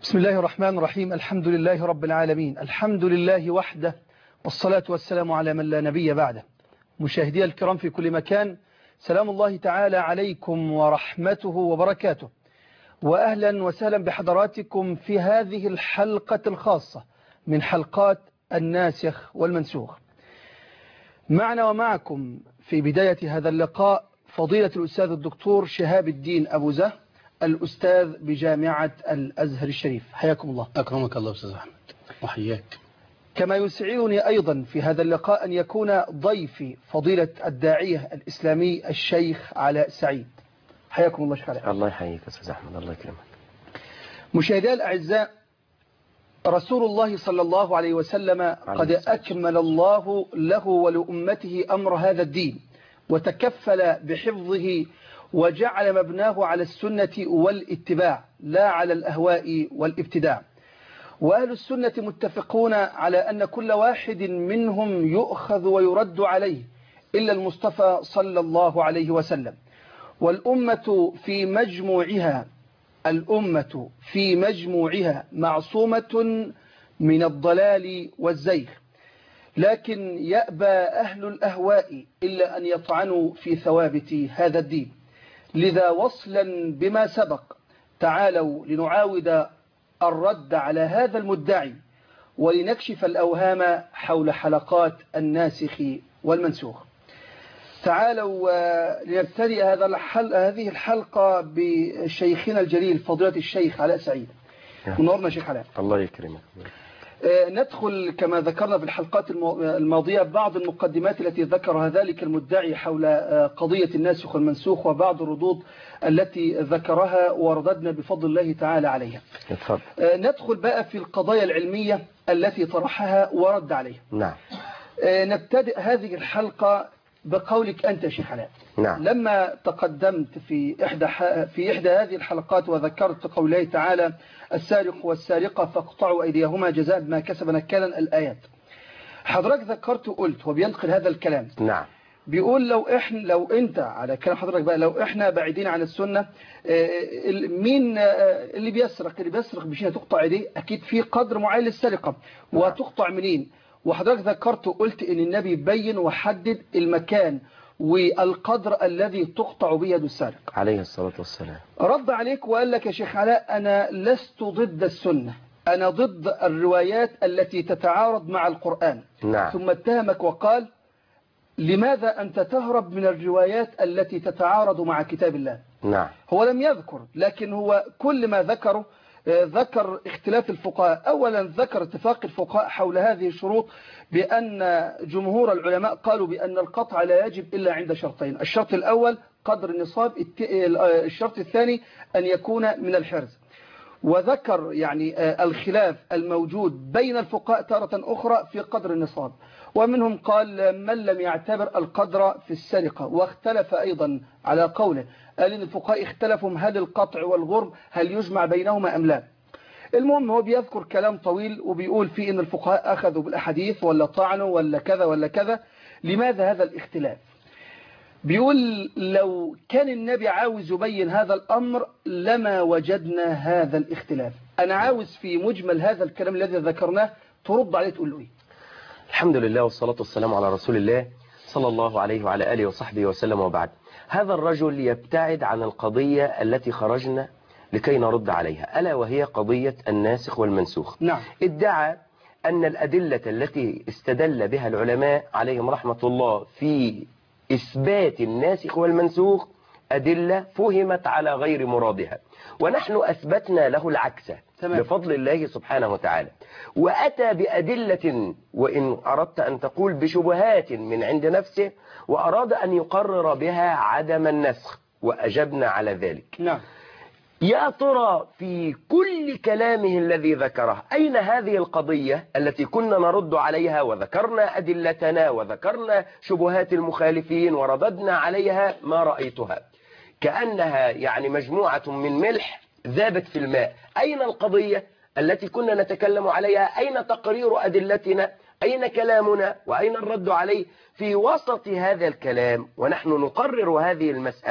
بسم الله الرحمن الرحيم الحمد لله رب العالمين الحمد لله وحده والصلاة والسلام على من لا نبي بعده مشاهدي الكرام في كل مكان سلام الله تعالى عليكم ورحمته وبركاته وأهلا وسهلا بحضراتكم في هذه الحلقة الخاصة من حلقات الناسخ والمنسوخ معنا ومعكم في بداية هذا اللقاء فضيلة الأستاذ الدكتور شهاب الدين أبو زه الأستاذ بجامعة الأزهر الشريف حياكم الله أكرمك الله أستاذ أحمد وحياك كما يسعدني أيضا في هذا اللقاء أن يكون ضيفي فضيلة الداعية الإسلامي الشيخ علاء سعيد حياكم الله شيخ علاء الله يحييك أستاذ أحمد الله يكرمك مشاهدي الأعزاء رسول الله صلى الله عليه وسلم قد أكمل الله له ولأمته أمر هذا الدين وتكفل بحفظه وجعل مبناه على السنة والاتباع لا على الأهواء والابتداع وأهل السنة متفقون على أن كل واحد منهم يؤخذ ويرد عليه إلا المصطفى صلى الله عليه وسلم والأمة في مجموعها الأمة في مجموعها معصومة من الضلال والزيغ لكن يأبى أهل الأهواء إلا أن يطعنوا في ثوابت هذا الدين لذا وصلا بما سبق تعالوا لنعاود الرد على هذا المدعي ولنكشف الأوهام حول حلقات الناسخ والمنسوخ تعالوا لنبتدئ هذا الحل... هذه الحلقة بشيخنا الجليل فضيلة الشيخ علاء سعيد منورنا شيخ علاء الله يكرمك ندخل كما ذكرنا في الحلقات الماضية بعض المقدمات التي ذكرها ذلك المدعي حول قضية الناسخ والمنسوخ وبعض الردود التي ذكرها ورددنا بفضل الله تعالى عليها اتفضل ندخل بقى في القضايا العلمية التي طرحها ورد عليها نعم نبتدئ هذه الحلقة بقولك أنت شيخ علاء نعم لما تقدمت في إحدى, في إحدى هذه الحلقات وذكرت قوله تعالى السارق والسارقة فاقطعوا أيديهما جزاء بما كسب نكالا الآيات حضرتك ذكرت وقلت وبينقل هذا الكلام نعم بيقول لو احنا لو انت على كلام حضرتك بقى لو احنا بعيدين عن السنة مين اللي بيسرق اللي بيسرق مش هتقطع ايديه اكيد في قدر معين للسرقة وهتقطع منين وحضرتك ذكرت وقلت ان النبي بين وحدد المكان والقدر الذي تقطع به يد السارق عليه الصلاة والسلام رد عليك وقال لك يا شيخ علاء أنا لست ضد السنة أنا ضد الروايات التي تتعارض مع القرآن نعم ثم اتهمك وقال لماذا أنت تهرب من الروايات التي تتعارض مع كتاب الله نعم هو لم يذكر لكن هو كل ما ذكره ذكر اختلاف الفقهاء أولا ذكر اتفاق الفقهاء حول هذه الشروط بأن جمهور العلماء قالوا بأن القطع لا يجب إلا عند شرطين الشرط الأول قدر النصاب الشرط الثاني أن يكون من الحرز وذكر يعني الخلاف الموجود بين الفقهاء تارة أخرى في قدر النصاب ومنهم قال من لم يعتبر القدر في السرقة واختلف أيضا على قوله قال إن الفقهاء اختلفوا هل القطع والغرم هل يجمع بينهما أم لا المهم هو بيذكر كلام طويل وبيقول فيه إن الفقهاء أخذوا بالأحاديث ولا طعنوا ولا كذا ولا كذا لماذا هذا الاختلاف بيقول لو كان النبي عاوز يبين هذا الأمر لما وجدنا هذا الاختلاف أنا عاوز في مجمل هذا الكلام الذي ذكرناه ترد عليه تقول له إيه الحمد لله والصلاة والسلام على رسول الله صلى الله عليه وعلى آله وصحبه وسلم وبعد هذا الرجل يبتعد عن القضية التي خرجنا لكي نرد عليها ألا وهي قضية الناسخ والمنسوخ نعم ادعى أن الأدلة التي استدل بها العلماء عليهم رحمة الله في إثبات الناسخ والمنسوخ أدلة فهمت على غير مرادها ونحن أثبتنا له العكس تمام. بفضل الله سبحانه وتعالى وأتى بأدلة وإن أردت أن تقول بشبهات من عند نفسه وأراد أن يقرر بها عدم النسخ وأجبنا على ذلك نعم يا ترى في كل كلامه الذي ذكره أين هذه القضية التي كنا نرد عليها وذكرنا أدلتنا وذكرنا شبهات المخالفين ورددنا عليها ما رأيتها كأنها يعني مجموعة من ملح ذابت في الماء أين القضية التي كنا نتكلم عليها أين تقرير أدلتنا أين كلامنا وأين الرد عليه في وسط هذا الكلام ونحن نقرر هذه المسألة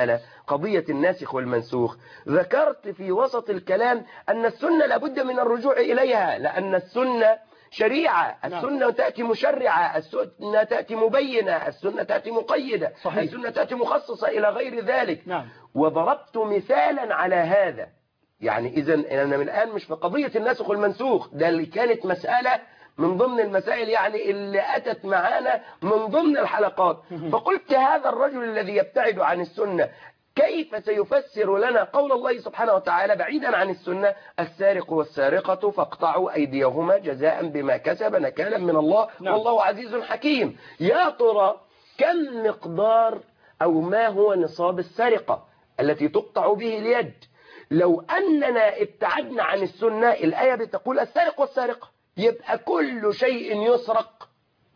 قضية الناسخ والمنسوخ ذكرت في وسط الكلام أن السنة لابد من الرجوع إليها لأن السنة شريعة نعم. السنة تأتي مشرعة السنة تأتي مبينة السنة تأتي مقيدة صحيح. السنة تأتي مخصصة إلى غير ذلك نعم وضربت مثالا على هذا يعني إذا أنا من الآن مش في قضية الناسخ والمنسوخ ده اللي كانت مسألة من ضمن المسائل يعني اللي أتت معانا من ضمن الحلقات فقلت هذا الرجل الذي يبتعد عن السنة كيف سيفسر لنا قول الله سبحانه وتعالى بعيدا عن السنة السارق والسارقة فاقطعوا أيديهما جزاء بما كسب نكالا من الله نعم. والله عزيز حكيم يا ترى كم مقدار أو ما هو نصاب السرقة التي تقطع به اليد لو أننا ابتعدنا عن السنة الآية بتقول السارق والسارقة يبقى كل شيء يسرق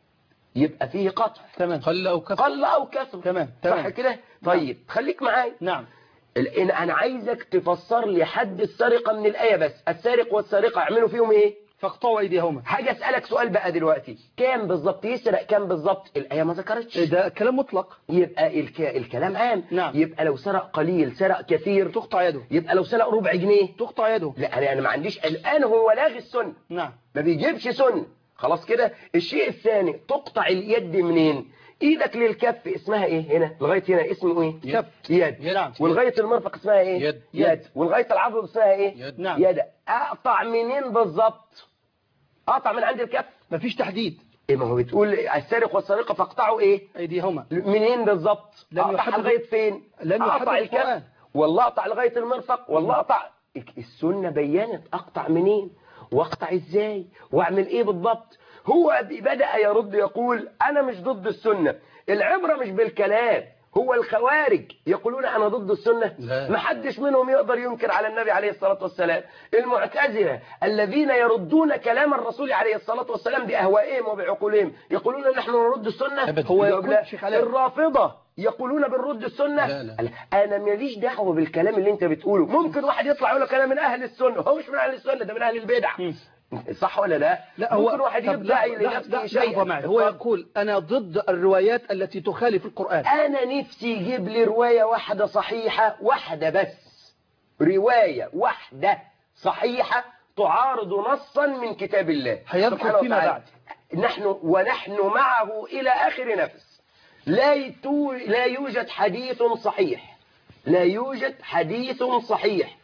يبقى فيه قطع تمام قل أو كفر قل أو كثر تمام صح تمام كده طيب خليك معايا نعم الآن أنا عايزك تفسر لي حد السرقة من الآية بس السارق والسارقة يعملوا فيهم إيه فاقطعوا ايديهما حاجة أسألك سؤال بقى دلوقتي كام بالظبط يسرق كام بالظبط الآية ما ذكرتش ده كلام مطلق يبقى الك... الكلام عام نعم. يبقى لو سرق قليل سرق كثير تقطع يده يبقى لو سرق ربع جنيه تقطع يده لا انا انا ما عنديش الان هو لاغي السنه نعم ما بيجيبش سنه خلاص كده الشيء الثاني تقطع اليد منين ايدك للكف اسمها ايه هنا لغايه هنا اسمه ايه كف. يد يد. نعم. ولغايه المرفق اسمها ايه يد. يد ولغايه العضد اسمها ايه يد. نعم. يد اقطع منين بالظبط اقطع من عند الكف مفيش تحديد ايه ما هو بتقول السارق والسارقه فاقطعوا ايه ايديهما منين بالظبط لم اقطع يحدد- لغايه فين لم اقطع يحدد الكف القرآن. والله اقطع لغايه المرفق والله اقطع السنه بينت اقطع منين واقطع ازاي واعمل ايه بالضبط هو بدا يرد يقول انا مش ضد السنه العبره مش بالكلام هو الخوارج يقولون انا ضد السنه لا. محدش منهم يقدر ينكر على النبي عليه الصلاه والسلام المعتزله الذين يردون كلام الرسول عليه الصلاه والسلام باهوائهم وبعقولهم يقولون نحن نرد السنه أبداً. هو يقول يقول لا. شيخ علاء. الرافضه يقولون بالرد السنه لا، لا. انا ماليش دعوه بالكلام اللي انت بتقوله ممكن واحد يطلع يقول لك انا من اهل السنه هو مش من اهل السنه ده من اهل البدع مم. صح ولا لا لا هو ممكن واحد طب يدعي لا- لا- لنفسه لا- شيئا لحظة معي هو اتفضل. يقول أنا ضد الروايات التي تخالف القرآن انا نفسي يجيب لي روايه واحده صحيحه واحده بس روايه واحده صحيحه تعارض نصا من كتاب الله هيذكر سبحانه فيما وتعالى. بعد. نحن ونحن معه الى اخر نفس لا يتو لا يوجد حديث صحيح لا يوجد حديث صحيح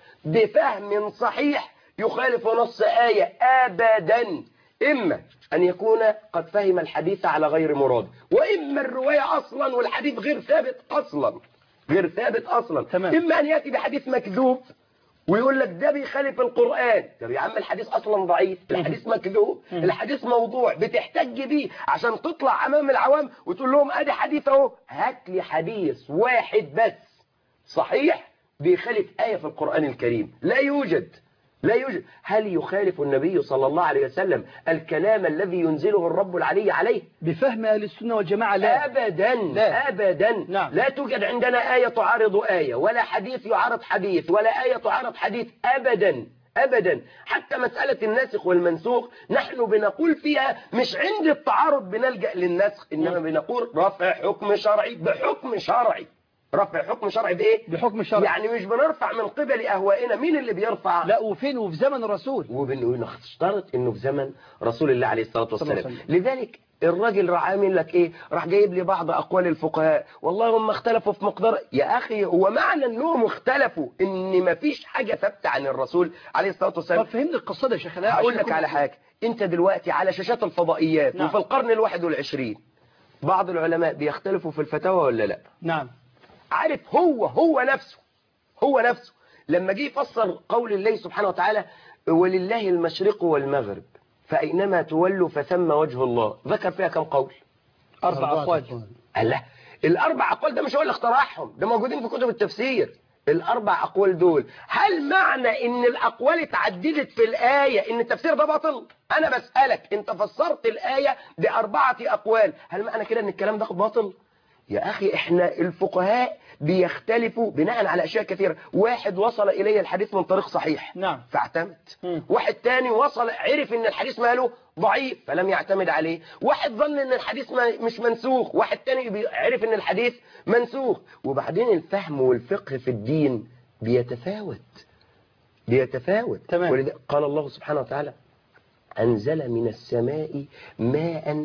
بفهم صحيح يخالف نص آية أبدا إما أن يكون قد فهم الحديث على غير مراد وإما الرواية أصلا والحديث غير ثابت أصلا غير ثابت أصلا تمام. إما أن يأتي بحديث مكذوب ويقول لك ده بيخالف القرآن طب يا عم الحديث أصلا ضعيف الحديث مكذوب الحديث موضوع بتحتج بيه عشان تطلع أمام العوام وتقول لهم أدي حديث أهو هات لي حديث واحد بس صحيح بيخالف آية في القرآن الكريم لا يوجد لا يوجد هل يخالف النبي صلى الله عليه وسلم الكلام الذي ينزله الرب العلي عليه بفهم أهل السنة والجماعة لا أبدا لا. أبدا نعم. لا توجد عندنا آية تعارض آية ولا حديث يعارض حديث ولا آية تعارض حديث أبدا أبدا حتى مسألة الناسخ والمنسوخ نحن بنقول فيها مش عند التعارض بنلجأ للنسخ إنما بنقول رفع حكم شرعي بحكم شرعي رفع حكم شرعي بإيه؟ بحكم الشرع يعني مش بنرفع من قبل أهوائنا مين اللي بيرفع؟ لا وفين وفي زمن الرسول وبنشترط انه في زمن رسول الله عليه الصلاة صلى الله والسلام عليه وسلم. لذلك الراجل راح عامل لك ايه راح جايب لي بعض اقوال الفقهاء والله هم اختلفوا في مقدار يا اخي هو معنى انهم اختلفوا ان مفيش حاجة ثابتة عن الرسول عليه الصلاة طب والسلام فهمني القصة دي يا شيخ علاء هقول عشان لك أكون- على حاجة انت دلوقتي على شاشات الفضائيات نعم. وفي القرن الواحد والعشرين بعض العلماء بيختلفوا في الفتاوى ولا لا نعم عارف هو هو نفسه هو نفسه لما جه يفسر قول الله سبحانه وتعالى ولله المشرق والمغرب فأينما تولوا فثم وجه الله ذكر فيها كم قول أربع أربعة أقوال أقوال. قال لا الأربع أقوال ده مش هو اللي اخترعهم ده موجودين في كتب التفسير الأربع أقوال دول هل معنى إن الأقوال اتعددت في الآية إن التفسير ده باطل أنا بسألك أنت فسرت الآية بأربعة أقوال هل معنى كده إن الكلام ده باطل يا أخي إحنا الفقهاء بيختلفوا بناء على أشياء كثيرة واحد وصل إلي الحديث من طريق صحيح نعم. فاعتمد مم. واحد تاني وصل عرف ان الحديث ماله ضعيف فلم يعتمد عليه واحد ظن ان الحديث ما مش منسوخ واحد تاني بي- عرف ان الحديث منسوخ وبعدين الفهم والفقه في الدين بيتفاوت بيتفاوت تمام. ولذا قال الله سبحانه وتعالى أنزل من السماء ماء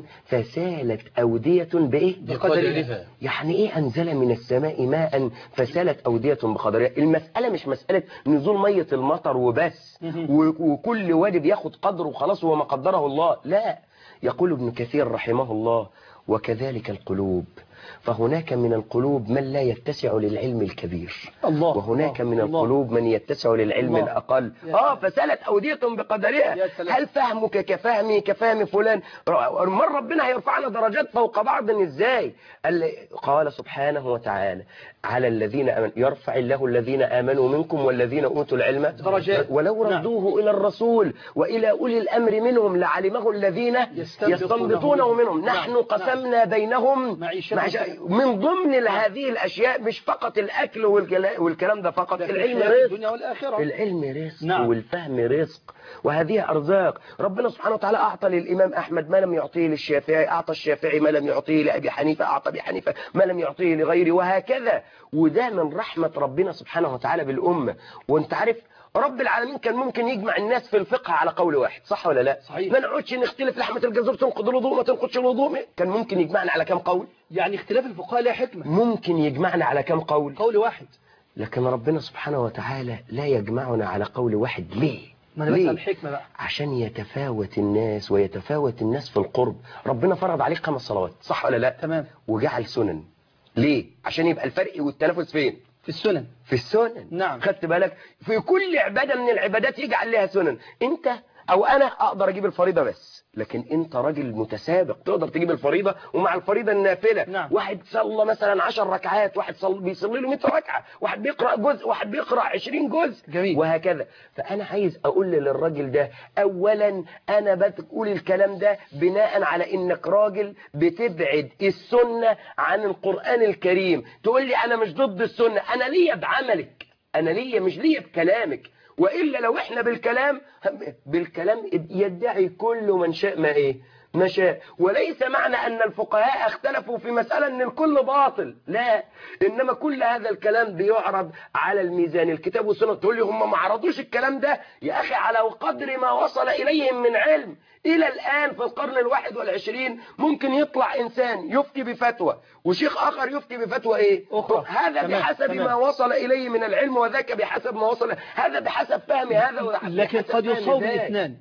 فسالت أودية بإيه؟ بقدرها يعني ايه انزل من السماء ماء فسالت اودية بقدرها المسألة مش مسألة نزول مية المطر وبس مهم. و- وكل وادي بياخد قدره وخلاص وما قدره الله لا يقول ابن كثير رحمه الله وكذلك القلوب فهناك من القلوب من لا يتسع للعلم الكبير الله وهناك الله، من الله. القلوب من يتسع للعلم الله. الأقل يا اه فسالت أودية بقدرها يا سلام. هل فهمك كفهمي كفهم فلان ر- من ربنا هيرفعنا درجات فوق بعض ازاي قال قال سبحانه وتعالى على الذين آمنوا يرفع الله الذين آمنوا منكم والذين أوتوا العلم درجات. ولو نعم. ردوه إلى الرسول وإلى أولي الأمر منهم لعلمه الذين يستنبطونه يستنبطونه منهم نعم. نحن نعم. قسمنا بينهم معيشتهم. معيشة- من ضمن هذه الأشياء مش فقط الأكل والكلا- والكلام ده فقط ده في العلم الحياة رزق الدنيا والآخرة العلم رزق نعم. والفهم رزق وهذه أرزاق ربنا سبحانه وتعالى أعطى للإمام أحمد ما لم يعطيه للشافعي أعطى الشافعي ما لم يعطيه لأبي حنيفة أعطى أبي حنيفة ما لم يعطيه لغيره وهكذا وده من رحمة ربنا سبحانه وتعالى بالأمة وانت عارف رب العالمين كان ممكن يجمع الناس في الفقه على قول واحد صح ولا لا صحيح. ما نقعدش نختلف لحمة الجزور تنقض الوضوء ما تنقضش الوضوء كان ممكن يجمعنا على كم قول يعني اختلاف الفقهاء له حكمة ممكن يجمعنا على كم قول قول واحد لكن ربنا سبحانه وتعالى لا يجمعنا على قول واحد ليه ما انا ليه؟ بسأل حكمة بقى عشان يتفاوت الناس ويتفاوت الناس في القرب ربنا فرض عليك خمس صلوات صح ولا لا تمام وجعل سنن ليه عشان يبقى الفرق والتنافس فين في السنن في السنن نعم. خدت بالك في كل عبادة من العبادات يجعل لها سنن انت او انا اقدر اجيب الفريضة بس لكن انت راجل متسابق تقدر تجيب الفريضة ومع الفريضة النافلة نعم. واحد صلى مثلا 10 ركعات واحد صلى بيصلي له 100 ركعة واحد بيقرأ جزء واحد بيقرأ 20 جزء جميل. وهكذا فانا عايز اقول للراجل ده اولا انا بقول الكلام ده بناء على انك راجل بتبعد السنة عن القرآن الكريم تقول لي انا مش ضد السنة انا ليا بعملك انا ليا مش ليا بكلامك وإلا لو احنا بالكلام بالكلام يدعي كل من شاء ما ايه ما شاء وليس معنى أن الفقهاء اختلفوا في مسألة أن الكل باطل لا إنما كل هذا الكلام بيعرض على الميزان الكتاب والسنة تقول لي هم ما عرضوش الكلام ده يا أخي على قدر ما وصل إليهم من علم إلى الآن في القرن الواحد والعشرين ممكن يطلع إنسان يفتي بفتوى وشيخ آخر يفتي بفتوى إيه أخرى. هذا تمام، بحسب تمام. ما وصل إليه من العلم وذاك بحسب ما وصل هذا بحسب فهم هذا وبحسب لكن قد فهم يصوب ذاك. الاثنان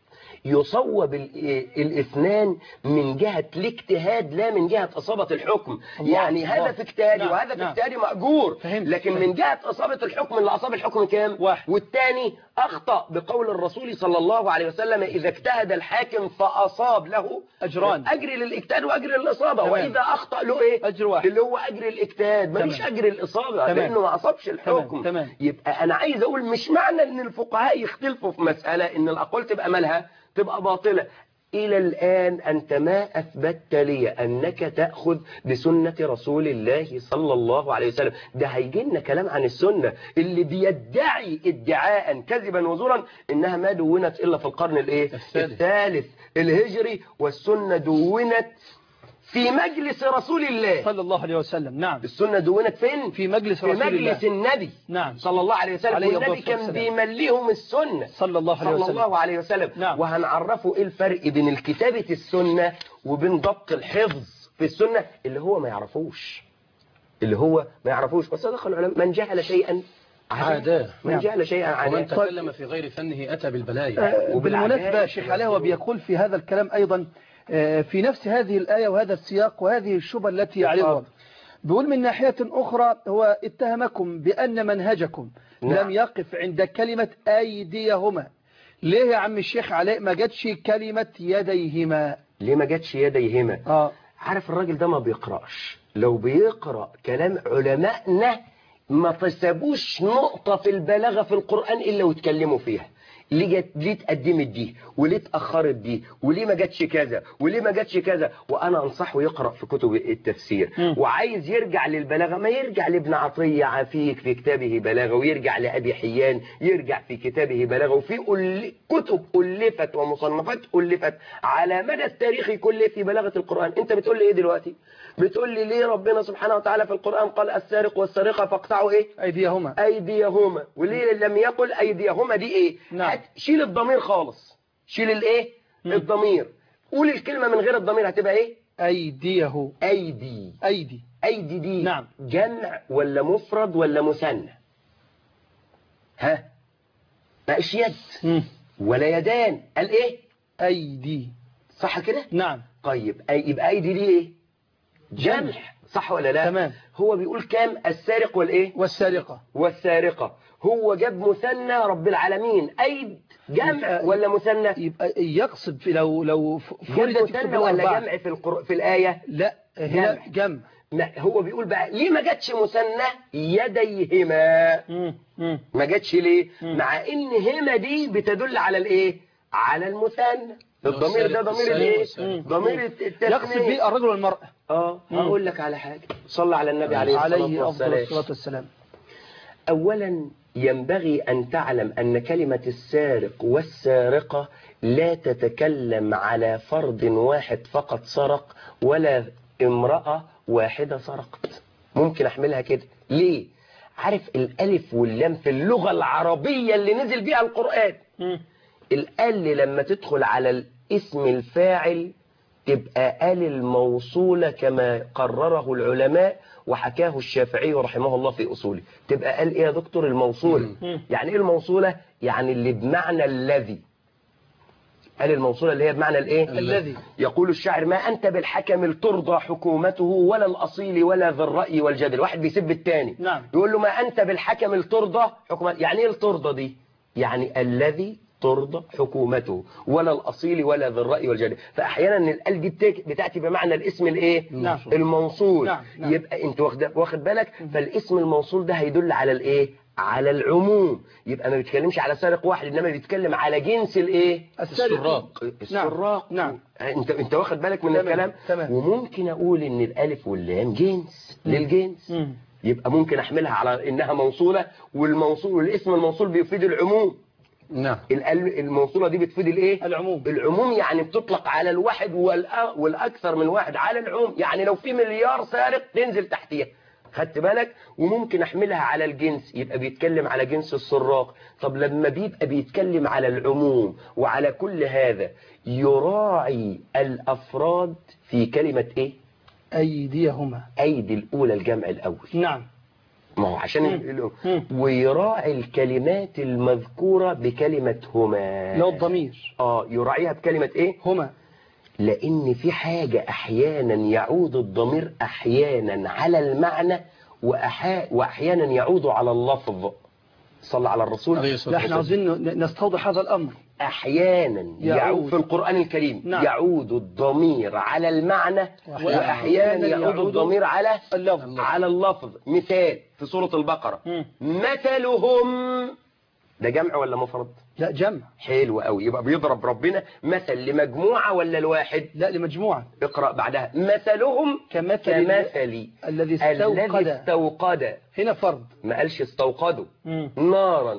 يصوب ال- الاثنان من جهة الاجتهاد لا من جهة إصابة الحكم الله، يعني الله. هذا في اجتهادي نعم، وهذا في نعم. اجتهادي مأجور فهمت، لكن فهمت. من جهة إصابة الحكم اللي أصاب الحكم كام واحد. والثاني أخطأ بقول الرسول صلى الله عليه وسلم إذا اجتهد الحاكم فأصاب له أجران. أجر للاجتهاد وأجر الإصابة تمام. وإذا أخطأ له إيه أجر واحد. اللي هو أجر الاجتهاد ماليش تمام. أجر الإصابة تمام. لأنه ما أصابش الحكم تمام، تمام. يبقى أنا عايز أقول مش معنى أن الفقهاء يختلفوا في مسألة أن الأقوال تبقى مالها تبقى باطلة إلى الآن أنت ما أثبتت لي أنك تأخذ بسنة رسول الله صلى الله عليه وسلم ده هيجي لنا كلام عن السنة اللي بيدعي ادعاء كذبا وزورا إنها ما دونت إلا في القرن الإيه؟ الثالث. الثالث الهجري والسنة دونت في مجلس رسول الله صلى الله عليه وسلم نعم السنة دونت فين؟ في مجلس في رسول الله مجلس النبي نعم. صلى الله عليه وسلم عليه والنبي الصلاة كان والسلام. بيمليهم السنة صلى الله عليه صلى وسلم الله عليه وسلم نعم. وهنعرفه ايه الفرق بين الكتابة السنة وبين ضبط الحفظ في السنة اللي هو ما يعرفوش اللي هو ما يعرفوش وصدق العلماء من جهل شيئا عاداه. من نعم. جهل شيئا ومن عاداه تكلم في غير فنه أتى بالبلايا آه، وبالعدالة بالمناسبة شيخ علي هو بيقول في هذا الكلام أيضا آه، في نفس هذه الآية وهذا السياق وهذه الشبهة التي يعرضها اتفضل. بيقول من ناحية أخرى هو اتهمكم بأن منهجكم نعم. لم يقف عند كلمة أيديهما ليه يا عم الشيخ علاء ما جاتش كلمة يديهما ليه ما جاتش يديهما آه عارف الراجل ده ما بيقرأش لو بيقرأ كلام علمائنا ما تسابوش نقطة في البلاغة في القرآن إلا وتكلموا فيها ليه جت ليه اتقدمت دي وليه اتاخرت دي وليه ما جاتش كذا وليه ما جاتش كذا وانا انصحه يقرا في كتب التفسير مم. وعايز يرجع للبلاغه ما يرجع لابن عطيه عفيك في كتابه بلاغه ويرجع لابي حيان يرجع في كتابه بلاغه وفي أل- كتب الفت ومصنفات الفت على مدى التاريخ كله في بلاغه القران انت بتقول لي ايه دلوقتي بتقول لي ليه ربنا سبحانه وتعالى في القران قال السارق والسارقه فاقطعوا ايه أيديهما ايديهما وليه لم يقل ايديهما دي ايه نعم. هت- شيل الضمير خالص شيل الايه مم. الضمير قول الكلمه من غير الضمير هتبقى ايه أيديه ايدي أيدي ايدي دي نعم. جمع ولا مفرد ولا مثنى ها بقاش يد مم. ولا يدان قال ايه أيدي صح كده نعم طيب أي يبقى ايدي دي ايه جمع صح ولا لا تمام. هو بيقول كام السارق والايه والسارقة والسارقة هو جاب مثنى رب العالمين أيد جمع يبقى- ولا مثنى يبقى يقصد في لو لو ف- جاب فردت الكتب مثنى ولا الأربعة جمع في القر... في الآية لا هنا جمع ما هو بيقول بقى ليه ما جاتش مثنى يديهما مم. مم. ما جاتش ليه مم. مع ان هما دي بتدل على الايه على المثنى الضمير ده السارق- ضمير السارق الايه والسارقة. ضمير التثنية يقصد به الرجل والمرأة اه مم. هقول لك على حاجة صلى على النبي عليه الصلاة عليه أفضل والسلام الصلاة والسلام أولا ينبغي أن تعلم أن كلمة السارق والسارقة لا تتكلم على فرد واحد فقط سرق ولا امرأة واحدة سرقت ممكن أحملها كده ليه؟ عارف الألف واللام في اللغة العربية اللي نزل بيها القرآن مم. الال لما تدخل على الاسم الفاعل تبقى ال الموصولة كما قرره العلماء وحكاه الشافعي رحمه الله في أصوله تبقى ال ايه يا دكتور الموصولة مم. يعني ايه الموصولة يعني اللي بمعنى الذي ال الموصولة اللي هي بمعنى الايه الذي يقول الشاعر ما أنت بالحكم الترضى حكومته ولا الأصيل ولا ذي الرأي والجدل واحد بيسب التاني نعم. يقول له ما أنت بالحكم الترضى حكومته يعني إيه الترضى دي يعني الذي ترضى حكومته ولا الأصيل ولا ذي الرأي والجدل فأحيانا الال دي بتك- بتأتي بمعنى الاسم الايه نعم. الموصول نعم. نعم. يبقى انت واخد واخد بالك فالاسم الموصول ده هيدل على الايه على العموم يبقى ما بيتكلمش على سارق واحد انما بيتكلم على جنس الايه السراق. السراق نعم. انت انت واخد بالك من تمام. الكلام تمام. وممكن اقول ان الالف واللام جنس للجنس مم. يبقى ممكن احملها على انها موصوله والموصول والاسم الموصول بيفيد العموم نعم الال- الموصوله دي بتفيد الايه العموم العموم يعني بتطلق على الواحد والأ- والاكثر من واحد على العموم يعني لو في مليار سارق تنزل تحتيها خدت بالك وممكن احملها على الجنس يبقى بيتكلم على جنس السراق طب لما بيبقى بيتكلم على العموم وعلى كل هذا يراعي الافراد في كلمة ايه أيديهما ايدي الاولى الجمع الاول نعم ما هو عشان مم. ال- مم. ويراعي الكلمات المذكورة بكلمة هما لو الضمير اه يراعيها بكلمة ايه هما لأن في حاجة أحيانا يعود الضمير أحيانا على المعنى وأحا... وأحيانا يعود على اللفظ صلى على الرسول عليه لا الصلاة احنا والسلام عاوزين ن- نستوضح هذا الأمر أحيانا يعود, يعود. في القرآن الكريم نعم. يعود الضمير على المعنى وأحيانا وأحيانا يعود يعود الضمير على اللفظ على اللفظ مثال في سورة البقرة مم. مثلهم ده جمع ولا مفرد لا جمع حلو قوي يبقى بيضرب ربنا مثل لمجموعة ولا الواحد لا لمجموعة اقرأ بعدها مثلهم كمثل كمثل الذي الذي استوقد استوقد هنا فرض ما قالش استوقدوا مم. نارا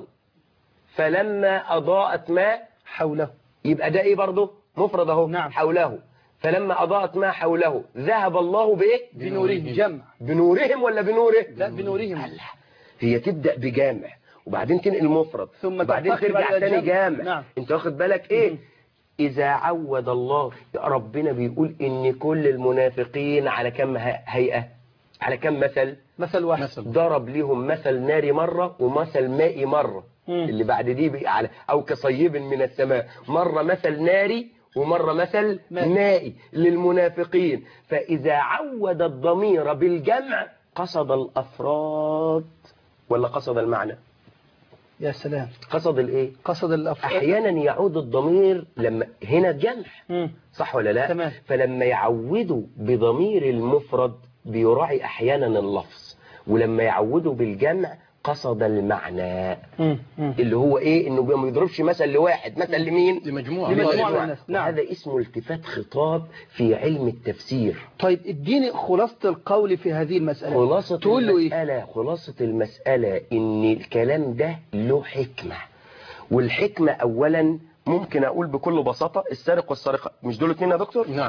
فلما أضاءت ما حوله يبقى ده ايه برضه مفرد اهو نعم. حوله فلما أضاءت ما حوله ذهب الله بإيه بنورهم جمع بنورهم ولا بنوره لا بنورهم الله. هي تبدأ بجامع وبعدين تنقل مفرد ثم وبعدين تنتقل ترجع على تاني الجمع. جامع نعم. انت واخد بالك ايه مم. إذا عود الله ربنا بيقول إن كل المنافقين على كم ه- هيئة على كم مثل مثل واحد مثل ضرب لهم مثل نار مرة ومثل ماء مرة مم. اللي بعد دي بقى على أو كصيب من السماء مرة مثل ناري ومرة مثل ماء. مائي للمنافقين فإذا عود الضمير بالجمع قصد الأفراد ولا قصد المعنى يا سلام قصد الإيه قصد الأفراد أحيانا يعود الضمير لما هنا جمع مم. صح ولا لا تمام. فلما يعودوا بضمير المفرد بيراعي احيانا اللفظ ولما يعودوا بالجمع قصد المعنى مم. مم. اللي هو ايه انه ما يضربش مثل لواحد مثل لمين لمجموعة لمجموعة الله من يجمع. الناس. نعم. هذا اسمه التفات خطاب في علم التفسير طيب اديني خلاصة القول في هذه المسألة خلاصة تقول له ايه المسألة خلاصة المسألة ان الكلام ده له حكمة والحكمة اولا ممكن اقول بكل بساطة السارق والسارقة مش دول اتنين يا دكتور نعم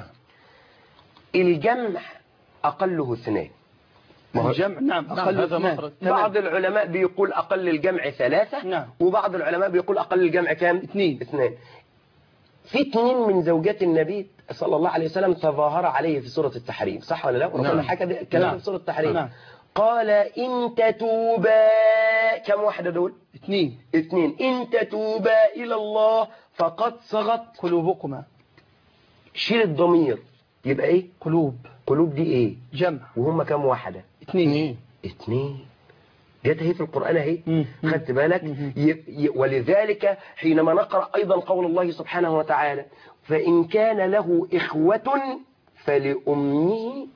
الجمع اقله اثنين ما هو الجمع نعم نعم، أقل هذا اثنان. مخرج. تمام. بعض العلماء بيقول اقل الجمع ثلاثة نعم. وبعض العلماء بيقول اقل الجمع كام اثنين. اثنين في اثنين من زوجات النبي صلى الله عليه وسلم تظاهر عليه في سورة التحريم صح ولا لا ربنا نعم. حكى ده- الكلام نعم. في سورة التحريم نعم. قال إن تتوبا كم واحدة دول اثنين اثنين إن تتوبا إلى الله فقد صغت قلوبكما شيل الضمير يبقى إيه قلوب قلوب دي إيه جمع وهم كم واحدة اثنين اثنين اثنين جت اهي في القرآن اهي مم. خدت بالك مم. ي... ي... ولذلك حينما نقرأ أيضا قول الله سبحانه وتعالى فإن كان له إخوة فلأمه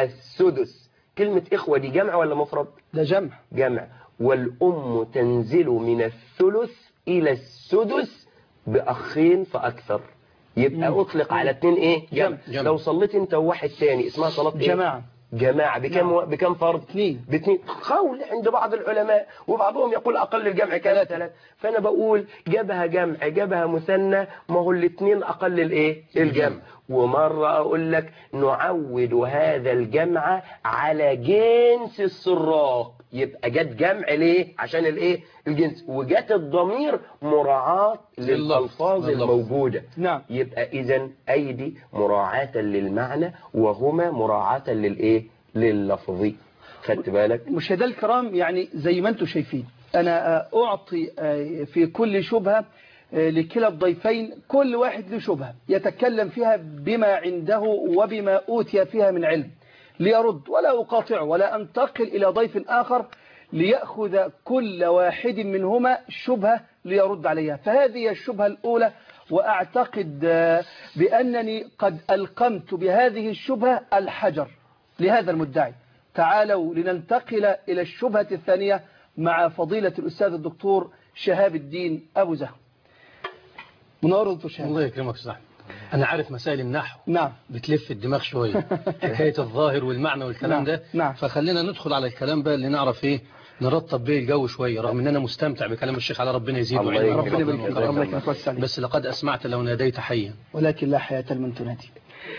السدس كلمة إخوة دي جمع ولا مفرد ده جمع جمع والأم تنزل من الثلث إلى السدس بأخين فأكثر يبقى مم. أطلق على اتنين إيه جمع. جمع. لو صليت أنت وواحد تاني اسمها صلاة إيه؟ جماعة جماعة بكم نعم. بكم فرض اثنين باثنين قول عند بعض العلماء وبعضهم يقول أقل الجمع كان ثلاثة. ثلاث فأنا بقول جابها جمع جابها مثنى ما هو الاثنين أقل الإيه الجمع ومرة أقول لك نعود هذا الجمع على جنس السراق يبقى جت جمع ليه عشان الايه الجنس وجت الضمير مراعاة للألفاظ لللفظ. الموجودة نعم يبقى إذا أيدي مراعاة للمعنى وهما مراعاة للإيه لللفظ خدت بالك مشاهدينا الكرام يعني زي ما انتم شايفين انا آه، اعطي آه، في كل شبهة آه، لكلا الضيفين كل واحد له شبهة يتكلم فيها بما عنده وبما أوتي فيها من علم ليرد ولا أقاطعه ولا أنتقل إلى ضيف آخر ليأخذ كل واحد منهما شبهة ليرد عليها فهذه الشبهة الأولى وأعتقد آه، بأنني قد ألقمت بهذه الشبهة الحجر لهذا المدعي تعالوا لننتقل إلى الشبهة الثانية مع فضيلة الأستاذ الدكتور شهاب الدين أبو زهر منور دكتور شهاب الله يكرمك يا صاحبي انا عارف مسائل النحو نعم بتلف الدماغ شوية حكاية الظاهر والمعنى والكلام نعم، ده نعم. فخلينا ندخل على الكلام بقى اللي نعرف ايه نرطب بيه الجو شوية رغم ان انا مستمتع بكلام الشيخ على ربنا يزيده الله علما يكرمك. ربنا وفضلا يبارك فيك وكرما. الله يكرمك ويسع عليك. بس لقد اسمعت لو ناديت حيا ولكن لا حياة لمن تنادي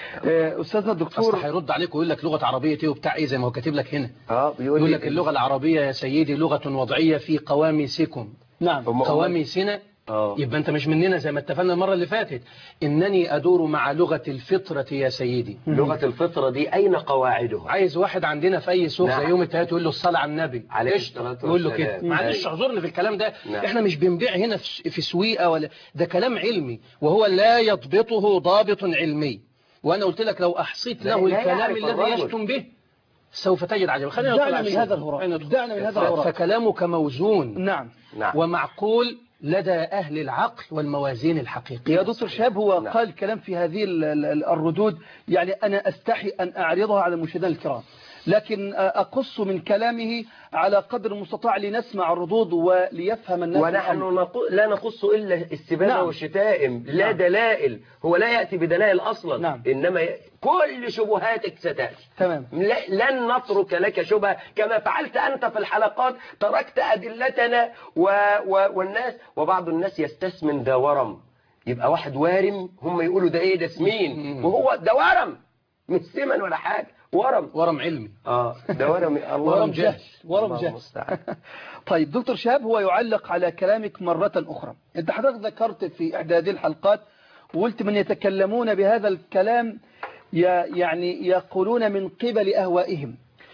آه، أستاذنا اصل الدكتور هيرد عليك ويقول لك لغة عربية ايه وبتاع ايه زي ما هو كاتب لك هنا اه بيقول يقول لي لك اللغة العربية يا سيدي لغة وضعية في قواميسكم نعم هم- قواميسنا اه يبقى انت مش مننا زي ما اتفقنا المرة اللي فاتت انني ادور مع لغة الفطرة يا سيدي لغة الفطرة دي أين قواعدها عايز واحد عندنا في اي سوق نعم. زي يوم التلات يقول له الصلاة على النبي عليه قشطة. الصلاة يقول له والسلام. كده معلش اعذرني في الكلام ده نعم. احنا مش بنبيع هنا في في سويقة ولا ده كلام علمي وهو لا يضبطه ضابط علمي وانا قلت لك لو احصيت لا- له لا الكلام يعرف الذي الرجل. يشتم به سوف تجد عجبا خلينا ندخل دعنا على من الشيء. هذا الهراء خلينا ندخل. دعنا من هذا ف- الهراء فكلامك موزون نعم نعم ومعقول لدى أهل العقل والموازين الحقيقية يا دكتور شهاب هو نعم. قال كلام في هذه ال- ال- الردود يعني أنا أستحي أن أعرضها على المشاهدين الكرام لكن أقص من كلامه على قدر المستطاع لنسمع الردود وليفهم الناس ونحن الأمر. نقو... لا نقص إلا استبانة نعم. والشتائم لا نعم. دلائل هو لا يأتي بدلائل أصلا نعم. إنما ي... كل شبهاتك ستأتي تمام لا- لن نترك لك شبهة كما فعلت أنت في الحلقات تركت أدلتنا و... و... والناس وبعض الناس يستسمن ذا ورم يبقى واحد وارم هم يقولوا ده ايه ده سمين وهو ده ورم مش سمن ولا حاجة ورم ورم علمي اه ده ورم الله ورم جهل ورم الله جهل المستعان. طيب دكتور شهاب هو يعلق على كلامك مرة أخرى أنت حضرتك ذكرت في إحدى هذه الحلقات وقلت من يتكلمون بهذا الكلام ي- يعني يقولون من قبل أهوائهم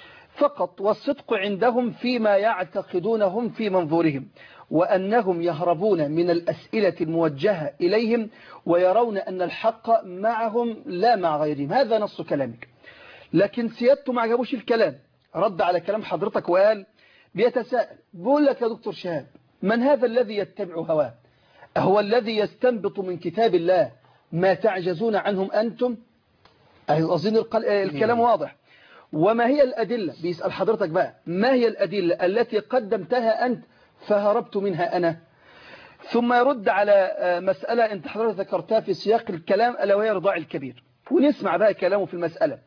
فقط والصدق عندهم فيما يعتقدونهم في منظورهم وأنهم يهربون من الأسئلة الموجهة إليهم ويرون أن الحق معهم لا مع غيرهم هذا نص كلامك لكن سيادته ما عجبوش الكلام رد على كلام حضرتك وقال بيتساءل بيقول لك يا دكتور شهاب من هذا الذي يتبع هواه هو الذي يستنبط من كتاب الله ما تعجزون عنهم أنتم أي أظن القل- الكلام واضح وما هي الأدلة بيسأل حضرتك بقى ما هي الأدلة التي قدمتها أنت فهربت منها أنا ثم يرد على آه، مسألة أنت حضرتك ذكرتها في سياق الكلام ألا وهي رضاع الكبير ونسمع بقى كلامه في المسألة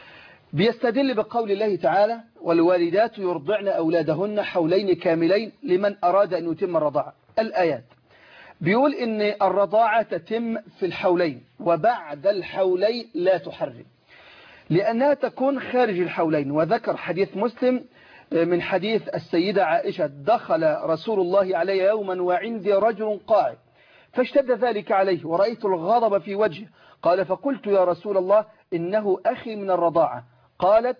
بيستدل بقول الله تعالى والوالدات يرضعن أولادهن حولين كاملين لمن أراد أن يتم الرضاعة الآيات بيقول إن الرضاعة تتم في الحولين وبعد الحولين لا تحرم لأنها تكون خارج الحولين وذكر حديث مسلم من حديث السيدة عائشة دخل رسول الله علي يوما وعندي رجل قاعد فاشتد ذلك عليه ورأيت الغضب في وجهه قال فقلت يا رسول الله إنه أخي من الرضاعة قالت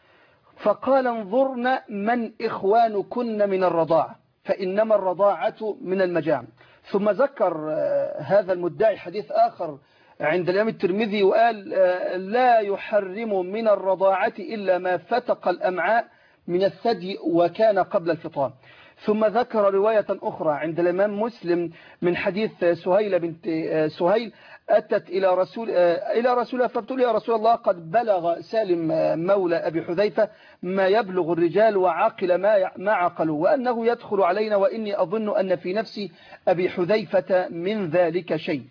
فقال انظرن من إخوانكن من الرضاعة فإنما الرضاعة من المجامع ثم ذكر آه، هذا المدعي حديث آخر عند الإمام الترمذي وقال آه، لا يحرم من الرضاعة إلا ما فتق الأمعاء من الثدي وكان قبل الفطام ثم ذكر رواية أخرى عند الإمام مسلم من حديث سهيل بنت سهيل أتت إلى رسول إلى رسول الله فبتقول يا رسول الله قد بلغ سالم مولى أبي حذيفة ما يبلغ الرجال وعقل ما ما عقلوا وأنه يدخل علينا وإني أظن أن في نفسي أبي حذيفة من ذلك شيء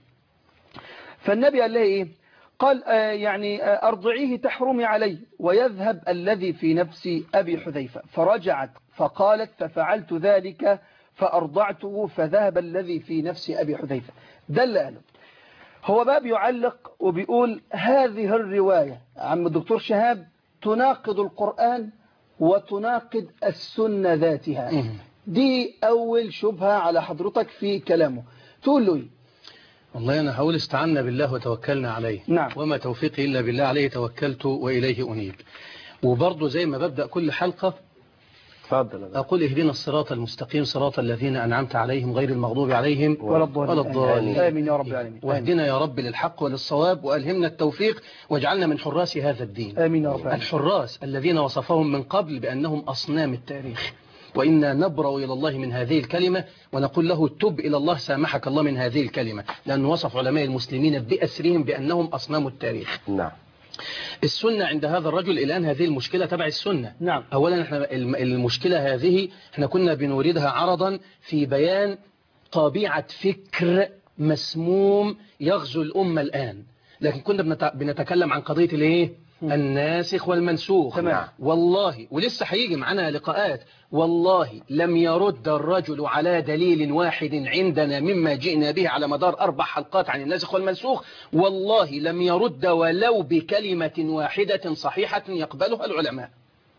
فالنبي قال له إيه قال آه يعني آه أرضعيه تحرمي عليه ويذهب الذي في نفس أبي حذيفة فرجعت فقالت ففعلت ذلك فأرضعته فذهب الذي في نفس أبي حذيفة ده اللي قاله هو بقى بيعلق وبيقول هذه الرواية عم الدكتور شهاب تناقض القرآن وتناقض السنة ذاتها دي أول شبهة على حضرتك في كلامه تقول له إيه والله أنا هقول استعنا بالله وتوكلنا عليه نعم. وما توفيقي إلا بالله عليه توكلت وإليه أنيب وبرضه زي ما ببدأ كل حلقة اتفضل يا دكتور. أقول اهدنا الصراط المستقيم صراط الذين أنعمت عليهم غير المغضوب عليهم ولا الضالين ولا الضالين آمين يا رب العالمين آمين. واهدنا يا رب للحق وللصواب وألهمنا التوفيق واجعلنا من حراس هذا الدين آمين يا رب العالمين الحراس الذين وصفهم من قبل بأنهم أصنام التاريخ وإنا نبرأ إلى الله من هذه الكلمة ونقول له تب إلى الله سامحك الله من هذه الكلمة لأن وصف علماء المسلمين بأسرهم بأنهم أصنام التاريخ نعم السنة عند هذا الرجل الآن هذه المشكلة تبع السنة نعم. أولا احنا الم- المشكلة هذه احنا كنا بنوردها عرضا في بيان طبيعة فكر مسموم يغزو الأمة الآن لكن كنا بنت- بنتكلم عن قضية الايه الناسخ والمنسوخ تمام. والله ولسه هيجي معانا لقاءات والله لم يرد الرجل على دليل واحد عندنا مما جئنا به على مدار أربع حلقات عن الناسخ والمنسوخ والله لم يرد ولو بكلمة واحدة صحيحة يقبلها العلماء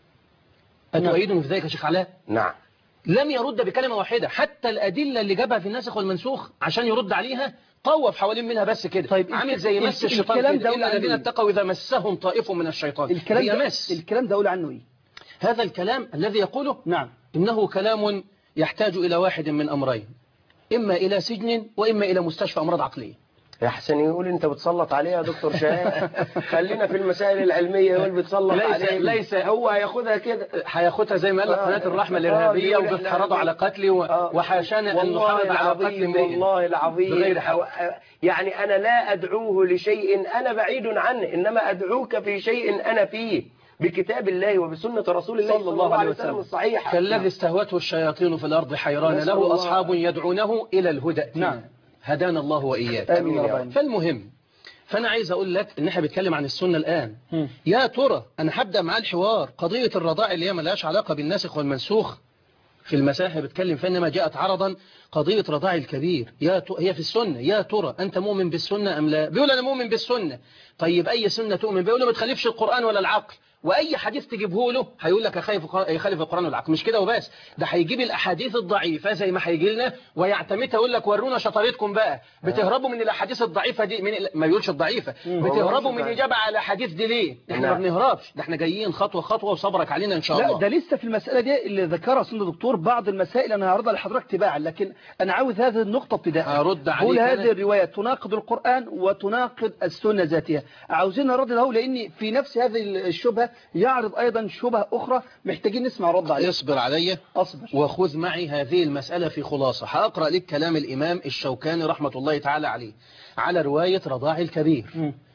أتؤيدني في ذلك يا شيخ علاء نعم لم يرد بكلمة واحدة حتى الأدلة اللي جابها في الناسخ والمنسوخ عشان يرد عليها طوف حوالين منها بس كده طيب، عامل الك- زي الك- مس الشيطان الكلام كده ده إلا عنه الذين إيه؟ اتقوا إذا مسهم طائف من الشيطان الكلام هي ده مس الكلام ده أقول عنه إيه هذا الكلام الذي يقوله نعم إنه كلام يحتاج إلى واحد من أمرين إما إلى سجن وإما إلى مستشفى أمراض عقلية يا حسن يقول انت بتسلط عليه يا دكتور شهاب خلينا في المسائل العلمية يقول بتسلط ليس- عليه ليس- هو هياخدها كده هياخدها زي ما قال لك آه. قناة الرحمة آه، الإرهابية يقول إحنا وبيفترضوا على عايزين- قتلي و- آه. وحاشانا أن والله نحرض على قتل العظيم امرئ والله العظيم بغير حق. يعني أنا لا أدعوه لشيء أنا بعيد عنه إنما أدعوك في شيء أنا فيه بكتاب الله وبسنة رسول الله صلى الله عليه وسلم الصحيحة كالذي استهوته الشياطين في الأرض حيران نسأل له الله- أصحاب يدعونه إلى الهدى نعم. هدانا الله وإياك آمين يا رب العالمين. فالمهم فأنا عايز أقول لك إن احنا بنتكلم عن السنة الآن مم. يا ترى أنا هبدأ معاه الحوار قضية الرضاع اللي هي ملهاش علاقة بالناسخ والمنسوخ في المساحة بتكلم فيها إنما جاءت عرضا قضية رضاع الكبير يا ت... هي في السنة يا ترى أنت مؤمن بالسنة أم لا بيقول أنا مؤمن بالسنة طيب أي سنة تؤمن بيقول له ما تخالفش القرآن ولا العقل وأي حديث تجيبه له هيقول لك يخالف يخالف القرآن والعقل مش كده وبس ده هيجيب الأحاديث الضعيفة زي ما هيجي لنا ويعتمدها يقول لك ورونا شطارتكم بقى بتهربوا من الأحاديث الضعيفة دي من ما يقولش الضعيفة بتهربوا من الإجابة على الأحاديث دي ليه احنا ما نعم. بنهربش ده احنا جايين خطوة خطوة وصبرك علينا إن شاء لا الله ده لسه في المسألة دي اللي ذكرها سيدنا الدكتور بعض المسائل أنا هعرضها لحضرتك تباعا لكن أنا عاوز هذه النقطة ابتداء هرد عليك بقول أنا. هذه الرواية تناقض القرآن وتناقض السنة ذاتها عاوزين نرد له لأن في نفس هذه الشبهة يعرض أيضا شبهة أخرى محتاجين نسمع رد عليها اصبر عليا أصبر وخذ معي هذه المسألة في خلاصة هأقرأ لك كلام الإمام الشوكاني رحمة الله تعالى عليه على رواية رضاع الكبير مم.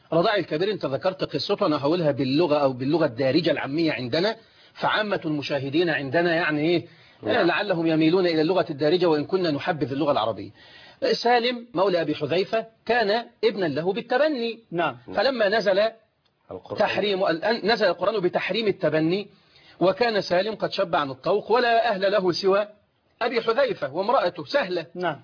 رضاع الكبير انت ذكرت قصته انا هقولها باللغة او باللغة الدارجة العامية عندنا فعامة المشاهدين عندنا يعني ايه نعم. لعلهم يميلون الى اللغة الدارجة وان كنا نحبذ اللغة العربية سالم مولى ابي حذيفة كان ابنا له بالتبني نعم فلما نزل القرآن تحريم الآن نزل القرآن بتحريم التبني وكان سالم قد شب عن الطوق ولا أهل له سوى أبي حذيفة وامرأته سهلة نعم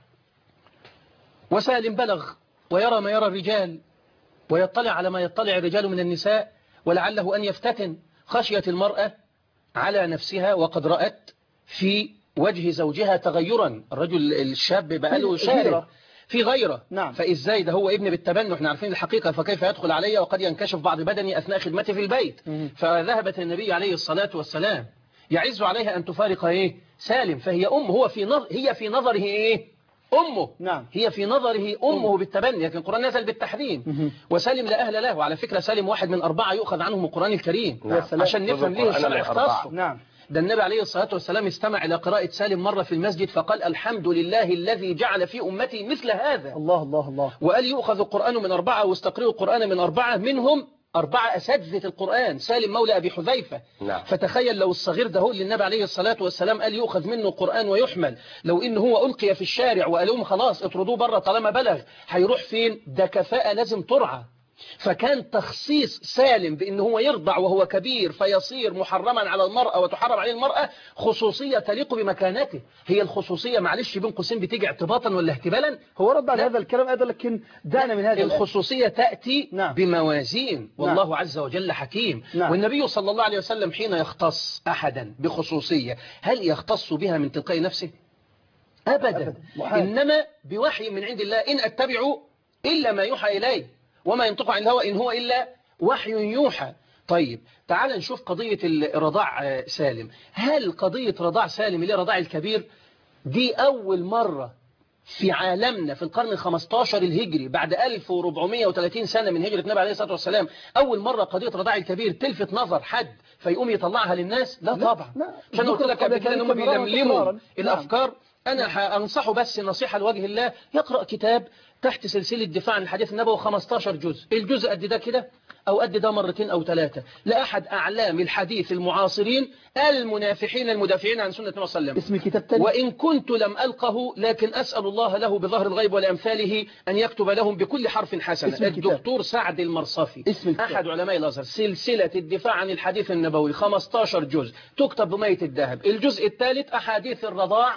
وسالم بلغ ويرى ما يرى الرجال ويطلع على ما يطلع الرجال من النساء ولعله أن يفتتن خشية المرأة على نفسها وقد رأت في وجه زوجها تغيرا الرجل الشاب بقى له في شارب غيرة. في غيره نعم. فإزاي ده هو ابن بالتبني احنا عارفين الحقيقة فكيف يدخل علي وقد ينكشف بعض بدني أثناء خدمتي في البيت مم. فذهبت النبي عليه الصلاة والسلام يعز عليها أن تفارق إيه سالم فهي أم هو في نظر هي في نظره إيه أمه نعم. هي في نظره أمه بالتبني لكن القرآن نزل بالتحريم مهم. وسالم لا أهل له وعلى فكرة سالم واحد من أربعة يؤخذ عنهم القرآن الكريم نعم. سلام. عشان نفهم ليه خذوا الشرع القرآن من أربعة. اختصه نعم ده النبي عليه الصلاة والسلام استمع إلى قراءة سالم مرة في المسجد فقال الحمد لله الذي جعل في أمتي مثل هذا الله الله الله وقال يؤخذ القرآن من أربعة واستقرئوا القرآن من أربعة منهم أربعة أساتذة القرآن سالم مولى أبي حذيفة نعم. فتخيل لو الصغير ده هو اللي النبي عليه الصلاة والسلام قال يؤخذ منه القرآن ويحمل لو إن هو ألقي في الشارع وقالوا لهم خلاص اطردوه بره طالما بلغ هيروح فين ده كفاءة لازم ترعى فكان تخصيص سالم بأن هو يرضع وهو كبير فيصير محرما على المرأة وتحرم عليه المرأة خصوصية تليق بمكانته هي الخصوصية معلش بين قوسين بتيجي اعتباطا ولا اهتبالا هو رد على لا. هذا الكلام أيضا لكن دعنا من هذا الآن. الخصوصية تأتي نعم. بموازين والله عز وجل حكيم نعم. والنبي صلى الله عليه وسلم حين يختص أحدا بخصوصية هل يختص بها من تلقاء نفسه أبدا, أبداً. محال. إنما بوحي من عند الله إن أتبع إلا ما يوحى إلي وما ينطق عن الهوى إن هو إلا وحي يوحى طيب تعال نشوف قضية الرضاع آه، سالم هل قضية رضاع سالم اللي هي رضاع الكبير دي أول مرة في عالمنا في القرن الخمستاشر الهجري بعد 1430 سنة من هجرة النبي عليه الصلاة والسلام أول مرة قضية رضاع الكبير تلفت نظر حد فيقوم يطلعها للناس لا, لا، طبعا لا. عشان قلت لك قبل كده ان هم قبل ذلك بيلملموا مرارا. الأفكار أنا هنصحه بس نصيحة لوجه الله يقرأ كتاب تحت سلسلة دفاع عن الحديث النبوي 15 جزء الجزء قد ده كده أو قد ده مرتين أو ثلاثة لأحد أعلام الحديث المعاصرين المنافحين المدافعين عن سنة النبي صلى الله عليه وسلم اسم الكتاب تاني وإن كنت لم ألقه لكن أسأل الله له بظهر الغيب ولأمثاله أن يكتب لهم بكل حرف حسنة اسم الكتاب. الدكتور سعد المرصفي اسم الكتاب. أحد علماء الأزهر سلسلة الدفاع عن الحديث النبوي 15 جزء تكتب بمية الذهب الجزء الثالث أحاديث الرضاع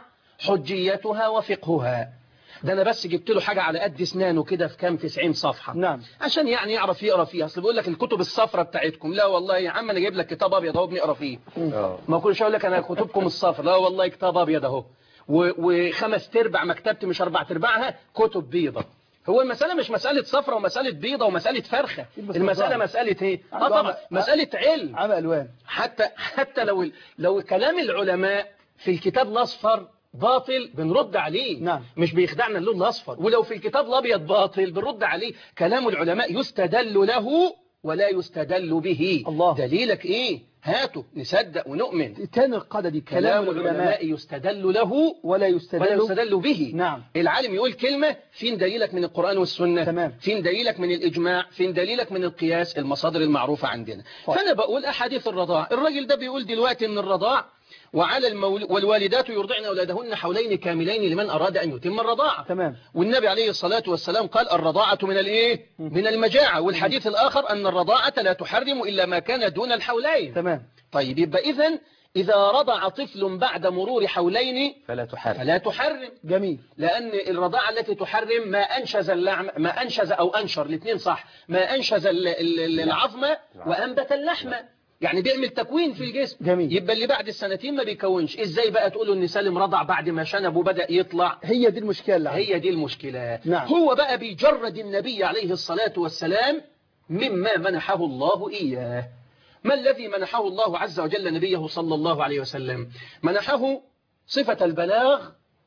حجيتها وفقهها ده أنا بس جبت له حاجة على قد اسنانه كده في كام 90 صفحة نعم. عشان يعني يعرف يقرا فيها اصل بيقول لك الكتب الصفراء بتاعتكم لا والله يا عم انا جايب لك كتاب ابيض اهو بنقرا فيه آه. ما كلش اقول لك انا كتبكم الصفر لا والله كتاب ابيض اهو و- وخمس تربع مكتبتي مش اربع تربعها كتب بيضة هو المسألة مش مسألة صفرة ومسألة بيضة ومسألة فرخة بس المسألة نظام. مسألة ايه اه نظام. طبعا مسألة علم عمى ألوان حتى حتى لو لو كلام العلماء في الكتاب الاصفر باطل بنرد عليه نعم. مش بيخدعنا اللون الاصفر ولو في الكتاب الابيض باطل بنرد عليه كلام العلماء يستدل له ولا يستدل به الله. دليلك ايه هاته نصدق ونؤمن تاني القاعدة دي كلام العلماء يستدل له ولا ولا يستدل يستدل به نعم. العالم يقول كلمة فين دليلك من القرآن والسنة تمام. فين دليلك من الإجماع فين دليلك من القياس المصادر المعروفة عندنا طيب. فأنا بقول أحاديث الرضاع الراجل ده بيقول دلوقتي أن الرضاع وعلى المول... والوالدات يرضعن أولادهن حولين كاملين لمن أراد أن يتم الرضاعة تمام والنبي عليه الصلاة والسلام قال الرضاعة من الإيه؟ من المجاعة والحديث الآخر أن الرضاعة لا تحرم إلا ما كان دون الحولين تمام طيب يبقى إذن إذا رضع طفل بعد مرور حولين فلا تحرم فلا تحرم جميل لأن الرضاعة التي تحرم ما أنشز اللعم ما أنشز أو أنشر الاثنين صح ما أنشز ال- ال- ال- العظم وأنبت اللحم يعني بيعمل تكوين في الجسم جميل. يبقى اللي بعد السنتين ما بيكونش ازاي بقى تقولوا ان سالم رضع بعد ما شنب وبدأ يطلع هي دي المشكلة اللي عندي. هي دي المشكلة نعم. هو بقى بيجرد النبي عليه الصلاة والسلام مما منحه الله إياه ما الذي منحه الله عز وجل نبيه صلى الله عليه وسلم منحه صفة البلاغ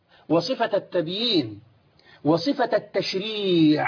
وصفة التبيين وصفة التشريع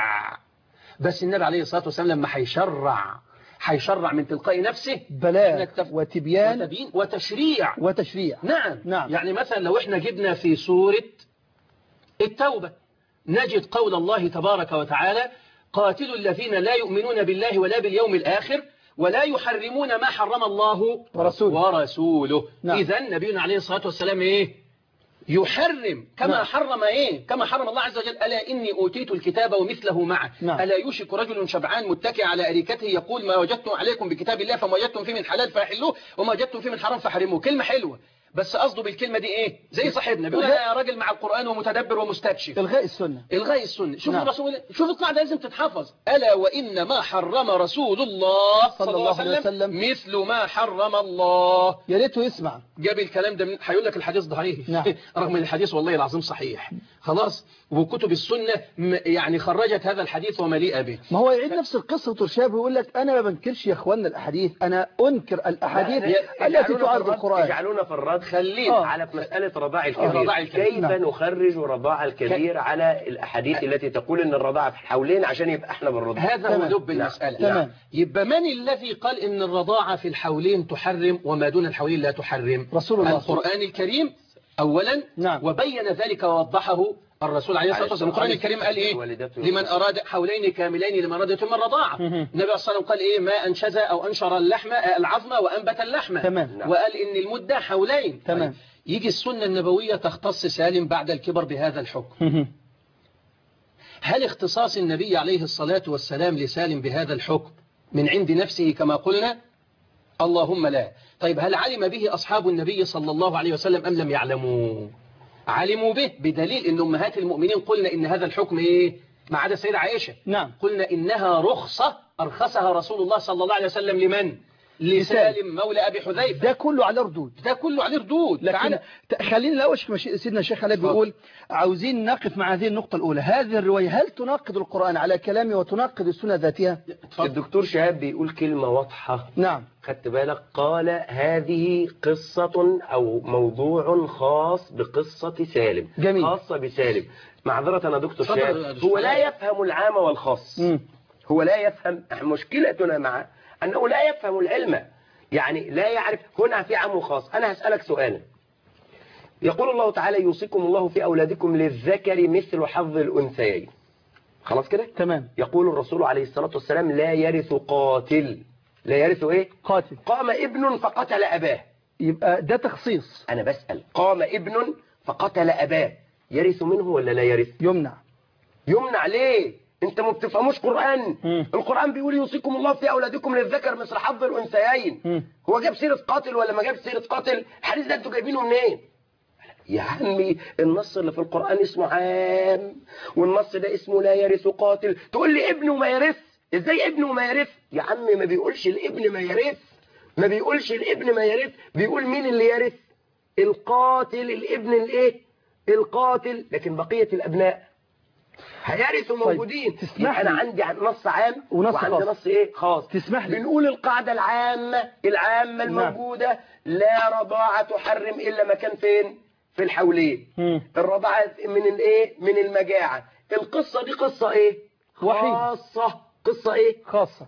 بس النبي عليه الصلاة والسلام لما هيشرع هيشرع من تلقاء نفسه بلاغ نكتف- وتبيان وتبيين وتشريع وتشريع نعم نعم. يعني مثلا لو احنا جبنا في سورة التوبة نجد قول الله تبارك وتعالى قاتلوا الذين لا يؤمنون بالله ولا باليوم الآخر ولا يحرمون ما حرم الله ورسوله. ورسوله نعم. إذا نبينا عليه الصلاة والسلام إيه يحرم كما نعم. حرم إيه كما حرم الله عز وجل ألا إني أوتيت الكتاب ومثله معه نعم. ألا يوشك رجل شبعان متكئ على أريكته يقول ما وجدتم عليكم بكتاب الله فما وجدتم فيه من حلال فاحلوه وما وجدتم فيه من حرام فحرموه كلمة حلوة بس قصده بالكلمة دي إيه زي صاحبنا بيقول أنا يا راجل مع القرآن ومتدبر ومستكشف إلغاء السنة الغاء السنة شوف نعم. الرسول شوف القاعدة لازم تتحفظ ألا وإن ما حرم رسول الله صلى الله عليه وسلم مثل ما حرم الله يا ريته يسمع جاب الكلام ده من هيقول لك الحديث ضعيف نعم. رغم ان الحديث والله العظيم صحيح خلاص وكتب السنة م- يعني خرجت هذا الحديث ومليئة به ما هو يعيد نفس القصة وترشاب ويقول لك أنا ما بنكرش يا إخواننا الأحاديث أنا أنكر الأحاديث التي يجعلونا في تعارض الرد- القرآن يجعلونا في الرد خلينا. آه. على مسألة رضاع الكبير رضاع الكبير. كيف نعم. نخرج رضاع الكبير على الأحاديث التي تقول أن الرضاعة في الحولين عشان يبقى احنا بنرد هذا هو تمام. لب المسألة تمام. يبقى من الذي قال ان الرضاعة في الحولين تحرم وما دون الحولين لا تحرم رسول الله صلى الله القرآن الكريم أولا نعم. وبين ذلك ووضحه الرسول عليه الصلاة والسلام القرآن الكريم قال إيه والدته لمن أراد حولين كاملين لمن أراد يتم الرضاعة مهم. النبي صلى الله عليه وسلم قال إيه ما أنشز أو أنشر اللحم آه، العظم وأنبت اللحم تمام. نعم. وقال إن المدة حولين تمام. طيب. يجي السنة النبوية تختص سالم بعد الكبر بهذا الحكم هل اختصاص النبي عليه الصلاة والسلام لسالم بهذا الحكم من عند نفسه كما قلنا اللهم لا طيب هل علم به أصحاب النبي صلى الله عليه وسلم أم لم يعلموا علموا به بدليل أن أمهات المؤمنين قلنا إن هذا الحكم إيه ما عدا السيدة عائشة نعم قلنا إنها رخصة أرخصها رسول الله صلى الله عليه وسلم لمن لسالم مولى أبي حذيفة ده كله على ردود ده كله عليه ردود لكن تعالى. ت- خلينا الأول شيخ مش- سيدنا الشيخ علاء بيقول عاوزين نقف مع هذه النقطة الأولى هذه الرواية هل تناقض القرآن على كلامه وتناقض السنة ذاتها اتفضل. الدكتور شهاب بيقول كلمة واضحة نعم خدت بالك قال هذه قصة أو موضوع خاص بقصة سالم جميل. خاصة بسالم معذرة أنا دكتور اتفضل شهاب يا دكتور. هو لا يفهم العام والخاص مم. هو لا يفهم مشكلتنا معه أنه لا يفهم العلم يعني لا يعرف هنا في عام وخاص أنا هسألك سؤالا يقول الله تعالى يوصيكم الله في أولادكم للذكر مثل حظ الأنثيين خلاص كده تمام يقول الرسول عليه الصلاة والسلام لا يرث قاتل لا يرث ايه قاتل قام ابن فقتل أباه يبقى ده تخصيص أنا بسأل قام ابن فقتل أباه يرث منه ولا لا يرث يمنع يمنع ليه انت ما بتفهموش قرآن مم. القرآن بيقول يوصيكم الله في أولادكم للذكر مثل حظ الأنثيين مم. هو جاب سيرة قاتل ولا ما جاب سيرة قاتل الحديث ده انتوا جايبينه منين يا عمي النص اللي في القرآن اسمه عام والنص ده اسمه لا يرث قاتل تقول لي ابنه ما يرث ازاي ابنه ما يرث يا عمي ما بيقولش الابن ما يرث ما بيقولش الابن ما يرث بيقول مين اللي يرث القاتل الابن الايه القاتل لكن بقية الابناء هيرثوا طيب، موجودين تسمح انا لي. عندي نص عام ونص وعندي خاص. نص ايه خاص تسمح لي. بنقول القاعدة العامة العامة نعم. الموجودة لا رضاعة تحرم إلا مكان فين في الحولين مم. الرضاعة من الايه من المجاعة القصة دي قصة ايه وحيد. خاصة قصة ايه خاصة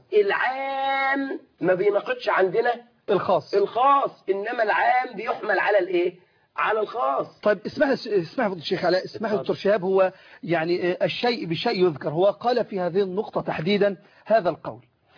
العام ما بيناقضش عندنا الخاص الخاص انما العام بيحمل على الايه على الخاص طيب اسمح اسمح فضل الشيخ علاء اسمح يا دكتور شهاب هو يعني آه، الشيء بالشيء يذكر هو قال في هذه النقطة تحديدا هذا القول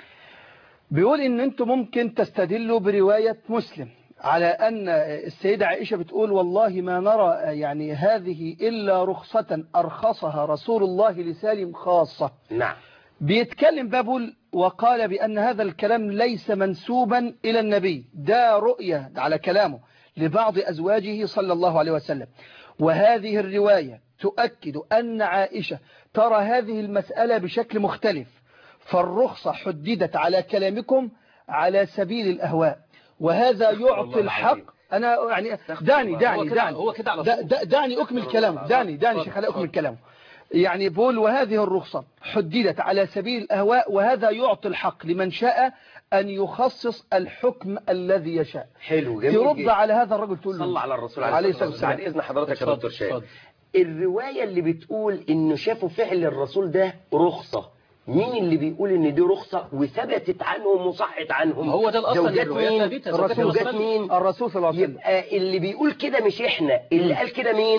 بيقول ان انتم ممكن تستدلوا برواية مسلم على ان السيدة عائشة بتقول والله ما نرى آه، يعني هذه الا رخصة ارخصها رسول الله لسالم خاصة نعم بيتكلم بابل وقال بأن هذا الكلام ليس منسوبا إلى النبي ده رؤية على كلامه لبعض أزواجه صلى الله عليه وسلم وهذه الرواية تؤكد أن عائشة ترى هذه المسألة بشكل مختلف فالرخصة حددت على كلامكم على سبيل الأهواء وهذا يعطي الله الحق العظيم. أنا يعني دعني هو دعني كده- دعني هو كده على دا- طول. دا- دعني أكمل كلامه دعني دعني شيخ علاء أكمل كلامه يعني بقول وهذه الرخصة حددت على سبيل الأهواء وهذا يعطي الحق لمن شاء أن يخصص الحكم الذي يشاء حلو جميل ترد جدا. على هذا الرجل تقول له صلى على الرسول عليه الصلاة والسلام بعد اذن حضرتك يا اتفضل، دكتور شاهد اتفضل. الرواية اللي بتقول انه شافوا فعل الرسول ده رخصة مين اللي بيقول ان دي رخصة وثبتت عنهم وصحت عنهم هو ده الأصل زوجات الروايات مين ثابتة، زوجات زوجات الرسول. مين الرسول صلى الله عليه وسلم يبقى اللي بيقول كده مش احنا اللي قال كده مين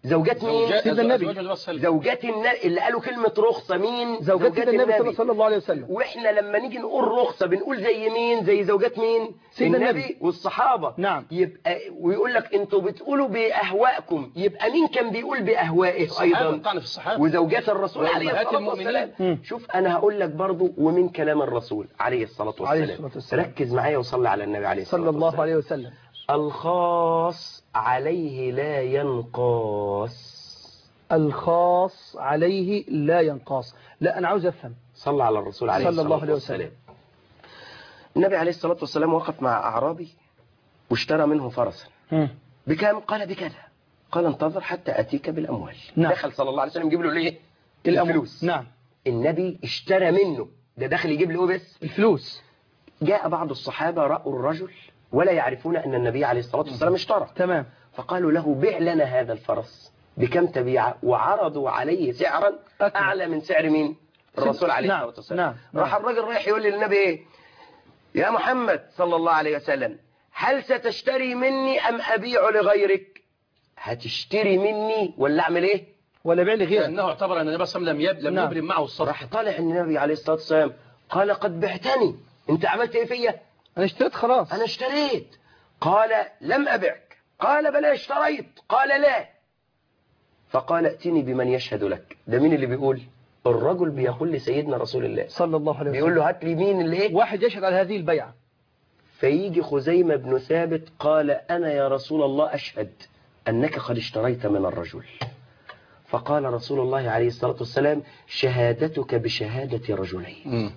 زوجات مين زوجات- سيدنا النبي. زوجات النبي صلى الله عليه وسلم. زوجات النبي اللي قالوا كلمة رخصة مين زوجات سيدنا النبي صلى- صلى الله عليه وسلم واحنا لما نيجي نقول رخصة بنقول زي مين زي زوجات مين سيدنا النبي النبي. والصحابة نعم. يبقى ويقول لك انتوا بتقولوا بأهوائكم يبقى مين كان بيقول بأهوائه الصحابة أيضا طعن في الصحابة وزوجات الرسول عليه وأمهات الصلاة المؤمنين. والسلام مم. شوف أنا هقول لك برضو ومن كلام الرسول عليه الصلاة والسلام, عليه الصلاة والسلام. ركز معايا وصلي على النبي عليه الصلاة صلى الله والسلام. عليه وسلم الخاص عليه لا ينقاص الخاص عليه لا ينقاص لا أنا عاوز أفهم صلى على الرسول عليه صلى الصلاة الله عليه والسلام وسلم. النبي عليه الصلاة والسلام وقف مع أعرابي واشترى منه فرسا مم. بكام قال بكذا قال انتظر حتى أتيك بالأموال نعم. دخل صلى الله عليه وسلم يجيب له الايه الأموال. الفلوس نعم النبي اشترى منه ده داخل يجيب له إيه بس الفلوس جاء بعض الصحابة رأوا الرجل ولا يعرفون أن النبي عليه الصلاة والسلام اشترى تمام فقالوا له بيع لنا هذا الفرس بكم تبيعه وعرضوا عليه سعرا أكبر. أعلى من سعر مين الرسول عليه نعم، الصلاة والسلام نعم، راح نعم. الراجل رايح يقول للنبي ايه يا محمد صلى الله عليه وسلم هل ستشتري مني أم أبيع لغيرك هتشتري مني ولا أعمل إيه ولا بيع لغيرك لأنه اعتبر أن النبي صلى الله عليه وسلم لم يب- لم نعم. يبرم معه الصفقة راح طالع النبي عليه الصلاة والسلام قال قد بعتني انت عملت ايه فيا أنا اشتريت خلاص انا اشتريت قال لم ابعك قال بلى اشتريت قال لا فقال ائتني بمن يشهد لك ده مين اللي بيقول الرجل بيقول لسيدنا رسول الله صلى الله عليه بيقول وسلم له هات لي مين اللي ايه واحد يشهد على هذه البيعة فيجي خزيمة بن ثابت قال أنا يا رسول الله أشهد أنك قد اشتريت من الرجل فقال رسول الله عليه الصلاة والسلام شهادتك بشهادة رجلين مم.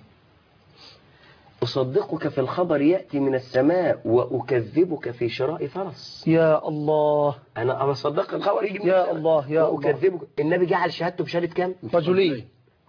أصدقك في الخبر يأتي من السماء وأكذبك في شراء فرس يا الله أنا أصدق الخبر يجي من يا السماء الله، يا وأكذبك النبي جعل شهادته بشهادة كام؟ رجلين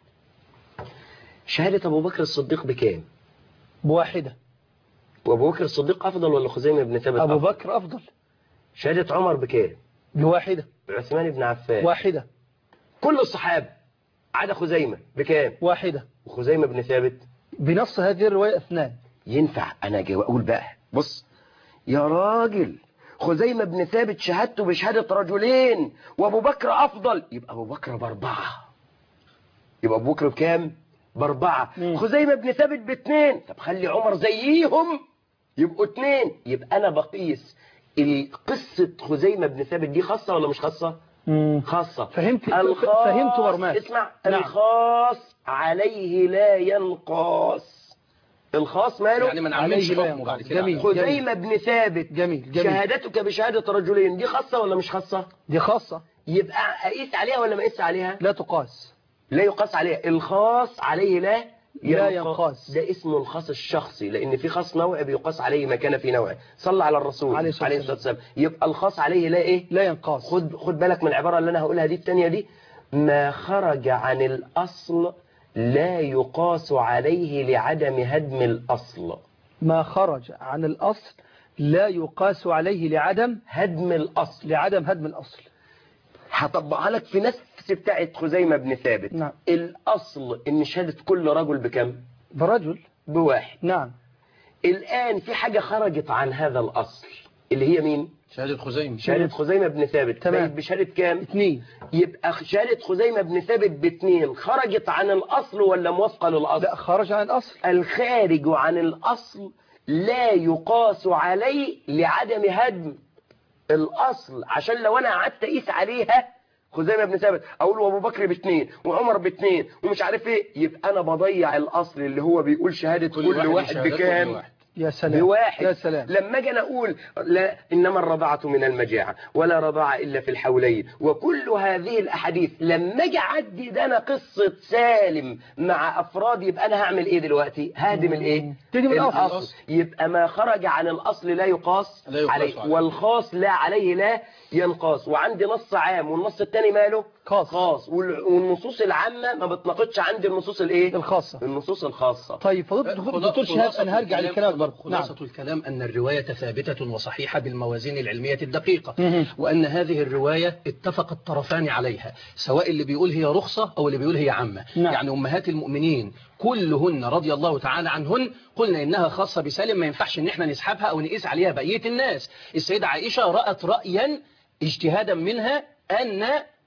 شهادة أبو بكر الصديق بكام؟ بواحدة وأبو بكر الصديق أفضل ولا خزيمة بن ثابت أبو أفضل؟ بكر أفضل شهادة عمر بكام؟ بواحدة عثمان بن عفان واحدة كل الصحابة عدا خزيمة بكام؟ واحدة وخزيمة بن ثابت بنص هذه الرواية اثنان ينفع أنا جاي أقول بقى بص يا راجل خزيمة بن ثابت شهادته بشهادة رجلين وأبو بكر أفضل يبقى أبو بكر بأربعة يبقى أبو بكر بكام؟ بأربعة مم. خزيمة بن ثابت باثنين طب خلي عمر زيهم يبقوا اثنين يبقى أنا بقيس قصة خزيمة بن ثابت دي خاصة ولا مش خاصة؟ مم. خاصة فهمت الخاص فهمت مرماك اسمع نعم. الخاص عليه لا ينقاص الخاص ماله يعني ما نعملش عليه لا حكم بعد ينقص. كده جميل. خزيمة بن ثابت جميل جميل شهادتك بشهادة رجلين دي خاصة ولا مش خاصة دي خاصة يبقى أقيس عليها ولا ما أقيس عليها لا تقاس لا يقاس عليها الخاص عليه لا لا ينقاس. ده اسمه الخاص الشخصي لأن في خاص نوع بيقاس عليه ما كان في نوع صلى على الرسول عليه الصلاة والسلام. والسلام يبقى الخاص عليه لا إيه لا ينقاس خد خد بالك من العبارة اللي أنا هقولها دي التانية دي ما خرج عن الأصل لا يقاس عليه لعدم هدم الأصل ما خرج عن الأصل لا يقاس عليه لعدم هدم الأصل لعدم هدم الأصل هطبقها لك في نفس بتاعت خزيمة بن ثابت نعم. الأصل إن شهادة كل رجل بكم برجل بواحد نعم الآن في حاجة خرجت عن هذا الأصل اللي هي مين شهادة خزيمة شهادة خزيمة بن ثابت تمام. بقت بشهادة كام اثنين يبقى شهادة خزيمة بن ثابت باثنين خرجت عن الأصل ولا موافقة للأصل لا خرج عن الأصل الخارج عن الأصل لا يقاس عليه لعدم هدم الأصل عشان لو أنا قعدت أقيس عليها خزيمة بن ثابت أقول أبو بكر باثنين وعمر باثنين ومش عارف إيه يبقى أنا بضيع الأصل اللي هو بيقول شهادة كل, كل واحد شهادته بكام بواحد. يا سلام بواحد يا سلام لما اجي أنا اقول لا انما الرضاعه من المجاعه ولا رضاعه الا في الحولين وكل هذه الاحاديث لما اجي اعدي ده انا قصه سالم مع افراد يبقى انا هعمل ايه دلوقتي هادم الايه تهدم الأصل. الأصل. يبقى ما خرج عن الاصل لا يقاس, لا يقاس عليه عليه. والخاص لا عليه لا ينقاس وعندي نص عام والنص الثاني ماله خاص. خاص وال- والنصوص العامه ما بتناقضش عندي النصوص الايه الخاصة النصوص الخاصه طيب فضيلة الدكتور دكتور شهاب أنا هرجع للكلام برضه نعم خلاصة الكلام أن الرواية ثابتة وصحيحة بالموازين العلمية الدقيقة مهم. وأن هذه الرواية اتفق الطرفان عليها سواء اللي بيقول هي رخصة أو اللي بيقول هي عامة نعم. يعني أمهات المؤمنين كلهن رضي الله تعالى عنهن قلنا إنها خاصة بسالم ما ينفعش إن احنا نسحبها أو نقيس عليها بقية الناس السيدة عائشة رأت رأيا اجتهادا منها أن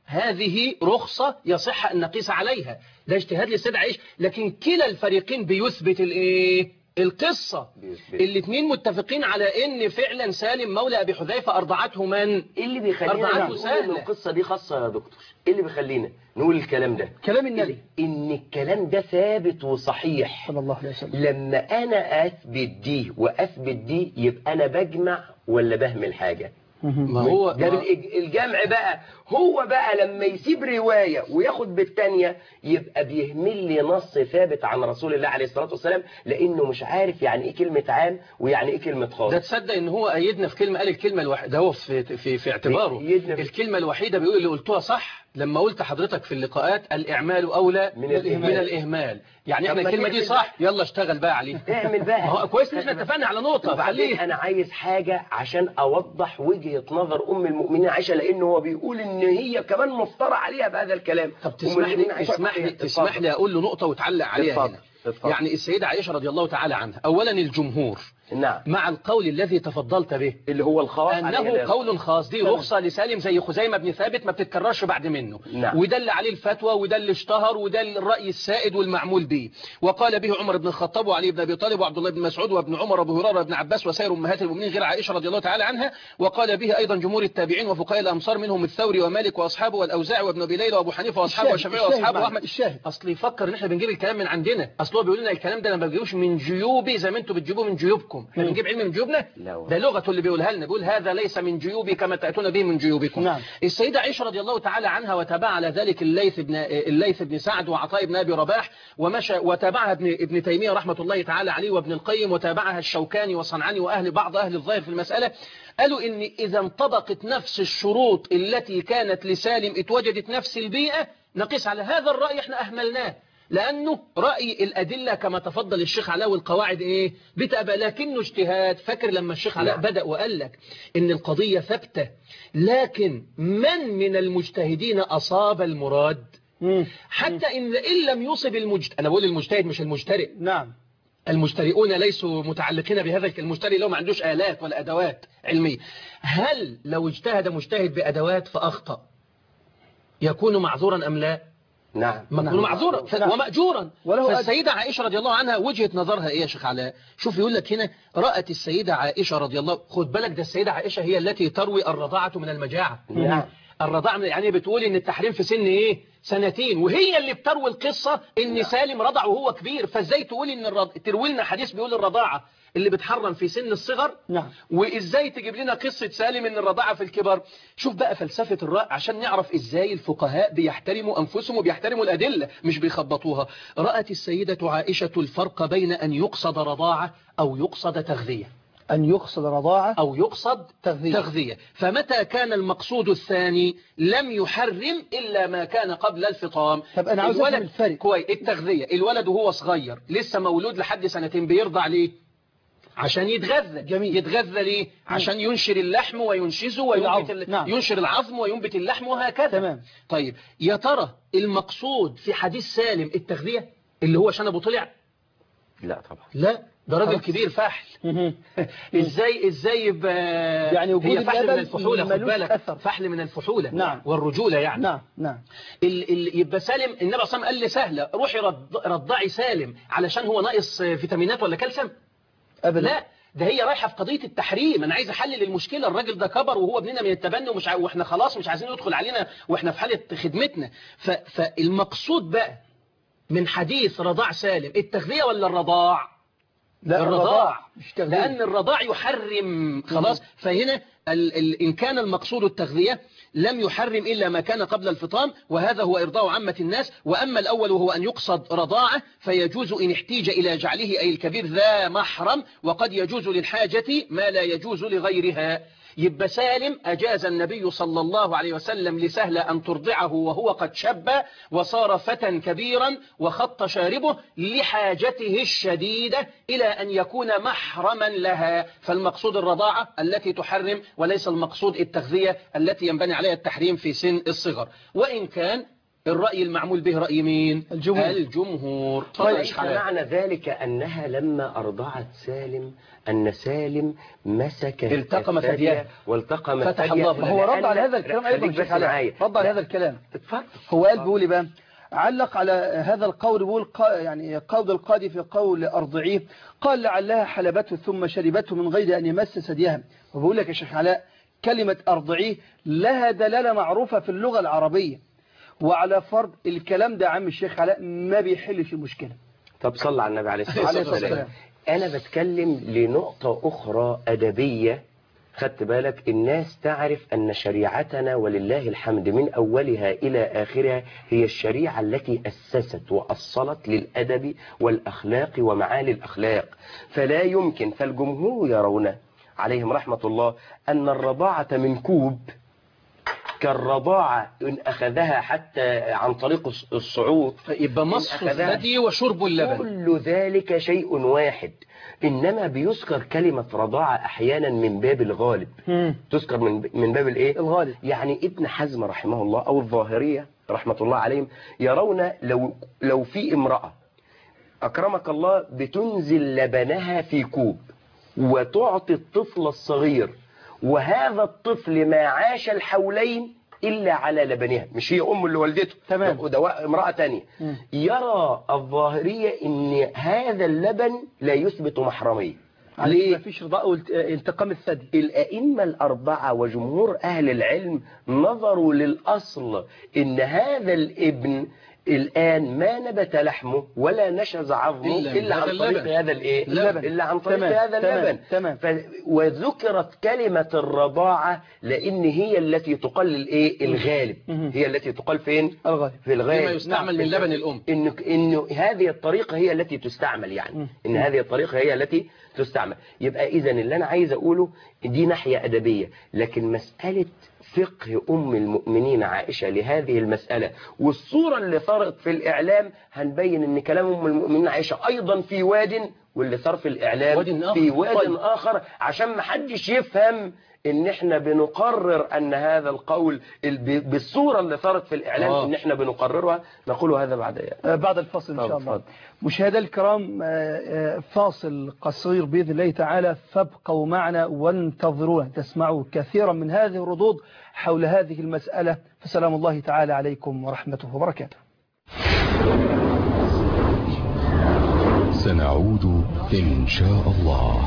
هذه رخصة يصح أن نقيس عليها ده اجتهاد للسيد عائشة لكن كلا الفريقين بيثبت الايه القصة بيثبت. الاثنين متفقين على ان فعلا سالم مولى ابي حذيفة ارضعته من ايه اللي بيخلينا أربعة نقول ان سهلة. القصة دي خاصة يا دكتور ايه اللي بيخلينا نقول الكلام ده كلام النبي ان الكلام ده ثابت وصحيح صلى الله عليه وسلم لما انا اثبت دي واثبت دي يبقى انا بجمع ولا بهمل حاجة ما هو ده ما- بالإج- الجمع بقى هو بقى لما يسيب رواية وياخد بالتانية يبقى بيهمل لي نص ثابت عن رسول الله عليه الصلاة والسلام لأنه مش عارف يعني إيه كلمة عام ويعني إيه كلمة ده خاص تصدق ان هو ايدنا في كلمة قال الكلمة الوحيدة ده هو في في في اعتباره يدنا في- الكلمة الوحيدة بيقول اللي قلتوها صح لما قلت حضرتك في اللقاءات الاعمال اولى من الإهمال. من الاهمال يعني طب احنا ما الكلمة دي تعمل صح يلا اشتغل بقى عليه اعمل بقى ما هو كويس ان احنا اتفقنا على نقطة وبعدين خليه انا عايز حاجة عشان اوضح وجهة نظر ام المؤمنين عائشة لانه هو بيقول ان هي كمان مفترى عليها بهذا الكلام طب أم تسمح المؤمنين لي عائشة تسمح لي اتفضل. تسمح لي اقول له نقطة وتعلق عليها اتفضل. هنا اتفضل. يعني السيدة عائشة رضي الله تعالى عنها اولا الجمهور نعم مع القول الذي تفضلت به اللي هو الخاص عليه أنه ده. قول خاص دي رخصة لسالم زي خزيمة بن ثابت ما بتتكررش بعد منه نعم. وده اللي عليه الفتوى وده اللي اشتهر وده الرأي السائد والمعمول به وقال به عمر بن الخطاب وعلي بن أبي طالب وعبد الله بن مسعود وابن عمر وابو هريرة وابن عباس وسائر أمهات المؤمنين غير عائشة رضي الله تعالى عنها وقال به أيضا جمهور التابعين وفقهاء الأمصار منهم الثوري ومالك وأصحابه والأوزاعي وابن أبي ليلى وأبو حنيفة وأصحابه الشاهد- والشافعي الشاهد وأصحابه معنا، وأحمد الشاهد. اصل يفكر ان احنا بنجيب الكلام من عندنا اصل هو بيقول لنا الكلام ده انا ما بجيبوش من جيوبي زي ما انتم بتجيبوه من جيوبكم احنا مم. بنجيب علم من جيوبنا لا والله. ده لغته اللي بيقولها لنا بيقول هذا ليس من جيوبي كما تاتون به من جيوبكم نعم. السيده عائشه رضي الله تعالى عنها وتابع على ذلك الليث بن الليث بن سعد وعطاء بن ابي رباح ومشى وتابعها ابن ابن تيميه رحمه الله تعالى عليه وابن القيم وتابعها الشوكاني وصنعاني واهل بعض اهل الظاهر في المساله قالوا ان اذا انطبقت نفس الشروط التي كانت لسالم اتوجدت نفس البيئه نقيس على هذا الراي احنا اهملناه لأنه رأي الأدلة كما تفضل الشيخ علاء والقواعد إيه بتبقى لكنه اجتهاد فاكر لما الشيخ علاء نعم. بدأ وقال لك إن القضية ثابتة لكن من من المجتهدين أصاب المراد مم. حتى إن, إن لم يصب المجتهد أنا بقول المجتهد مش المجترئ نعم المجترئون ليسوا متعلقين بهذا الك- المجترئ لو ما عندوش آلات ولا أدوات علمية هل لو اجتهد مجتهد بأدوات فأخطأ يكون معذورا أم لا نعم يكون معذورا ف- نعم. ومأجورا وله أجر. فالسيدة عائشة رضي الله عنها وجهة نظرها إيه يا شيخ علاء شوف يقول لك هنا رأت السيدة عائشة رضي الله خد بالك ده السيدة عائشة هي التي تروي الرضاعة من المجاعة نعم. الرضاعة من يعني بتقول ان التحريم في سن ايه سنتين وهي اللي بتروي القصة ان سالم رضع وهو كبير فازاي تقول ان الرض... تروي لنا حديث بيقول الرضاعة اللي بتحرم في سن الصغر نعم. وازاي تجيب لنا قصة سالم ان الرضاعة في الكبر شوف بقى فلسفة الرأي عشان نعرف ازاي الفقهاء بيحترموا انفسهم وبيحترموا الادلة مش بيخبطوها رأت السيدة عائشة الفرق بين ان يقصد رضاعة او يقصد تغذية أن يقصد رضاعة أو يقصد تغذية. تغذية فمتى كان المقصود الثاني لم يحرم إلا ما كان قبل الفطام طب أنا عاوز أفهم الفرق. كويس التغذية الولد وهو صغير لسه مولود لحد سنتين بيرضع ليه عشان يتغذى جميل. يتغذى ليه عشان ينشر اللحم وينشزه وينبت العظم. ال... نعم. ينشر العظم وينبت اللحم وهكذا تمام. طيب يا ترى المقصود في حديث سالم التغذية اللي هو عشان ابو طلع لا طبعا لا ده راجل خلاص. كبير فحل مهم. ازاي ازاي يبقى يعني وجود هي فحل من اللبن الفحولة خد ملوش بالك أثر. فحل من الفحولة نعم. والرجولة يعني نعم نعم ال ال يبقى سالم النبي صلى الله عليه وسلم قال لي سهلة روحي رض رضعي سالم علشان هو ناقص فيتامينات ولا كالسيوم أبدا لا ده هي رايحة في قضية التحريم أنا عايز أحلل المشكلة الراجل ده كبر وهو ابننا من التبني ومش ع... وإحنا خلاص مش عايزين يدخل علينا وإحنا في حالة خدمتنا ف... فالمقصود بقى من حديث رضاع سالم التغذية ولا الرضاع لا الرضاع مش تغذية. لأن الرضاع يحرم خلاص فهنا ال ال إن كان المقصود التغذية لم يحرم إلا ما كان قبل الفطام وهذا هو إرضاء عامة الناس وأما الأول وهو أن يقصد رضاعة فيجوز إن احتيج إلى جعله أي الكبير ذا محرم وقد يجوز للحاجة ما لا يجوز لغيرها يبقى سالم أجاز النبي صلى الله عليه وسلم لسهل أن ترضعه وهو قد شب وصار فتى كبيرا وخط شاربه لحاجته الشديدة إلى أن يكون محرما لها فالمقصود الرضاعة التي تحرم وليس المقصود التغذية التي ينبني عليها التحريم في سن الصغر وإن كان الرأي المعمول به رأي مين الجمهور. الجمهور اتفضل يا وليس شيخ علاء. معنى ذلك أنها لما أرضعت سالم أن سالم مسك التقم الثدي ثديها. والتقم فتح الثدي الله له. هو رد لأن- على هذا الكلام أيضا خليك شيخ بس علاء معايا رد على لا، هذا الكلام اتفضل هو قال بيقول إيه بقى علق على هذا القول بيقول قا- يعني قول القاضي في قول أرضعيه قال لعلها حلبته ثم شربته من غير أن يمس ثديها وبقول لك يا شيخ علاء كلمة أرضعيه لها دلالة معروفة في اللغة العربية وعلى فرض الكلام ده عم الشيخ علاء ما بيحلش المشكلة طب صلى على النبي عليه الصلاة عليه الصلاة والسلام أنا بتكلم لنقطة أخرى أدبية خدت بالك الناس تعرف أن شريعتنا ولله الحمد من أولها إلى آخرها هي الشريعة التي أسست وأصلت للأدب والأخلاق ومعالي الأخلاق فلا يمكن فالجمهور يرون عليهم رحمة الله أن الرضاعة من كوب كالرضاعة إن أخذها حتى عن طريق الصعود يبقى مصف إن أخذها. الثدي وشرب اللبن كل ذلك شيء واحد إنما بيذكر كلمة رضاعة أحيانا من باب الغالب تذكر من من باب الإيه؟ الغالب يعني ابن حزم رحمه الله أو الظاهرية رحمة الله عليهم يرون لو لو في امرأة أكرمك الله بتنزل لبنها في كوب وتعطي الطفل الصغير وهذا الطفل ما عاش الحولين إلا على لبنها مش هي أم اللي والدته تمام. ده ده امرأة تانية مم. يرى الظاهرية ان هذا اللبن لا يثبت محرمية عليه ليه؟ ما فيش رضاء والت- التقام الثدي الأئمة الأربعة وجمهور أهل العلم نظروا للأصل إن هذا الابن الآن ما نبت لحمه ولا نشز عظمه إلا من إلا, هذا عن طريق اللبن. هذا الإيه؟ اللبن. إلا عن طريق تمام، هذا تمام، اللبن تمام. ف... وذكرت كلمة الرضاعة لأن هي التي تقل الإيه؟ الغالب مم. هي التي تقال فين؟ الغالب في الغالب لما يستعمل من لبن الأم إنه إنه هذه الطريقة هي التي تستعمل يعني مم. إن هذه الطريقة هي التي تستعمل يبقى إذا اللي أنا عايز أقوله دي ناحية أدبية لكن مسألة فقه أم المؤمنين عائشة لهذه المسألة والصورة اللي صارت في الإعلام هنبين إن كلام أم المؤمنين عائشة أيضا في واد واللي صار في الإعلام واد آخر. في واد طيب. آخر عشان ما حدش يفهم ان احنا بنقرر ان هذا القول ال- ب- بالصورة اللي صارت في الاعلام آه. ان احنا بنقررها نقول هذا بعد آه، بعد الفصل إن شاء طب الله اتفضل. مشاهدي الكرام آه، آه، فاصل قصير بإذن الله تعالى فابقوا معنا وانتظرونا تسمعوا كثيرا من هذه الردود حول هذه المسألة فسلام الله تعالى عليكم ورحمته وبركاته سنعود إن شاء الله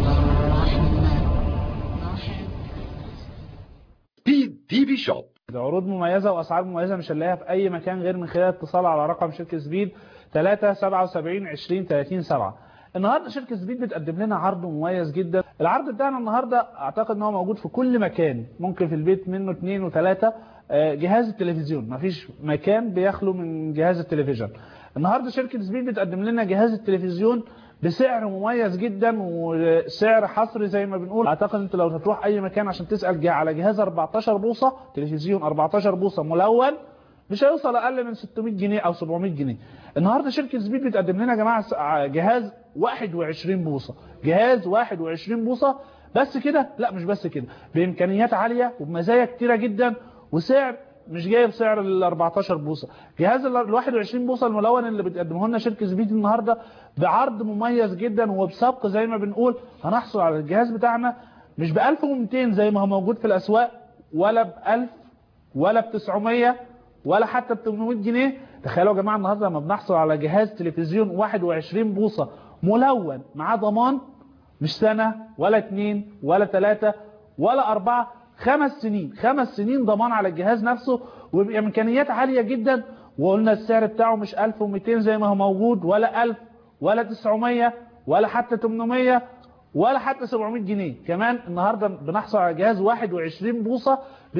بي بي بي شوب عروض مميزة وأسعار مميزة مش هنلاقيها في أي مكان غير من خلال اتصال على رقم شركة سبيد 3 77 20 30 7 النهاردة شركة سبيد بتقدم لنا عرض مميز جدا العرض بتاعنا النهاردة أعتقد أنه هو موجود في كل مكان ممكن في البيت منه اثنين وثلاثة آه، جهاز التلفزيون مفيش مكان بيخلو من جهاز التلفزيون النهاردة شركة سبيد بتقدم لنا جهاز التلفزيون بسعر مميز جدا وسعر حصري زي ما بنقول اعتقد انت لو هتروح اي مكان عشان تسال جه على جهاز 14 بوصه تلفزيون 14 بوصه ملون مش هيوصل اقل من 600 جنيه او 700 جنيه النهارده شركه سبيد بتقدم لنا يا جماعه س- جهاز 21 بوصه جهاز 21 بوصه بس كده لا مش بس كده بامكانيات عاليه وبمزايا كتيره جدا وسعر مش جايب سعر ال 14 بوصه جهاز ال 21 بوصه الملون اللي بتقدمه لنا شركه سبيد النهارده بعرض مميز جدا وبسبق زي ما بنقول هنحصل على الجهاز بتاعنا مش ب 1200 زي ما هو موجود في الاسواق ولا ب 1000 ولا ب 900 ولا حتى ب 800 جنيه تخيلوا يا جماعه النهارده لما بنحصل على جهاز تلفزيون 21 بوصه ملون معاه ضمان مش سنه ولا اتنين ولا تلاته ولا اربعه خمس سنين خمس سنين ضمان على الجهاز نفسه وبامكانيات عاليه جدا وقلنا السعر بتاعه مش 1200 زي ما هو موجود ولا 1000 ولا 900 ولا حتى 800 ولا حتى 700 جنيه كمان النهارده بنحصل على جهاز 21 بوصه ب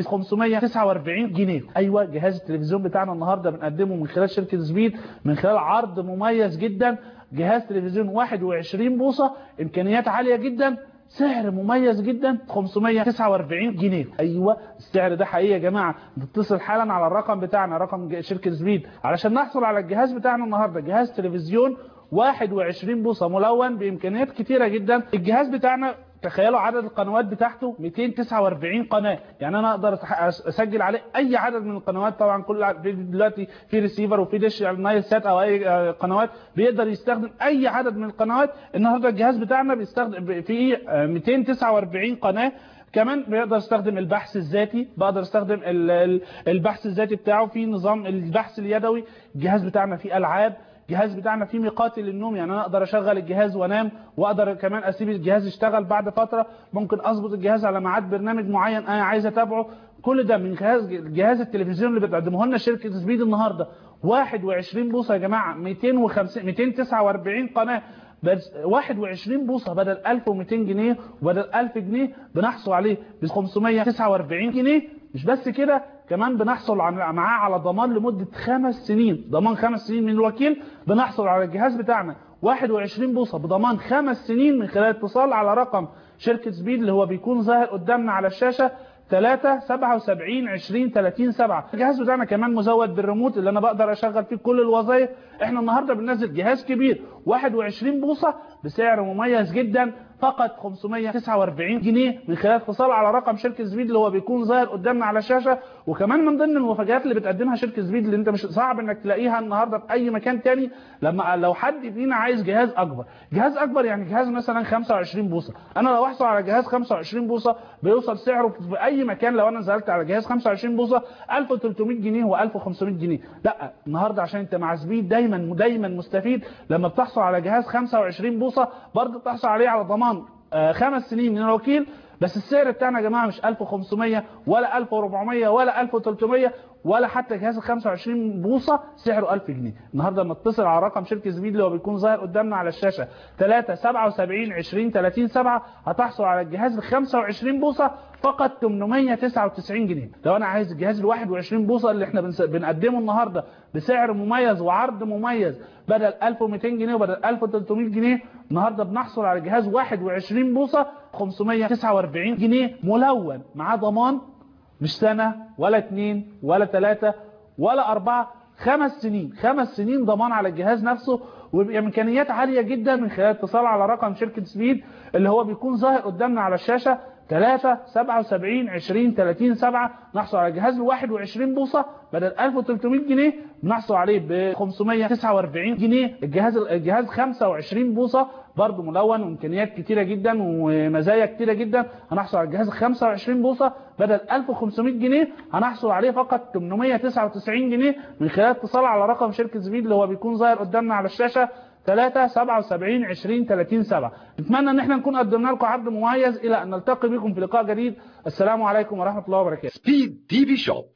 549 جنيه ايوه جهاز التلفزيون بتاعنا النهارده بنقدمه من خلال شركه سبيد من خلال عرض مميز جدا جهاز تلفزيون 21 بوصه امكانيات عاليه جدا سعر مميز جدا 549 جنيه ايوه السعر ده حقيقي يا جماعه نتصل حالا على الرقم بتاعنا رقم ج- شركه سبيد علشان نحصل على الجهاز بتاعنا النهارده جهاز تلفزيون 21 بوصه ملون بامكانيات كتيره جدا الجهاز بتاعنا تخيلوا عدد القنوات بتاعته 249 قناة يعني انا اقدر أتح- اسجل عليه اي عدد من القنوات طبعا كل ع- في دلوقتي في ريسيفر وفي ديش يعني نايل سات او اي آه، قنوات بيقدر يستخدم اي عدد من القنوات النهارده الجهاز بتاعنا بيستخدم فيه آه، 249 قناة كمان بيقدر استخدم البحث الذاتي بقدر استخدم ال- ال- البحث الذاتي بتاعه في نظام البحث اليدوي الجهاز بتاعنا فيه العاب الجهاز بتاعنا فيه ميقات للنوم يعني انا اقدر اشغل الجهاز وانام واقدر كمان اسيب الجهاز يشتغل بعد فتره ممكن اظبط الجهاز على ميعاد برنامج معين انا عايز اتابعه كل ده من جهاز جهاز التلفزيون اللي بتقدمه لنا شركه سبيد النهارده 21 بوصه يا جماعه 250 249 قناه بس 21 بوصه بدل 1200 جنيه وبدل 1000 جنيه بنحصل عليه ب 549 جنيه مش بس كده كمان بنحصل على- معاه على ضمان لمده خمس سنين ضمان خمس سنين من الوكيل بنحصل على الجهاز بتاعنا 21 بوصه بضمان خمس سنين من خلال اتصال على رقم شركه سبيد اللي هو بيكون ظاهر قدامنا على الشاشه 3 77 20 30 7 الجهاز بتاعنا كمان مزود بالريموت اللي انا بقدر اشغل فيه كل الوظائف احنا النهارده بننزل جهاز كبير 21 بوصه بسعر مميز جدا فقط 549 جنيه من خلال اتصال على رقم شركه سبيد اللي هو بيكون ظاهر قدامنا على الشاشه وكمان من ضمن المفاجآت اللي بتقدمها شركه سبيد اللي انت مش صعب انك تلاقيها النهارده في اي مكان تاني لما لو حد فينا عايز جهاز اكبر جهاز اكبر يعني جهاز مثلا 25 بوصه انا لو احصل على جهاز 25 بوصه بيوصل سعره في اي مكان لو انا نزلت على جهاز 25 بوصه 1300 جنيه و1500 جنيه لا النهارده عشان انت مع سبيد دايما دايما مستفيد لما بتحصل على جهاز 25 بوصه برضه بتحصل عليه على ضمان آه، خمس سنين من الوكيل بس السعر بتاعنا يا جماعه مش 1500 ولا 1400 ولا 1300 ولا حتى جهاز ال 25 بوصه سعره 1000 جنيه النهارده لما تتصل على رقم شركه سبيد اللي هو بيكون ظاهر قدامنا على الشاشه 3 77 20 30 7 هتحصل على الجهاز ال 25 بوصه فقط 899 جنيه لو انا عايز الجهاز ال 21 بوصه اللي احنا بنس- بنقدمه النهارده بسعر مميز وعرض مميز بدل 1200 جنيه وبدل 1300 جنيه النهارده بنحصل على جهاز 21 بوصه 549 جنيه ملون معاه ضمان مش سنة ولا اتنين ولا تلاتة ولا أربعة خمس سنين خمس سنين ضمان على الجهاز نفسه وبإمكانيات عالية جدا من خلال اتصال على رقم شركة سبيد اللي هو بيكون ظاهر قدامنا على الشاشة 3 77 20 30 7 نحصل على جهاز ال 21 بوصة بدل 1300 جنيه نحصل عليه ب 549 جنيه الجهاز الجهاز 25 بوصة برضه ملون وامكانيات كتيره جدا ومزايا كتيره جدا هنحصل على الجهاز 25 بوصه بدل 1500 جنيه هنحصل عليه فقط 899 جنيه من خلال اتصال على رقم شركه سبيد اللي هو بيكون ظاهر قدامنا على الشاشه 3 77 20 30 7 نتمنى ان احنا نكون قدمنا لكم عرض مميز الى ان نلتقي بكم في لقاء جديد السلام عليكم ورحمه الله وبركاته سبيد تي في شوب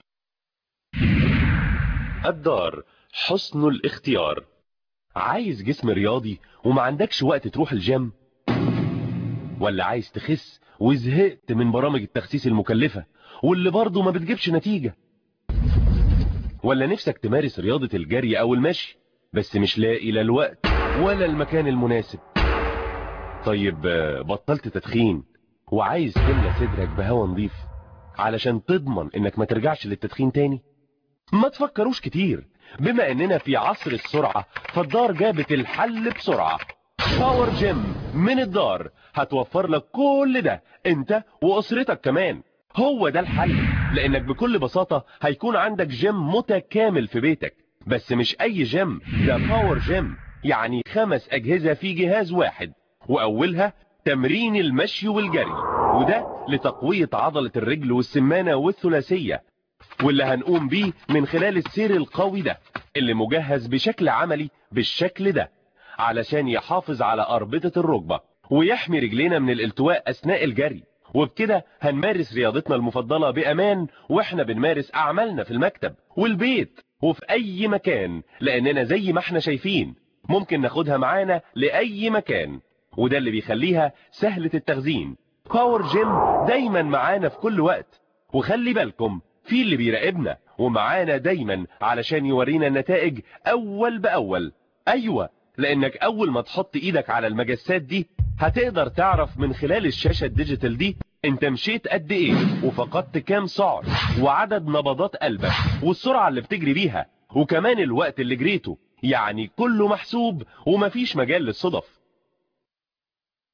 الدار حسن الاختيار عايز جسم رياضي وما عندكش وقت تروح الجيم ولا عايز تخس وزهقت من برامج التخسيس المكلفة واللي برضه ما بتجيبش نتيجة ولا نفسك تمارس رياضة الجري او المشي بس مش لاقي لا الوقت ولا المكان المناسب طيب آه، بطلت تدخين وعايز تملى صدرك بهوا نظيف علشان تضمن انك ما ترجعش للتدخين تاني ما تفكروش كتير بما اننا في عصر السرعة فالدار جابت الحل بسرعة باور جيم من الدار هتوفر لك كل ده انت واسرتك كمان هو ده الحل لانك بكل بساطة هيكون عندك جيم متكامل في بيتك بس مش اي جيم ده باور جيم يعني خمس اجهزة في جهاز واحد واولها تمرين المشي والجري وده لتقوية عضلة الرجل والسمانة والثلاثية واللي هنقوم بيه من خلال السير القوي ده اللي مجهز بشكل عملي بالشكل ده علشان يحافظ على أربطة الركبة ويحمي رجلينا من الالتواء أثناء الجري وبكده هنمارس رياضتنا المفضلة بأمان واحنا بنمارس أعمالنا في المكتب والبيت وفي أي مكان لأننا زي ما احنا شايفين ممكن ناخدها معانا لأي مكان وده اللي بيخليها سهلة التخزين باور جيم دايما معانا في كل وقت وخلي بالكم في اللي بيراقبنا ومعانا دايما علشان يورينا النتائج اول باول ايوه لانك اول ما تحط ايدك على المجسات دي هتقدر تعرف من خلال الشاشة الديجيتال دي انت مشيت قد ايه وفقدت كام سعر وعدد نبضات قلبك والسرعة اللي بتجري بيها وكمان الوقت اللي جريته يعني كله محسوب ومفيش مجال للصدف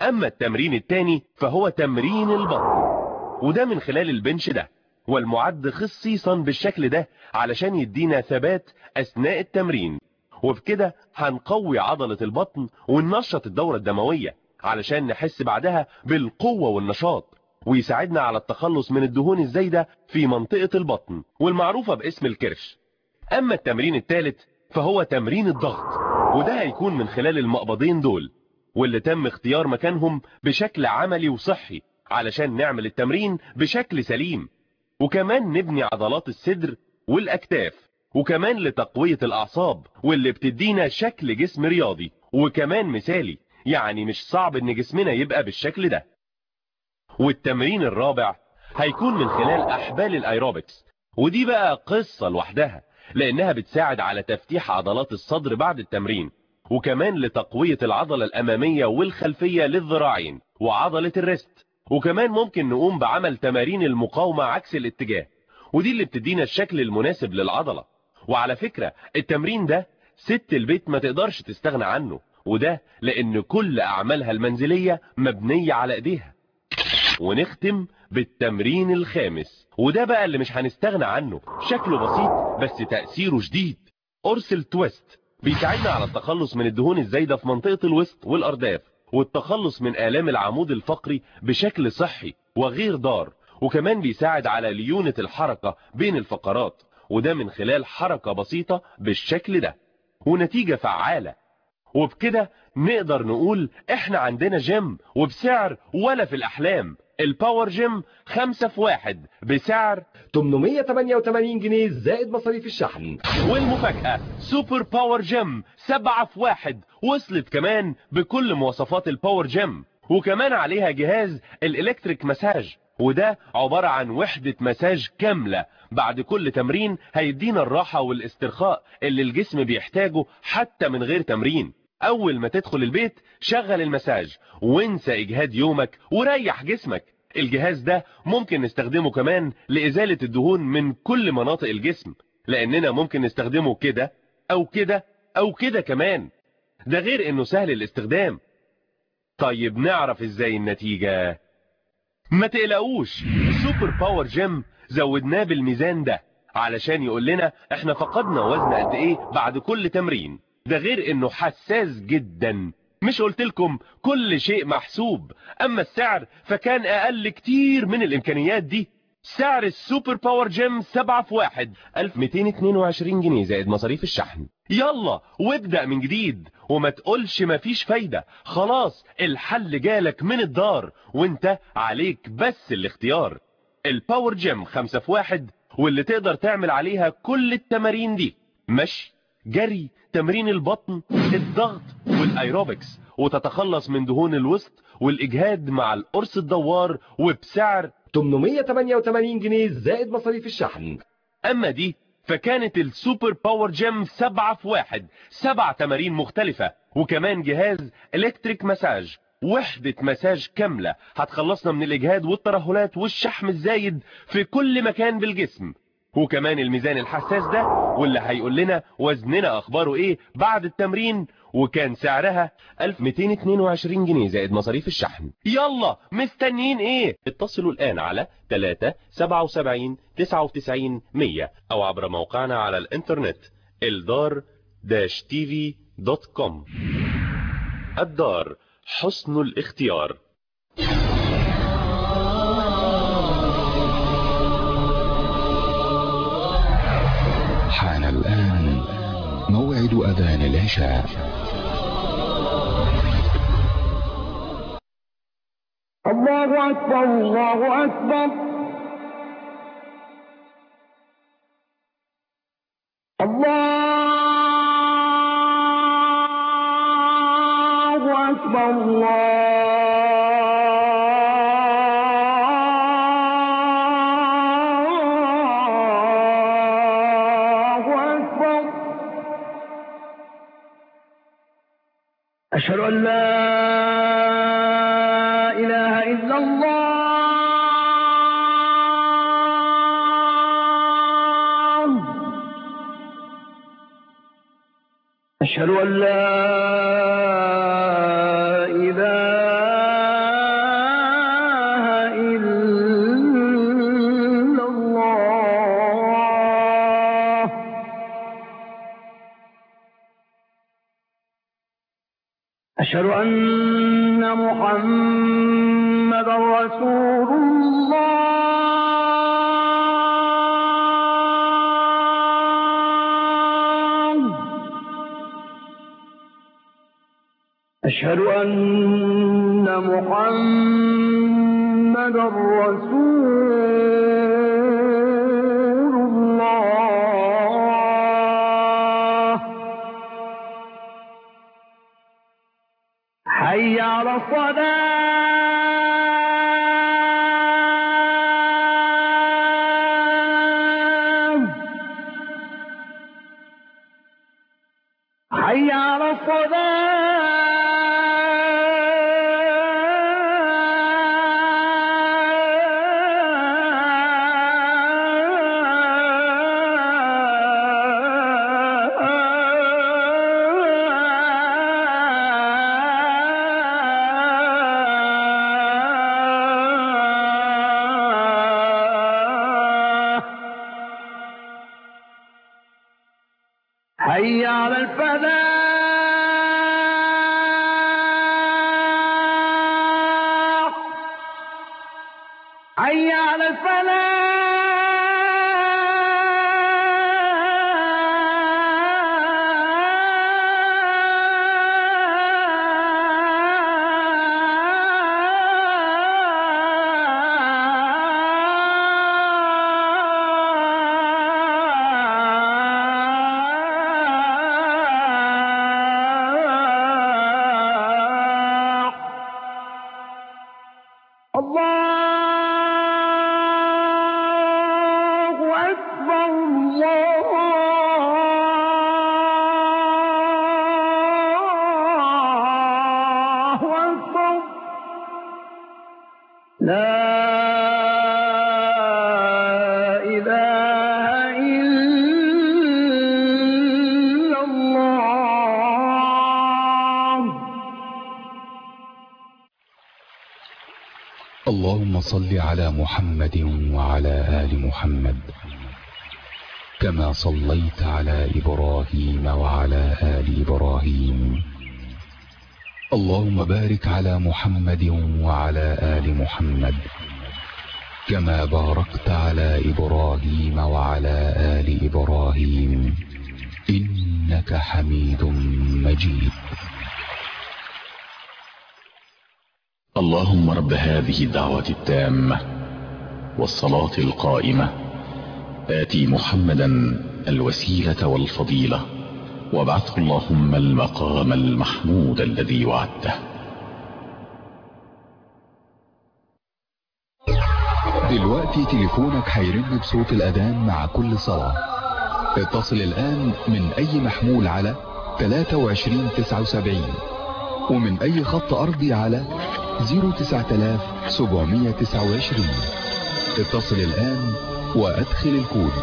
اما التمرين التاني فهو تمرين البطن وده من خلال البنش ده والمعد خصيصا بالشكل ده علشان يدينا ثبات اثناء التمرين وبكده هنقوي عضلة البطن وننشط الدورة الدموية علشان نحس بعدها بالقوة والنشاط ويساعدنا على التخلص من الدهون الزايدة في منطقة البطن والمعروفة باسم الكرش اما التمرين الثالث فهو تمرين الضغط وده هيكون من خلال المقبضين دول واللي تم اختيار مكانهم بشكل عملي وصحي علشان نعمل التمرين بشكل سليم وكمان نبني عضلات الصدر والاكتاف وكمان لتقوية الاعصاب واللي بتدينا شكل جسم رياضي وكمان مثالي يعني مش صعب ان جسمنا يبقى بالشكل ده والتمرين الرابع هيكون من خلال احبال الايروبكس ودي بقى قصة لوحدها لانها بتساعد على تفتيح عضلات الصدر بعد التمرين وكمان لتقوية العضلة الامامية والخلفية للذراعين وعضلة الريست وكمان ممكن نقوم بعمل تمارين المقاومة عكس الاتجاه ودي اللي بتدينا الشكل المناسب للعضلة وعلى فكرة التمرين ده ست البيت ما تقدرش تستغنى عنه وده لان كل اعمالها المنزلية مبنية على ايديها ونختم بالتمرين الخامس وده بقى اللي مش هنستغنى عنه شكله بسيط بس تأثيره شديد قرص التويست بيساعدنا على التخلص من الدهون الزايدة في منطقة الوسط والأرداف والتخلص من آلام العمود الفقري بشكل صحي وغير ضار وكمان بيساعد على ليونة الحركة بين الفقرات وده من خلال حركة بسيطة بالشكل ده ونتيجة فعالة وبكده نقدر نقول احنا عندنا جيم وبسعر ولا في الأحلام الباور جيم خمسة في واحد بسعر 888 جنيه زائد مصاريف الشحن والمفاجأة سوبر باور جيم سبعة في واحد وصلت كمان بكل مواصفات الباور جيم وكمان عليها جهاز الالكتريك مساج وده عبارة عن وحدة مساج كاملة بعد كل تمرين هيدينا الراحة والاسترخاء اللي الجسم بيحتاجه حتى من غير تمرين اول ما تدخل البيت شغل المساج وانسى اجهاد يومك وريح جسمك الجهاز ده ممكن نستخدمه كمان لازالة الدهون من كل مناطق الجسم لاننا ممكن نستخدمه كده او كده او كده كمان ده غير انه سهل الاستخدام طيب نعرف ازاي النتيجة ما تقلقوش سوبر باور جيم زودناه بالميزان ده علشان يقول لنا احنا فقدنا وزن قد ايه بعد كل تمرين ده غير انه حساس جدا مش قلت لكم كل شيء محسوب اما السعر فكان اقل كتير من الامكانيات دي سعر السوبر باور جيم 7 في 1 1222 جنيه زائد مصاريف الشحن يلا وابدأ من جديد وما تقولش مفيش فايدة خلاص الحل جالك من الدار وانت عليك بس الاختيار الباور جيم 5 في 1 واللي تقدر تعمل عليها كل التمارين دي مشي جري تمرين البطن الضغط والايروبكس وتتخلص من دهون الوسط والاجهاد مع القرص الدوار وبسعر 888 جنيه زائد مصاريف الشحن اما دي فكانت السوبر باور جيم سبعة في واحد سبع تمارين مختلفة وكمان جهاز الكتريك مساج وحدة مساج كاملة هتخلصنا من الاجهاد والترهلات والشحم الزايد في كل مكان بالجسم وكمان الميزان الحساس ده واللي هيقول لنا وزننا اخباره ايه بعد التمرين وكان سعرها 1222 جنيه زائد مصاريف الشحن يلا مستنيين ايه اتصلوا الان على 3 77 99 100 او عبر موقعنا على الانترنت الدار داش تي في دوت كوم الدار حسن الاختيار حان الآن موعد أذان العشاء الله أكبر الله أكبر الله أكبر الله أكبر أشهد أن لا إله إلا الله أشهد أن لا إله أشهد أن محمد رسول الله أشهد أن محمد رسول الله حي على الصلاة حي على الصلاة حي على الفلاح حي على الفلاح الله أكبر الله أكبر لا إله إلا الله اللهم صل على محمد وعلى آل محمد كما صليت على إبراهيم وعلى آل إبراهيم اللهم بارك على محمد وعلى آل محمد كما باركت على إبراهيم وعلى آل إبراهيم إنك حميد مجيد اللهم رب هذه الدعوة التامة والصلاة القائمة آتي محمدا الوسيلة والفضيلة وابعثه اللهم المقام المحمود الذي وعدته دلوقتي تليفونك هيرن بصوت الأذان مع كل صلاة اتصل الآن من أي محمول على 2379 ومن أي خط أرضي على 09729 اتصل الآن وأدخل الكود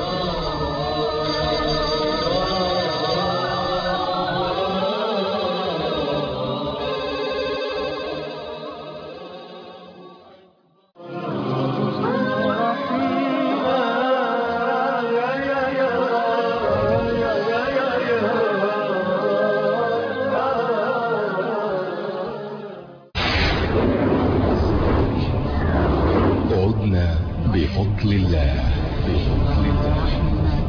عدنا بفضل الله بفضل الله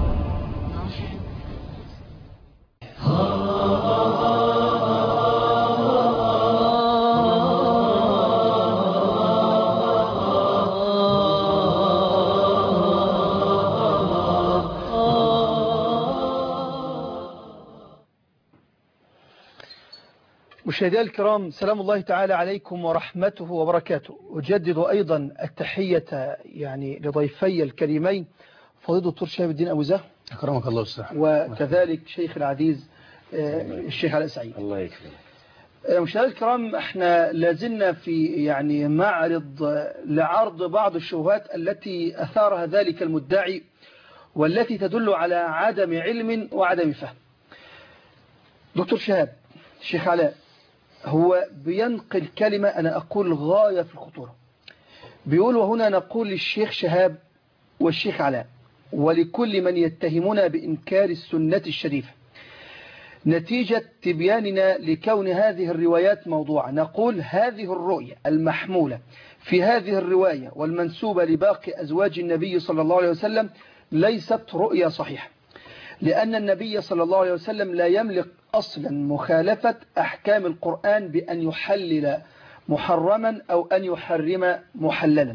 مشاهدينا الكرام سلام الله تعالى عليكم ورحمته وبركاته أجدد أيضا التحية يعني لضيفي الكريمين فضيلة الدكتور شهاب الدين أبو زهر أكرمك الله أستاذ وكذلك شيخ العزيز آه، الشيخ علاء سعيد الله يكرمك آه، مشاهدينا الكرام احنا لازلنا في يعني معرض آه، لعرض بعض الشبهات التي أثارها ذلك المدعي والتي تدل على عدم علم وعدم فهم دكتور شهاب الشيخ علاء هو بينقل كلمة أنا أقول غاية في الخطورة بيقول وهنا نقول للشيخ شهاب والشيخ علاء ولكل من يتهمنا بإنكار السنة الشريفة نتيجة تبياننا لكون هذه الروايات موضوعة نقول هذه الرؤية المحمولة في هذه الرواية والمنسوبة لباقي أزواج النبي صلى الله عليه وسلم ليست رؤية صحيحة لأن النبي صلى الله عليه وسلم لا يملك أصلا مخالفة أحكام القرآن بأن يحلل محرما أو أن يحرم محللا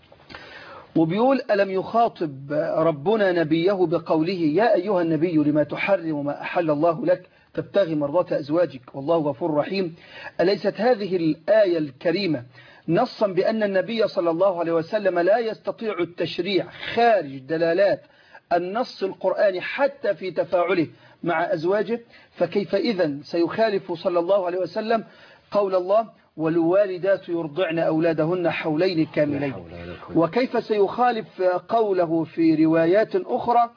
وبيقول ألم يخاطب ربنا نبيه بقوله يا أيها النبي لما تحرم ما أحل الله لك تبتغي مرضات أزواجك والله غفور رحيم أليست هذه الآية الكريمة نصا بأن النبي صلى الله عليه وسلم لا يستطيع التشريع خارج دلالات النص القرآني حتى في تفاعله مع أزواجه فكيف إذن سيخالف صلى الله عليه وسلم قول الله والوالدات يرضعن أولادهن حولين كاملين وكيف سيخالف قوله في روايات أخرى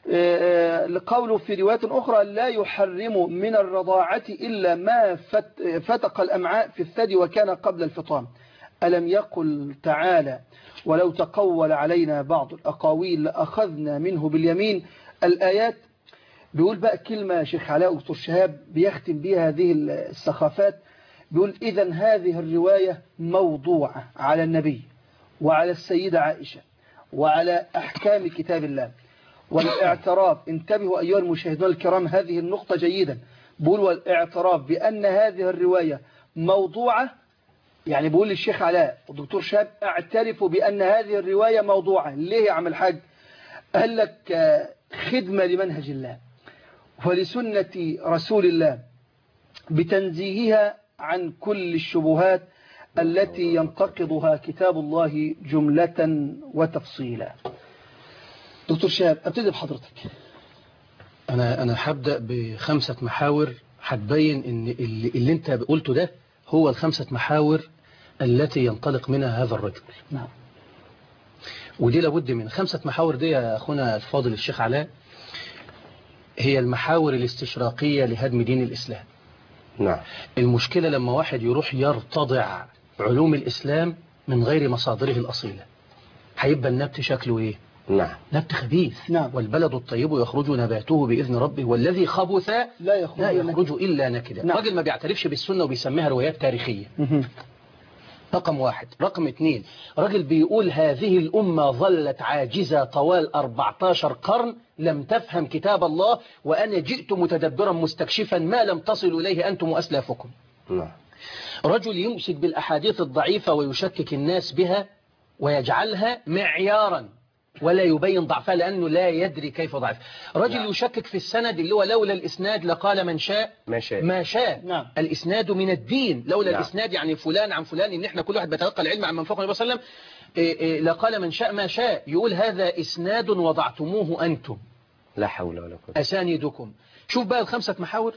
قوله في روايات أخرى لا يحرم من الرضاعة إلا ما فتق الأمعاء في الثدي وكان قبل الفطام ألم يقل تعالى ولو تقول علينا بعض الأقاويل لأخذنا منه باليمين الآيات بيقول بقى كلمة شيخ علاء ودكتور شهاب بيختم بها هذه السخافات بيقول إذا هذه الرواية موضوعة على النبي وعلى السيدة عائشة وعلى أحكام كتاب الله والاعتراف انتبهوا أيها المشاهدون الكرام هذه النقطة جيدا بيقول والاعتراف بأن هذه الرواية موضوعة يعني بيقول للشيخ علاء والدكتور شاب اعترفوا بأن هذه الرواية موضوعة ليه يا عم الحاج قال لك خدمة لمنهج الله ولسنة رسول الله بتنزيهها عن كل الشبهات التي ينتقضها كتاب الله جملة وتفصيلا دكتور شهاب ابتدي بحضرتك أنا أنا هبدأ بخمسة محاور هتبين إن اللي, اللي أنت قلته ده هو الخمسة محاور التي ينطلق منها هذا الرجل نعم ودي لابد من خمسة محاور دي يا أخونا الفاضل الشيخ علاء هي المحاور الاستشراقية لهدم دين الإسلام نعم المشكلة لما واحد يروح يرتضع علوم الإسلام من غير مصادره الأصيلة هيبقى النبت شكله إيه نعم نبت خبيث نعم. والبلد الطيب يخرج نباته بإذن ربه والذي خبث لا يخرج لا إلا يخرج إلا نكدا نعم. راجل ما بيعترفش بالسنة وبيسميها روايات تاريخية مهم. رقم واحد رقم اثنين راجل بيقول هذه الأمة ظلت عاجزة طوال 14 قرن لم تفهم كتاب الله وأنا جئت متدبرا مستكشفا ما لم تصلوا إليه أنتم وأسلافكم نعم رجل يمسك بالأحاديث الضعيفة ويشكك الناس بها ويجعلها معيارا ولا يبين ضعفها لأنه لا يدري كيف ضعف رجل نعم. يشكك في السند اللي هو لولا الإسناد لقال من شاء ما شاء ما شاء نعم. الإسناد من الدين لولا نعم. الإسناد يعني فلان عن فلان إن إحنا كل واحد بيتلقى العلم عن من فوق النبي صلى الله عليه وسلم إيه إيه لقال من شاء ما شاء يقول هذا إسناد وضعتموه أنتم لا حول ولا قوة أسانيدكم شوف بقى الخمسة محاور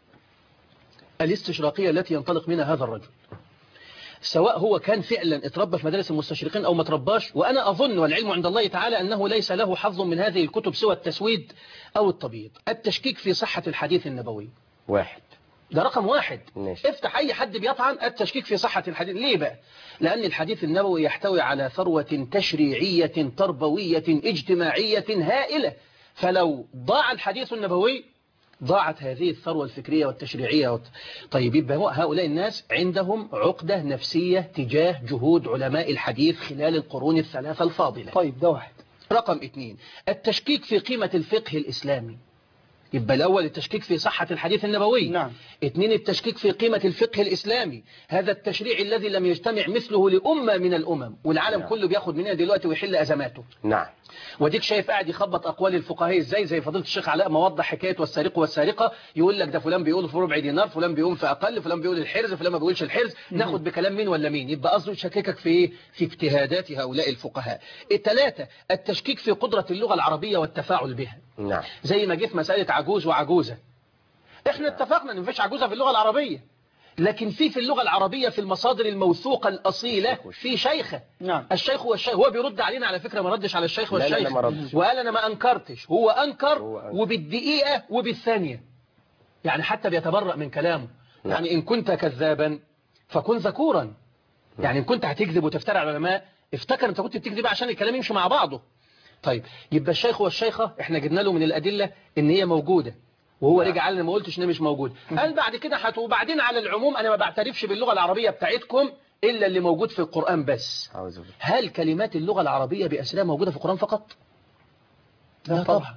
الاستشراقية التي ينطلق منها هذا الرجل سواء هو كان فعلا اتربى في مدارس المستشرقين أو ما ترباش وأنا أظن والعلم عند الله تعالى أنه ليس له حظ من هذه الكتب سوى التسويد أو التبييض التشكيك في صحة الحديث النبوي واحد ده رقم واحد ماشي. افتح أي حد بيطعن التشكيك في صحة الحديث ليه بقى لأن الحديث النبوي يحتوي على ثروة تشريعية تربوية اجتماعية هائلة فلو ضاع الحديث النبوي ضاعت هذه الثروة الفكرية والتشريعية والت... طيب يبقى هو- هؤلاء الناس عندهم عقدة نفسية تجاه جهود علماء الحديث خلال القرون الثلاثة الفاضلة طيب ده واحد رقم اثنين التشكيك في قيمة الفقه الإسلامي يبقى الأول التشكيك في صحة الحديث النبوي نعم. اثنين التشكيك في قيمة الفقه الإسلامي هذا التشريع الذي لم يجتمع مثله لأمة من الأمم والعالم نعم. كله بياخد منها دلوقتي ويحل أزماته نعم وديك شايف قاعد يخبط أقوال الفقهاء إزاي زي فضيلة الشيخ علاء ما وضح حكاية والسارق والسارقة يقول لك ده فلان بيقول في ربع دينار فلان بيقول في أقل فلان بيقول الحرز فلان ما بيقولش الحرز ناخد بكلام مين ولا مين يبقى قصده يشككك في إيه؟ في اجتهادات هؤلاء الفقهاء الثلاثة التشكيك في قدرة اللغة العربية والتفاعل بها نعم زي ما جه في مسألة عجوز وعجوزة احنا اتفقنا ان مفيش عجوزة في اللغة العربية لكن في في اللغة العربية في المصادر الموثوقة الأصيلة في شيخة نعم. الشيخ والشيخ هو بيرد علينا على فكرة ما ردش على الشيخ لا، لا، لا، والشيخ ما ردش. وقال أنا ما أنكرتش هو أنكر هو أنكر. وبالدقيقة وبالثانية يعني حتى بيتبرأ من كلامه نعم. يعني إن كنت كذابا فكن ذكورا يعني إن كنت هتكذب وتفترع على العلماء افتكر أنت كنت بتكذب عشان الكلام يمشي مع بعضه طيب يبقى الشيخ والشيخة احنا جبنا له من الأدلة ان هي موجودة وهو رجع قال انا ما قلتش ان مش موجود قال بعد كده هت وبعدين على العموم انا ما بعترفش باللغه العربيه بتاعتكم الا اللي موجود في القران بس أعوذ بالله هل كلمات اللغه العربيه باسرها موجوده في القران فقط لا طبعا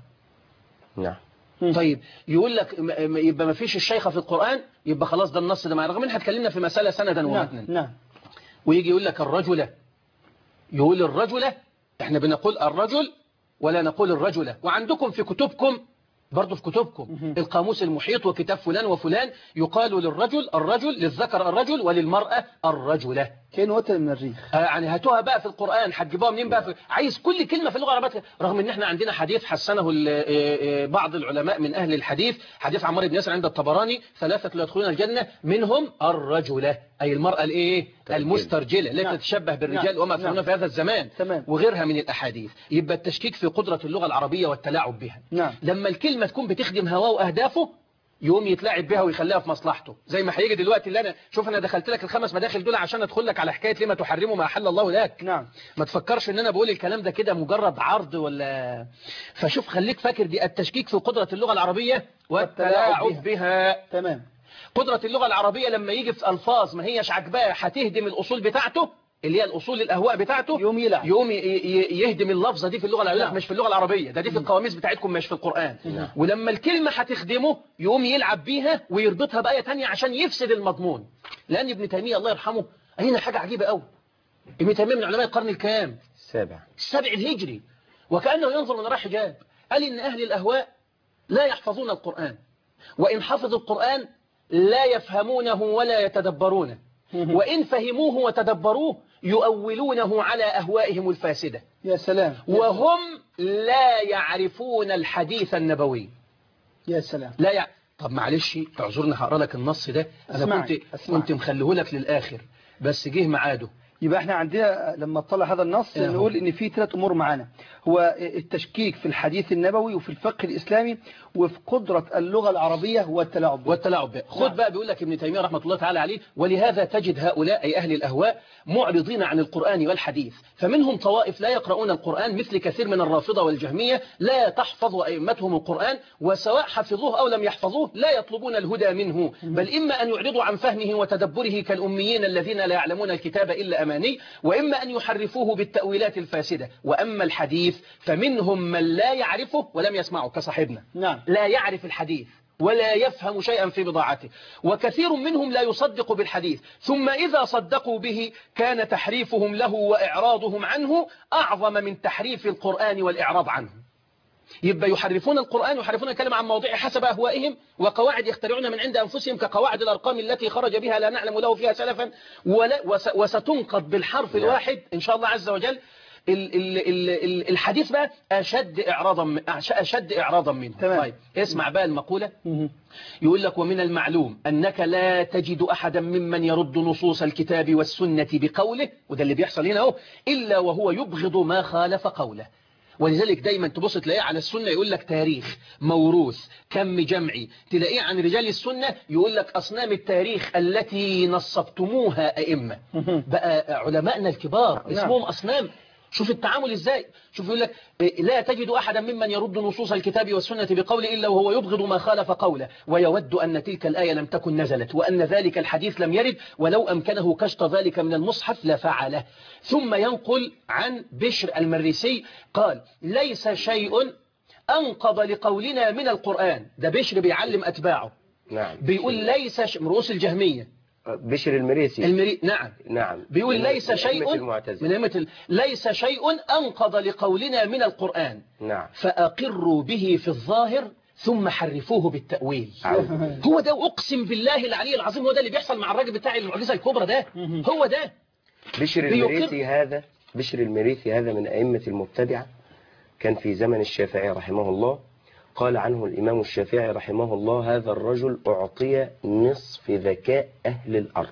نعم طيب يقول لك م- م- يبقى ما فيش الشيخه في القران يبقى خلاص ده النص ده معنا رغم ان احنا اتكلمنا في مساله سندا ومتنا نعم نعم ويجي يقول لك الرجل يقول الرجل احنا بنقول الرجل ولا نقول الرجل وعندكم في كتبكم برضه في كتبكم القاموس المحيط وكتاب فلان وفلان يقال للرجل الرجل للذكر الرجل وللمرأة الرجلة كان وتر من الريخ آه، يعني هاتوها بقى في القرآن هتجيبوها منين بقى في... عايز كل كلمة في اللغة العربية رغم ان احنا عندنا حديث حسنه ال- آه، آه، بعض العلماء من أهل الحديث حديث عمار بن ياسر عند الطبراني ثلاثة لا يدخلون الجنة منهم الرجلة أي المرأة الايه المسترجلة التي نعم. تتشبه بالرجال نعم. وما يفعلون نعم. في هذا الزمان تمام. وغيرها من الأحاديث يبقى التشكيك في قدرة اللغة العربية والتلاعب بها نعم لما الكلمة تكون بتخدم هواه وأهدافه يقوم يتلاعب بها ويخليها في مصلحته زي ما هيجي دلوقتي اللي انا شوف انا دخلت لك الخمس مداخل دول عشان ادخل لك على حكايه لما تحرمه ما احل الله لك نعم ما تفكرش ان انا بقول الكلام ده كده مجرد عرض ولا فشوف خليك فاكر دي التشكيك في قدرة اللغة العربية والتلاعب والتلاعب بها تمام قدرة اللغة العربية لما يجي في ألفاظ ما هيش عجباه هتهدم الأصول بتاعته اللي هي الأصول الأهواء بتاعته يوم يلعب يقوم ي- ي- يهدم اللفظة دي في اللغة العربية نعم. مش في اللغة العربية ده دي في القواميس بتاعتكم مش في القرآن نعم. ولما الكلمة هتخدمه يقوم يلعب بيها ويربطها بآية تانية عشان يفسد المضمون لأن ابن تيمية الله يرحمه هنا حاجة عجيبة قوي ابن تيمية من علماء القرن الكام السابع السبع الهجري وكأنه ينظر من وراء حجاب قال إن أهل الأهواء لا يحفظون القرآن وإن حفظوا القرآن لا يفهمونه ولا يتدبرونه وإن فهموه وتدبروه يؤولونه على أهوائهم الفاسدة يا سلام وهم لا يعرفون الحديث النبوي يا سلام لا يع... طب معلش اعذرني هقرا لك النص ده انا اسمعك، كنت اسمعك. كنت مخليه لك للاخر بس جه ميعاده يبقى احنا عندنا لما اطلع هذا النص أهو. نقول ان في ثلاث امور معانا هو التشكيك في الحديث النبوي وفي الفقه الاسلامي وفي قدرة اللغة العربية والتلاعب بها. والتلاعب بها خد نعم. بقى بيقول لك ابن تيمية رحمة الله تعالى عليه ولهذا تجد هؤلاء أي أهل الأهواء معرضين عن القرآن والحديث فمنهم طوائف لا يقرؤون القرآن مثل كثير من الرافضة والجهمية لا تحفظ أئمتهم القرآن وسواء حفظوه أو لم يحفظوه لا يطلبون الهدى منه بل إما أن يعرضوا عن فهمه وتدبره كالأميين الذين لا يعلمون الكتاب إلا أماني وإما أن يحرفوه بالتأويلات الفاسدة وأما الحديث فمنهم من لا يعرفه ولم يسمعه كصاحبنا نعم لا يعرف الحديث ولا يفهم شيئا في بضاعته وكثير منهم لا يصدق بالحديث ثم إذا صدقوا به كان تحريفهم له وإعراضهم عنه أعظم من تحريف القرآن والإعراض عنه يبقى يحرفون القرآن ويحرفون الكلام عن مواضيع حسب أهوائهم وقواعد يخترعون من عند أنفسهم كقواعد الأرقام التي خرج بها لا نعلم له فيها سلفا ولا وس وستنقض بالحرف الواحد إن شاء الله عز وجل ال ال ال ال الحديث بقى أشد إعراضا من- أشد إعراضا منه تمام. طيب اسمع بقى المقولة مهم. يقول لك ومن المعلوم أنك لا تجد أحدا ممن يرد نصوص الكتاب والسنة بقوله وده اللي بيحصل هنا اهو إلا وهو يبغض ما خالف قوله ولذلك دايما تبص تلاقيه على السنة يقول لك تاريخ موروث كم جمعي تلاقيه عن رجال السنة يقول لك أصنام التاريخ التي نصبتموها أئمة بقى علماءنا الكبار نعم. اسمهم أصنام شوف التعامل ازاي شوف يقول لك إيه، لا تجد أحدا ممن يرد نصوص الكتاب والسنة بقوله إلا وهو يبغض ما خالف قوله ويود أن تلك الآية لم تكن نزلت وأن ذلك الحديث لم يرد ولو أمكنه كشط ذلك من المصحف لفعله ثم ينقل عن بشر المريسي قال ليس شيء أنقض لقولنا من القرآن ده بشر بيعلم أتباعه نعم بيقول ليس ش... من رؤوس الجهمية بشر المريسي المري... نعم نعم بيقول من- ليس من شيء أئمة المعتزلة من أئمة ال... ليس شيء أنقض لقولنا من القرآن نعم فأقروا به في الظاهر ثم حرفوه بالتأويل أعوذ. هو ده أقسم بالله العلي العظيم هو ده اللي بيحصل مع الراجل بتاع المعجزة الكبرى ده هو ده بشر بيقر- المريسي هذا بشر المريسي هذا من أئمة المبتدعة كان في زمن الشافعي رحمه الله قال عنه الإمام الشافعي رحمه الله هذا الرجل أعطي نصف ذكاء أهل الأرض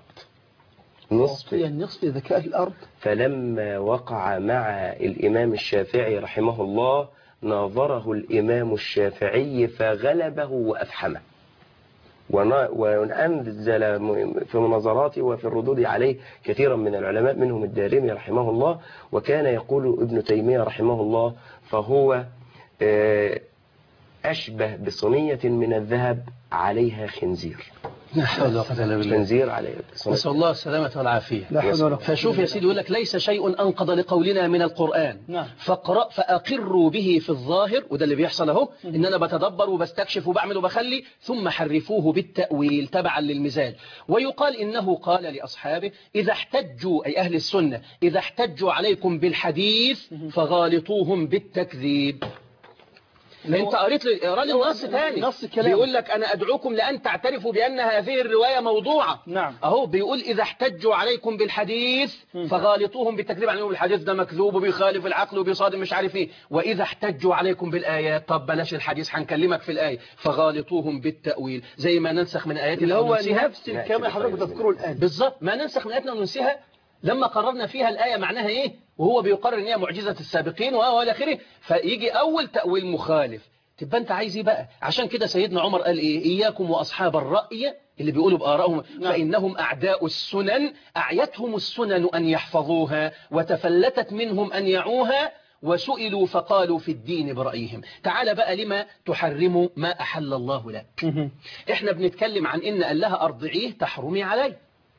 نصف أعطي النصف ذكاء الأرض فلما وقع مع الإمام الشافعي رحمه الله ناظره الإمام الشافعي فغلبه وأفحمه ونا- وأنزل م- في مناظراته وفي الردود عليه كثيرا من العلماء منهم الدارمي رحمه الله وكان يقول ابن تيمية رحمه الله فهو آه، أشبه بصينية من الذهب عليها خنزير لا حول ولا قوة إلا بالله خنزير عليه صينية. نسأل الله السلامة والعافية لا حول ولا قوة فشوف يا سيدي يقول لك ليس شيء أنقض لقولنا من القرآن نعم. فاقرأ فأقروا به في الظاهر وده اللي بيحصل اهو إن أنا بتدبر وبستكشف وبعمل وبخلي ثم حرفوه بالتأويل تبعا للمزاج ويقال إنه قال لأصحابه إذا احتجوا أي أهل السنة إذا احتجوا عليكم بالحديث فغالطوهم بالتكذيب انت قريت لي اقرا لي النص تاني نص الكلام. بيقول لك انا ادعوكم لان تعترفوا بان هذه الروايه موضوعه نعم. اهو بيقول اذا احتجوا عليكم بالحديث فغالطوهم بالتكذيب عليهم الحديث ده مكذوب وبيخالف العقل وبيصادم مش عارف ايه واذا احتجوا عليكم بالايات طب بلاش الحديث هنكلمك في الايه فغالطوهم بالتاويل زي ما ننسخ من ايات اللي هو وننسيها. نفس الكلام حضرتك بتذكره الآن بالظبط ما ننسخ من آياتنا وننسيها لما قررنا فيها الآية معناها إيه وهو بيقرر إن هي معجزة السابقين وإلى آخره فيجي أول تأويل مخالف تبقى أنت عايز إيه بقى عشان كده سيدنا عمر قال إيه إياكم وأصحاب الرأي اللي بيقولوا بآرائهم فإنهم أعداء السنن أعيتهم السنن أن يحفظوها وتفلتت منهم أن يعوها وسئلوا فقالوا في الدين برأيهم تعال بقى لما تحرم ما أحل الله لك احنا بنتكلم عن ان قال لها ارضعيه تحرمي عليه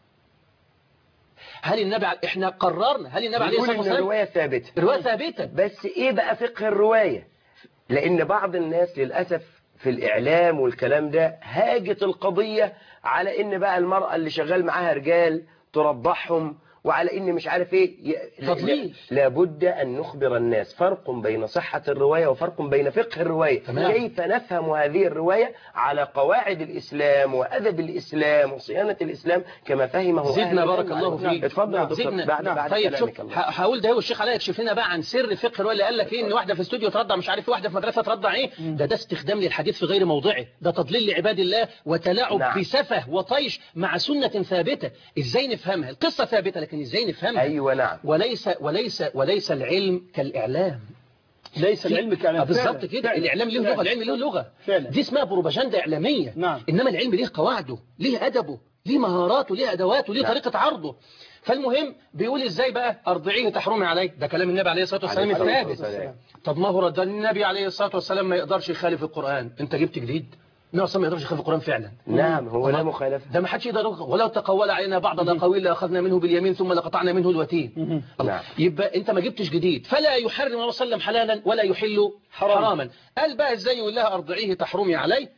هل النبي ع- احنا قررنا هل النبي عليه بيقول الصلاه إن والسلام الرواية ثابتة الروايه ثابته بس ايه بقى فقه الرواية لان بعض الناس للأسف في الإعلام والكلام ده هاجت القضية على ان بقى المرأة اللي شغال معاها رجال ترضعهم وعلى ان مش عارف ايه ي- تضليل. لا- لابد ان نخبر الناس فرق بين صحة الرواية وفرق بين فقه الرواية تمام. كيف نفهم هذه الرواية على قواعد الإسلام وأدب الإسلام وصيانة الإسلام كما فهمه أهل زدنا العلم. بارك الله نعم. فيك اتفضل يا دكتور زدنا بعد بعد طيب كلامك شوف الله. ه- هقول ده هو الشيخ علاء يكشف لنا بقى عن سر فقه الروايه اللي قال لك ايه ان واحده في استوديو ترضع مش عارف ايه واحده في مدرسه ترضع ايه ده ده استخدام للحديث في غير موضعه ده تضليل لعباد الله وتلاعب نعم. بسفه وطيش مع سنه ثابته ازاي نفهمها القصه ثابته لكن ازاي نفهمها أيوة نعم وليس وليس وليس العلم كالاعلام ليس العلم كلام آه بالظبط كده الإعلام له لغة العلم له لغة فعلا. دي اسمها بروباجندا إعلامية نعم. إنما العلم ليه قواعده ليه أدبه ليه مهاراته ليه أدواته ليه نعم. طريقة عرضه فالمهم بيقول إزاي بقى أرضعيه تحرمي عليه ده كلام النبي عليه الصلاة والسلام عليه الصلاة الثابت والسلام. طب ما هو ده النبي عليه الصلاة والسلام ما يقدرش يخالف القرآن أنت جبت جديد النبي أصلا ما يقدرش يخالف القرآن فعلا نعم هو لا طبعا. مخالفة ده ما حدش يقدر ولو تقول علينا بعض الاقاويل لاخذنا منه باليمين ثم لقطعنا منه الوتين الله. نعم. يبقى انت ما جبتش جديد فلا يحرم النبي صلى الله عليه وسلم حلالا ولا يحل حرام. حراما قال بقى ازاي يقول لها ارضعيه تحرمي عليه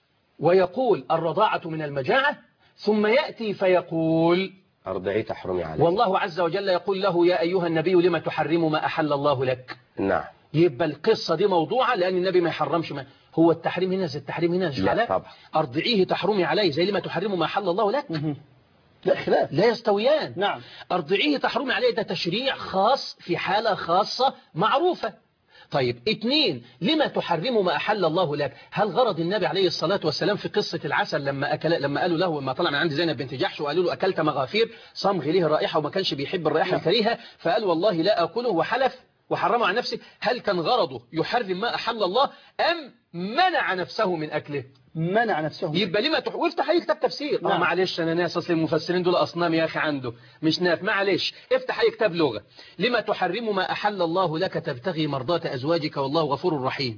ويقول الرضاعة من المجاعة ثم يأتي فيقول أرضعي تحرمي عليه والله عز وجل يقول له يا أيها النبي لما تحرم ما أحل الله لك نعم يبقى القصة دي موضوعة لأن النبي ما يحرمش ما هو التحريم هنا زي التحريم هنا مش لا علاء؟ طبعا. أرضعيه تحرمي عليه زي لما تحرم ما أحل الله لك لا خلاف لا يستويان نعم أرضعيه تحرمي عليه ده تشريع خاص في حالة خاصة معروفة طيب اتنين لما تحرم ما أحل الله لك هل غرض النبي عليه الصلاة والسلام في قصة العسل لما أكل لما قالوا له لما طلع من عند زينب بنت جحش وقالوا له أكلت مغافير صمغ ليه الرائحة وما كانش بيحب الرائحة الكريهة فقال والله لا أكله وحلف وحرمه عن نفسه هل كان غرضه يحرم ما أحل الله أم منع نفسه من أكله منع نفسه يبقى لما تح... وافتح اي كتاب تفسير اه نعم. معلش انا ناس اصل المفسرين دول اصنام يا اخي عنده مش ناف معلش افتح اي كتاب لغه لما تحرم ما احل الله لك تبتغي مرضات ازواجك والله غفور رحيم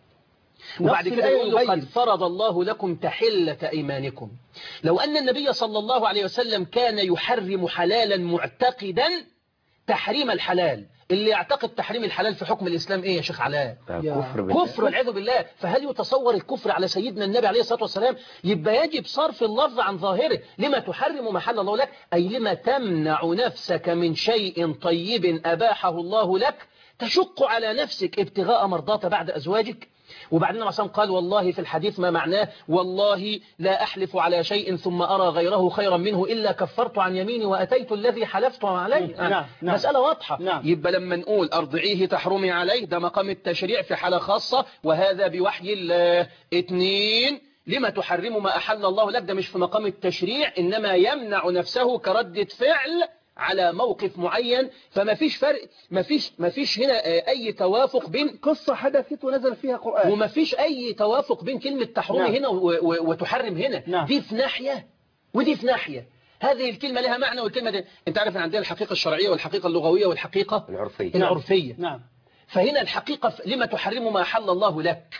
وبعد نفس كده الآية يقول له قد يبين. فرض الله لكم تحلة أيمانكم لو أن النبي صلى الله عليه وسلم كان يحرم حلالا معتقدا تحريم الحلال اللي يعتقد تحريم الحلال في حكم الإسلام إيه يا شيخ علاء يا كفر بالله. كفر والعياذ بالله فهل يتصور الكفر على سيدنا النبي عليه الصلاة والسلام يبقى يجب صرف اللفظ عن ظاهره لما تحرم محل الله لك أي لما تمنع نفسك من شيء طيب أباحه الله لك تشق على نفسك ابتغاء مرضات بعد أزواجك وبعدين النبي صلى الله عليه وسلم قال والله في الحديث ما معناه والله لا أحلف على شيء ثم أرى غيره خيرا منه إلا كفرت عن يميني وأتيت الذي حلفت عليه نعم، نعم. مسألة واضحة نعم. يبقى لما نقول أرضعيه تحرمي عليه ده مقام التشريع في حالة خاصة وهذا بوحي الله اتنين لما تحرم ما أحل الله لك ده مش في مقام التشريع إنما يمنع نفسه كردة فعل على موقف معين فما فيش فرق ما فيش ما فيش هنا آه، أي توافق بين قصة حدثت ونزل فيها قرآن وما فيش أي توافق بين كلمة تحرمي نعم. هنا و- و- وتحرم هنا نعم. دي في ناحية ودي في ناحية هذه الكلمة لها معنى والكلمة دي انت عارف ان عندنا الحقيقة الشرعية والحقيقة اللغوية والحقيقة العرفية العرفية نعم فهنا الحقيقة ف- لما تحرم ما أحل الله لك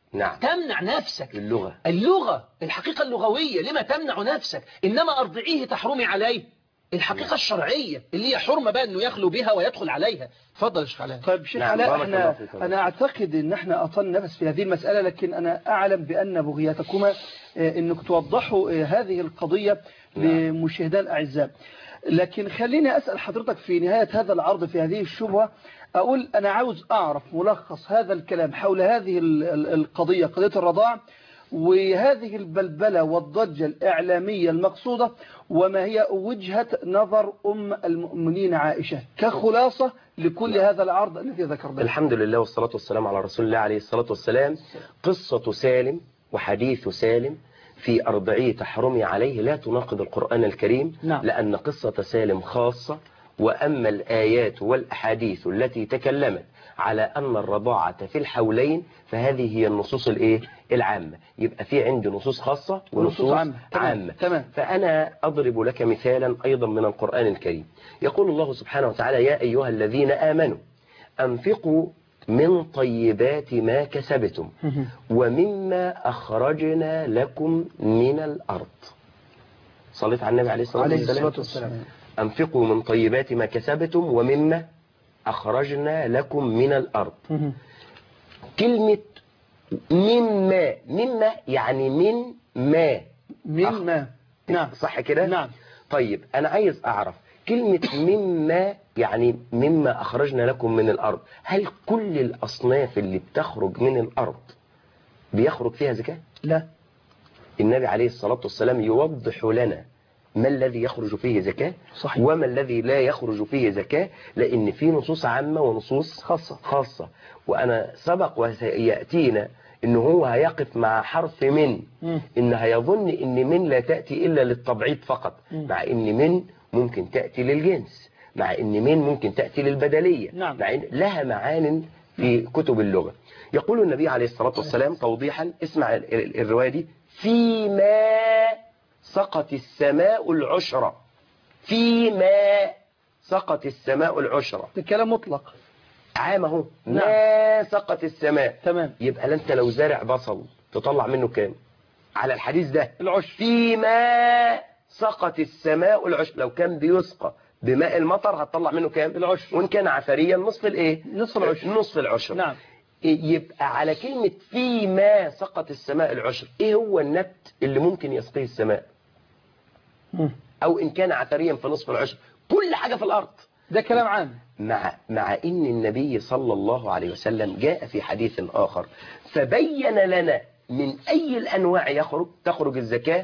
نعم تمنع نفسك اللغة اللغة الحقيقة اللغوية لما تمنع نفسك إنما أرضعيه تحرمي عليه الحقيقة الشرعية اللي هي حرمة بقى أنه يخلو بها ويدخل عليها اتفضل يا شيخ علاء طيب شيخ نعم، علاء بارك الله احنا فيكم. انا اعتقد ان احنا اطلنا نفس في هذه المسألة لكن انا اعلم بان بغيتكما آه، انك توضحوا آه، هذه القضية لمشاهدان الاعزاء لكن خليني اسال حضرتك في نهاية هذا العرض في هذه الشبهة اقول انا عاوز اعرف ملخص هذا الكلام حول هذه ال- ال- القضية قضية الرضاع وهذه البلبلة والضجة الإعلامية المقصودة وما هي وجهة نظر أم المؤمنين عائشة كخلاصة لكل هذا العرض الذي ذكرناه الحمد لله والصلاة والسلام على رسول الله عليه الصلاة والسلام قصة سالم وحديث سالم في أربعية تحرمي عليه لا تناقض القرآن الكريم نعم. لأن قصة سالم خاصة وأما الآيات والأحاديث التي تكلمت على أن الرضاعة في الحولين فهذه هي النصوص الإيه؟ العامة يبقى في عندي نصوص خاصة ونصوص ونصوص عامة, عامة. تمام. عامة. تمام. فأنا أضرب لك مثالا أيضا من القرآن الكريم يقول الله سبحانه وتعالى يا أيها الذين آمنوا أنفقوا من طيبات ما كسبتم ومما أخرجنا لكم من الأرض صليت على النبي عليه الصلاة عليه والسلام الصلاة والسلام أنفقوا من طيبات ما كسبتم ومما أخرجنا لكم من الأرض مهم. كلمة مما مما يعني من ما من أخ- ما نعم صح كده نعم طيب أنا عايز أعرف كلمة مما يعني مما أخرجنا لكم من الأرض هل كل الأصناف اللي بتخرج من الأرض بيخرج فيها زكاة لا النبي عليه الصلاة والسلام يوضح لنا ما الذي يخرج فيه زكاة صحيح. وما الذي لا يخرج فيه زكاة لأن في نصوص عامة ونصوص خاصة خاصة وأنا سبق وسيأتينا إن هو هيقف مع حرف من مم. إن هيظن إن من لا تأتي إلا للتبعيض فقط مم. مع إن من ممكن تأتي للجنس مع إن من ممكن تأتي للبدلية نعم. مع إن لها معان في كتب اللغة يقول النبي عليه الصلاة والسلام توضيحا اسمع ال- ال- الرواية دي فيما سقط السماء العشرة فيما سقط السماء العشرة ده كلام مطلق عام اهو نعم. ما سقط السماء تمام يبقى لا انت لو زارع بصل تطلع منه كام على الحديث ده العشر فيما سقط السماء العشر لو كان بيسقى بماء المطر هتطلع منه كام العشر. وان كان عفريا نصف الايه نصف العشر. نصف العشر نعم يبقى على كلمة فيما سقط السماء العشر ايه هو النبت اللي ممكن يسقيه السماء مم. او ان كان عفريا في نصف العشر كل حاجة في الارض ده كلام عام مع مع ان النبي صلى الله عليه وسلم جاء في حديث اخر فبين لنا من اي الانواع يخرج تخرج الزكاه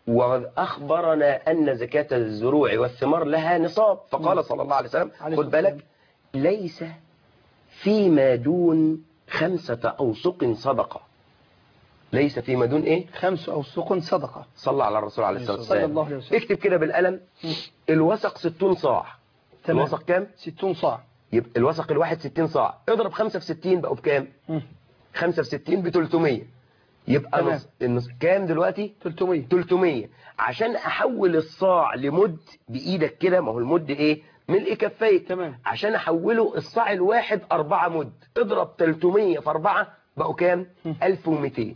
واخبرنا ان زكاه الزروع والثمار لها نصاب فقال صلى الله عليه وسلم عليه خد الصلاة بالك ليس فيما دون خمسه اوسق صدقه ليس فيما دون ايه خمس أوسق صدقة صلى على الرسول عليه الصلاه صلى والسلام الله عليه وسلم. اكتب كده بالقلم الوسق 60 صاع تمام. الوسق كام ستون صاع يبقى الوسق الواحد 60 صاع اضرب 5 في 60 بقوا بكام مم. 5 في 60 ب 300 يبقى تمام. نص النص كام دلوقتي 300 300 عشان احول الصاع لمد بايدك كده ما هو المد ايه ملء كفيك تمام. عشان احوله الصاع الواحد 4 مد اضرب 300 في 4 بقوا كام 1200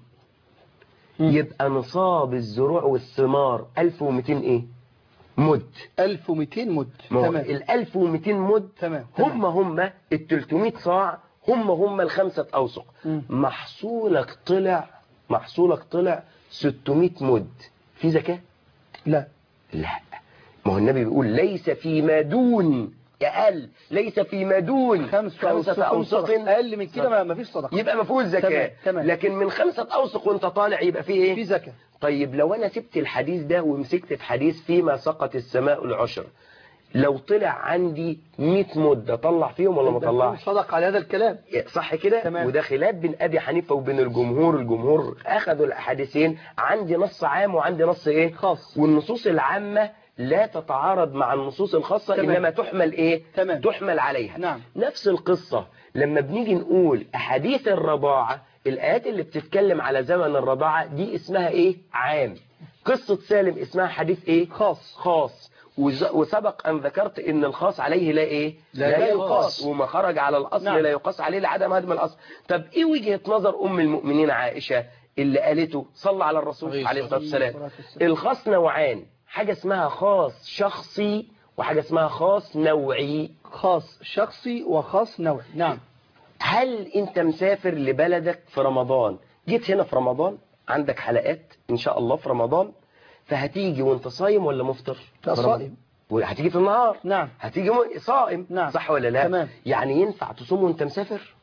يبقى نصاب الزروع والثمار 1200 ايه مد 1200 مد ما هو تمام ال 1200 مد تمام تمام. هم هم ال 300 صاع هم هم الخمسة أوسق مم. محصولك طلع محصولك طلع 600 مد في زكاة؟ لا لا ما هو النبي بيقول ليس فيما دون أقل ليس فيما دون خمس خمسة أوسق أوسق أقل من كده ما ما فيش صدقة يبقى ما فيهوش زكاة تمام، تمام. لكن من خمسة أوسق وانت طالع يبقى فيه ايه؟ في زكاة طيب لو انا سبت الحديث ده ومسكت في حديث فيما سقط السماء العشر لو طلع عندي 100 مدة طلع فيهم ولا ما ده طلعش صدق على هذا الكلام صح كده تمام. وده خلاف بين ابي حنيفه وبين الجمهور الجمهور اخذوا الاحاديثين عندي نص عام وعندي نص ايه خاص. والنصوص العامه لا تتعارض مع النصوص الخاصه تمام. انما تحمل ايه تمام. تحمل عليها نعم. نفس القصه لما بنيجي نقول احاديث الرضاعه الايات اللي بتتكلم على زمن الرضاعه دي اسمها ايه عام قصه سالم اسمها حديث ايه خاص خاص وز- وسبق أن ذكرت إن الخاص عليه لا إيه لا لا يقاس. يقاس وما خرج على الأصل نعم. لا يقاس عليه لعدم هدم الأصل طب إيه وجهة نظر أم المؤمنين عائشة اللي قالته صلى على الرسول عليه عليه الصلاة الصلاة والسلام الخاص نوعان حاجة اسمها خاص شخصي وحاجة اسمها خاص نوعي خاص شخصي وخاص نوعي نعم هل انت مسافر لبلدك في رمضان جيت هنا في رمضان عندك حلقات ان شاء الله في رمضان فهتيجي وانت صايم ولا مفطر لا في رمضان. صائم وهتيجي في النهار نعم هتيجي م- صائم نعم. صح ولا لا تمام. يعني ينفع تصوم وانت مسافر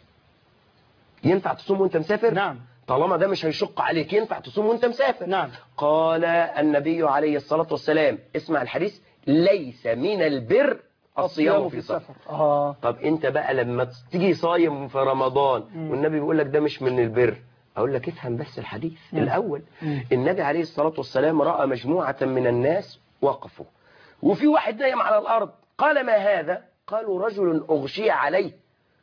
ينفع تصوم وانت مسافر نعم طالما ده مش هيشق عليك ينفع تصوم وانت مسافر نعم قال النبي عليه الصلاة والسلام اسمع الحديث ليس من البر الصيام في سفر اه طب انت بقى لما تيجي صايم في رمضان مم. والنبي بيقول لك ده مش من البر اقول لك افهم بس الحديث مم. الاول مم. النبي عليه الصلاة والسلام رأى مجموعة من الناس وقفوا وفي واحد نايم على الارض قال ما هذا قالوا رجل اغشي عليه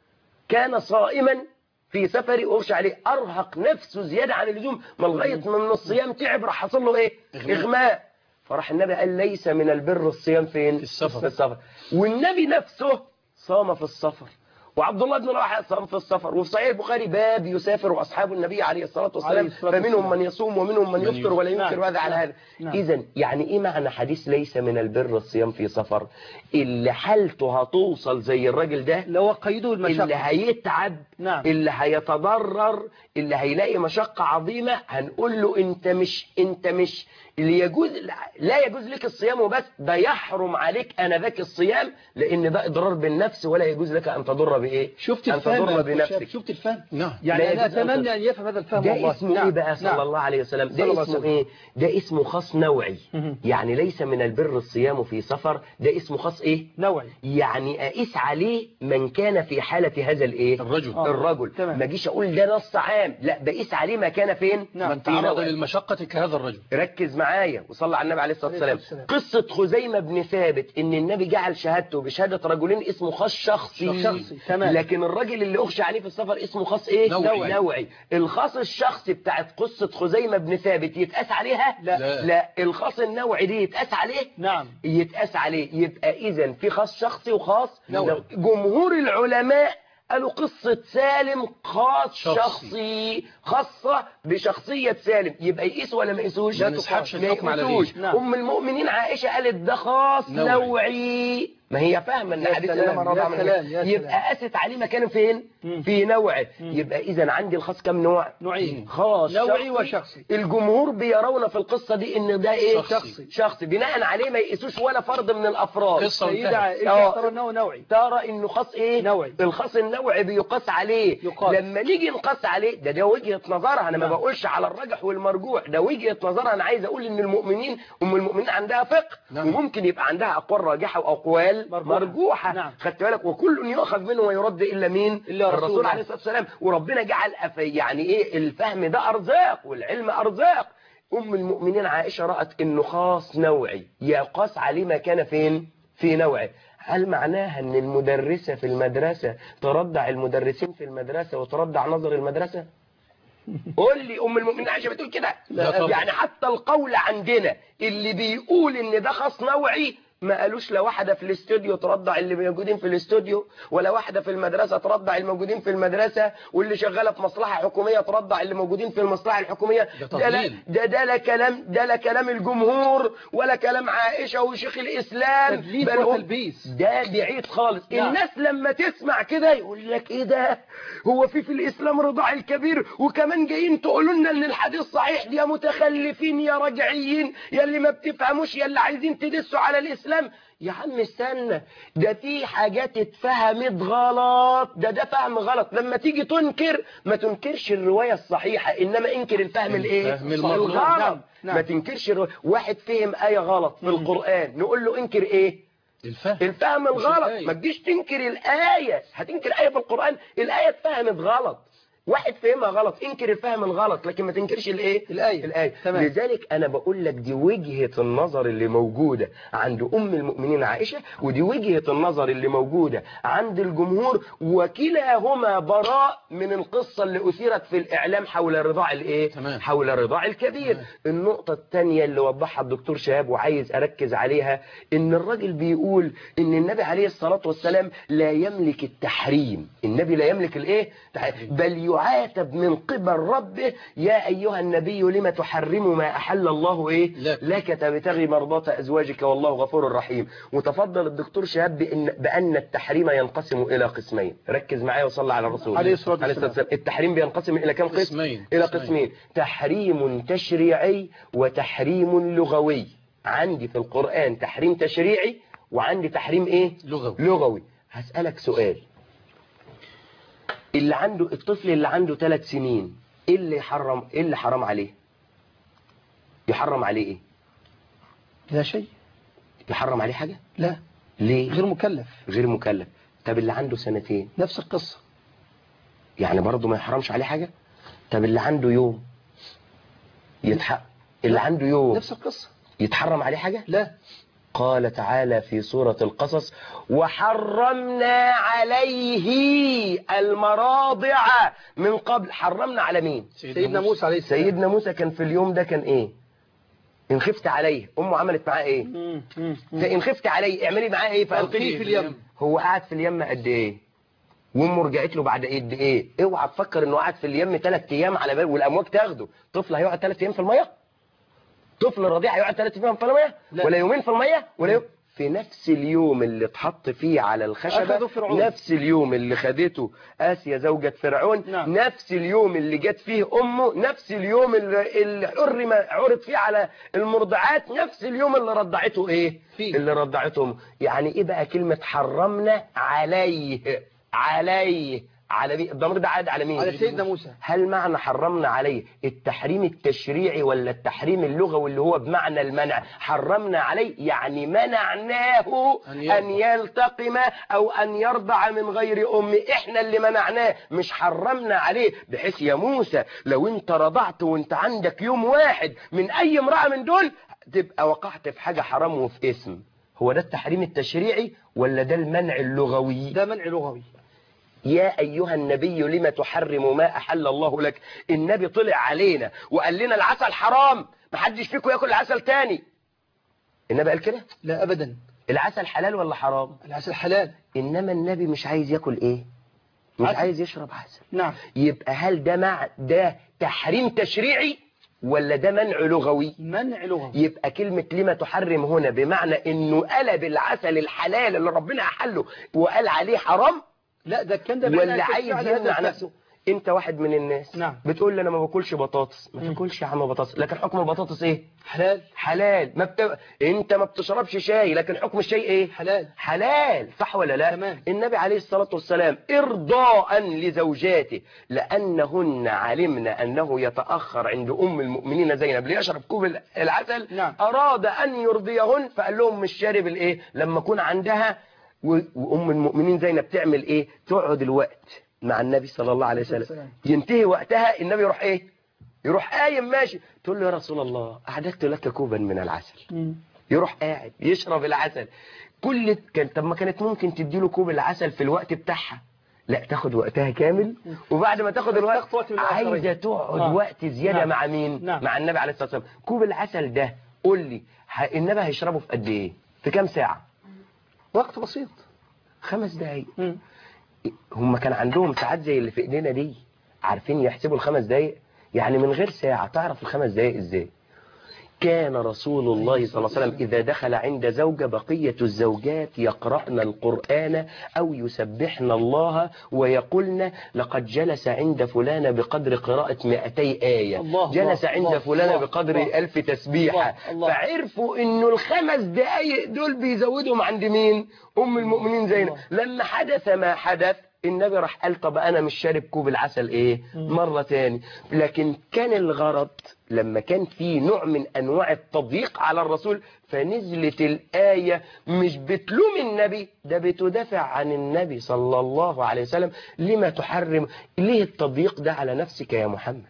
كان صائما في سفر اغشي عليه ارهق نفسه زيادة عن اللزوم ما لغايه من الصيام تعب راح حصل له ايه إغماء. اغماء فراح النبي قال ليس من البر الصيام فين في السفر. في السفر والنبي نفسه صام في السفر وعبد الله بن رواحه صام في السفر وفي صحيح البخاري باب يسافر واصحاب النبي عليه الصلاه عليه والسلام الصلاة فمنهم والسلام. من يصوم ومنهم من من يفطر ولا نعم. ينكر هذا على نعم. هذا نعم. اذا يعني ايه معنى حديث ليس من البر الصيام في سفر اللي حالته هتوصل زي الراجل ده اللي هو قيده اللي المشقة هيتعب نعم. اللي هيتضرر اللي هيلاقي مشقة عظيمة هنقول له انت مش انت مش اللي يجوز لا يجوز لك الصيام وبس ده يحرم عليك انذاك الصيام لان ده اضرار بالنفس ولا يجوز لك ان تضر بايه شفت ان الفهم تضر يا بنفسك شيخ؟ شفت الفهم نعم يعني لا انا يجوز أن اتمنى ان يفهم هذا الفهم ده والله اسمه نعم. ايه بقى صلى نعم. الله عليه وسلم صلى الله ده عليه اسمه وسلم. ايه ده اسمه خاص نوعي مهم. يعني ليس من البر الصيام في سفر ده اسمه خاص ايه نوعي يعني اقيس عليه من كان في حالة هذا الايه الرجل آه. الرجل تمام. ما اجيش اقول ده نص عام لا بقيس عليه ما كان فين نعم. من في تعرض نوع. للمشقة كهذا الرجل ركز معايا وصلى على النبي عليه الصلاة عليه والسلام الصلاة قصة خزيمة بن ثابت ان النبي جعل شهادته بشهادة رجلين اسمه خاص شخصي شخصي، تمام. لكن الراجل اللي اغشى عليه في السفر اسمه خاص ايه نوعي. نوعي الخاص الشخصي بتاعت قصة خزيمة بن ثابت يتقاس عليها لا. لا. لا الخاص النوعي دي يتقاس عليه نعم يتقاس عليه يبقى اذا في خاص شخصي وخاص نوعي. جمهور العلماء قالوا قصة سالم خاص شخصي. شخصي خاصة بشخصية سالم يبقى يقيس ولا ما يقيسوش ما نسحبش ما الحكم على يقيسوش. نعم. ام المؤمنين عائشة قالت ده خاص نوعي. نوعي, ما هي فاهمة ان يا حديث سلام، النبي الرابع يا من سلام، هنا. يا سلام. يبقى قاست عليه مكانه فين مم. في نوعه مم. يبقى اذا عندي الخاص كم نوع نوعين خاص نوعي شخصي. وشخصي الجمهور بيرون في القصة دي ان ده ايه شخصي. شخصي بناء عليه ما يقيسوش ولا فرد من الافراد قصة سيدة انتهت. عائشة آه. ترى انه نوعي ترى انه خاص ايه نوعي. الخاص النوعي بيقاس عليه يقاس. لما نيجي نقاس عليه ده ده وجهة نظرها انا ما نعم. بقولش على الرجح والمرجوح ده وجهة نظرها انا عايز اقول ان المؤمنين ام المؤمنين عندها فقه نعم. وممكن يبقى عندها اقوال راجحة واقوال مرجوحة. مرجوحة نعم. خدت بالك وكل يؤخذ منه ويرد الا مين إلا رسول الرسول الله. عليه الصلاة والسلام وربنا جعل أف- يعني ايه الفهم ده ارزاق والعلم ارزاق ام المؤمنين عائشة رأت انه خاص نوعي يقاس عليه ما كان فين في نوعه هل معناها ان المدرسة في المدرسة تردع المدرسين في المدرسة وتردع نظر المدرسة قول لي ام المؤمنين عائشة بتقول كده لا طبعا. يعني حتى القول عندنا اللي بيقول ان ده خاص نوعي ما قالوش لا واحدة في الاستوديو ترضع اللي موجودين في الاستوديو ولا واحدة في المدرسة ترضع الموجودين في المدرسة واللي شغالة في مصلحة حكومية ترضع اللي موجودين في المصلحة الحكومية ده ده لا, تضليل. ده, ده لا كلام ده لا كلام الجمهور ولا كلام عائشة وشيخ الإسلام تدليس بل هو- وتلبيس. ده بعيد خالص نعم. الناس لما تسمع كده يقول لك ايه ده هو في في الاسلام رضاع الكبير وكمان جايين تقولوا لنا ان الحديث صحيح يا متخلفين يا رجعيين يا اللي ما بتفهموش يا اللي عايزين تدسوا على الاسلام يا عم استنى ده في حاجات اتفهمت غلط ده ده فهم غلط لما تيجي تنكر ما تنكرش الرواية الصحيحة انما انكر الفهم الايه الفهم المغلوط. الغلط نعم، نعم. ما تنكرش الرواية. واحد فهم آية غلط في القرآن نقول له انكر ايه الفهم الفهم مش الغلط الآية. ما تجيش تنكر الآية هتنكر آية في القرآن الآية اتفهمت غلط واحد فهمها غلط انكر الفهم الغلط لكن ما تنكرش الايه الآية. الايه تمام. لذلك انا بقول لك دي وجهه النظر اللي موجوده عند ام المؤمنين عائشه ودي وجهه النظر اللي موجوده عند الجمهور وكلاهما براء من القصه اللي اثيرت في الاعلام حول الرضاع الايه تمام. حول الرضاع الكبير تمام. النقطه الثانيه اللي وضحها الدكتور شهاب وعايز اركز عليها ان الراجل بيقول ان النبي عليه الصلاه والسلام لا يملك التحريم النبي لا يملك الايه تحريم. بل يعاتب من قبل ربه يا ايها النبي لما تحرم ما احل الله ايه لك. لك تبتغي مرضات ازواجك والله غفور رحيم وتفضل الدكتور شهاب بان بان التحريم ينقسم الى قسمين ركز معايا وصلى على الرسول عليه الصلاة والسلام. التحريم بينقسم الى كم قسم قسمين. الى قسمين. قسمين تحريم تشريعي وتحريم لغوي عندي في القرآن تحريم تشريعي وعندي تحريم ايه لغوي. لغوي هسألك سؤال اللي عنده الطفل اللي عنده ثلاث سنين ايه اللي يحرم ايه اللي حرام عليه يحرم عليه ايه لا شيء يحرم عليه حاجة لا ليه غير مكلف غير مكلف طب اللي عنده سنتين نفس القصة يعني برضه ما يحرمش عليه حاجة طب اللي عنده يوم يتحق اللي عنده يوم نفس القصة يتحرم عليه حاجة لا قال تعالى في سورة القصص وحرمنا عليه المراضع من قبل حرمنا على مين سيدنا موسى عليه السلام سيدنا موسى كان في اليوم ده كان ايه ان خفت عليه امه عملت معاه ايه مم، مم، مم. فان خفت عليه اعملي معاه ايه فالقيه في اليم هو قاعد في اليم قد ايه وامه رجعت له بعد قد ايه اوعى تفكر انه قاعد في اليم ثلاث ايام على بال والامواج تاخده طفل هيقعد ثلاث ايام في الميه طفل رضيع هيقعد ثلاث ايام في الميه لا. ولا يومين في الميه ولا يوم في نفس اليوم اللي اتحط فيه على الخشبة أخذوا فرعون. نفس اليوم اللي خدته آسيا زوجة فرعون نعم. نفس اليوم اللي جت فيه أمه نفس اليوم اللي, اللي حرم عرض فيه على المرضعات نفس اليوم اللي رضعته إيه فيه. اللي رضعته أمه يعني إيه بقى كلمة حرمنا عليه عليه على مين الضمير ده عاد على مين على سيدنا موسى هل معنى حرمنا عليه التحريم التشريعي ولا التحريم اللغوي اللي هو بمعنى المنع حرمنا عليه يعني منعناه أن يرضع. أن يلتقم أو أن يرضع من غير أم إحنا اللي منعناه مش حرمنا عليه بحيث يا موسى لو أنت رضعت وأنت عندك يوم واحد من أي امرأة من دول تبقى وقعت في حاجة حرام وفي اسم هو ده التحريم التشريعي ولا ده المنع اللغوي ده منع لغوي يا أيها النبي لما تحرم ما أحل الله لك النبي طلع علينا وقال لنا العسل حرام محدش فيكم ياكل العسل تاني النبي قال كده لا أبدا العسل حلال ولا حرام العسل حلال إنما النبي مش عايز ياكل إيه مش عسل. عايز يشرب عسل نعم يبقى هل ده مع ده تحريم تشريعي ولا ده منع لغوي منع لغوي يبقى كلمة لما تحرم هنا بمعنى انه قلب العسل الحلال اللي ربنا احله وقال عليه حرام لا ده كان ده معنى ولا التشريع عايز على هذا يمنع الفهم. نفسه انت واحد من الناس نعم. بتقول لي انا ما باكلش بطاطس ما مم. تاكلش يا عم بطاطس لكن حكم البطاطس ايه حلال حلال ما بت... انت ما بتشربش شاي لكن حكم الشاي ايه حلال حلال صح ولا لا تمام. النبي عليه الصلاة والسلام ارضاء لزوجاته لأنهن علمن أنه يتأخر عند أم المؤمنين زينب ليشرب كوب العسل نعم. أراد أن يرضيهن فقال لهم مش شارب الإيه لما أكون عندها و- وأم المؤمنين زينب تعمل إيه تقعد الوقت مع النبي صلى الله عليه وسلم السلام. ينتهي وقتها النبي يروح إيه يروح قايم ماشي تقول له يا رسول الله أعددت لك كوبا من العسل مم. يروح قاعد يشرب العسل كل كان طب ما كانت ممكن تديله كوب العسل في الوقت بتاعها لا تاخد وقتها كامل وبعد ما تاخد الوقت تاخد وقت من الآخرين. عايزه تقعد آه. وقت زياده نعم. مع مين نعم. مع النبي عليه الصلاه والسلام كوب العسل ده قول لي ه- النبي هيشربه في قد ايه في كام ساعه وقت بسيط خمس دقايق مم. هم كان عندهم ساعات زي اللي في ايدينا دي عارفين يحسبوا الخمس دقايق يعني من غير ساعة تعرف الخمس دقايق ازاي كان رسول الله صلى الله عليه وسلم إذا دخل عند زوجة بقية الزوجات يقرأن القرآن أو يسبحن الله ويقولن لقد جلس عند فلانة بقدر قراءة 200 آية الله، جلس الله، عند الله، فلانة الله، بقدر الله. ألف تسبيحة الله، الله. فعرفوا إنه الخمس دقايق دول بيزودهم عند مين أم المؤمنين زينب لما حدث ما حدث النبي راح قال طب انا مش شارب كوب العسل ايه مرة تاني لكن كان الغرض لما كان في نوع من انواع التضييق على الرسول فنزلت الآية مش بتلوم النبي ده بتدافع عن النبي صلى الله عليه وسلم لما تحرم ليه التضييق ده على نفسك يا محمد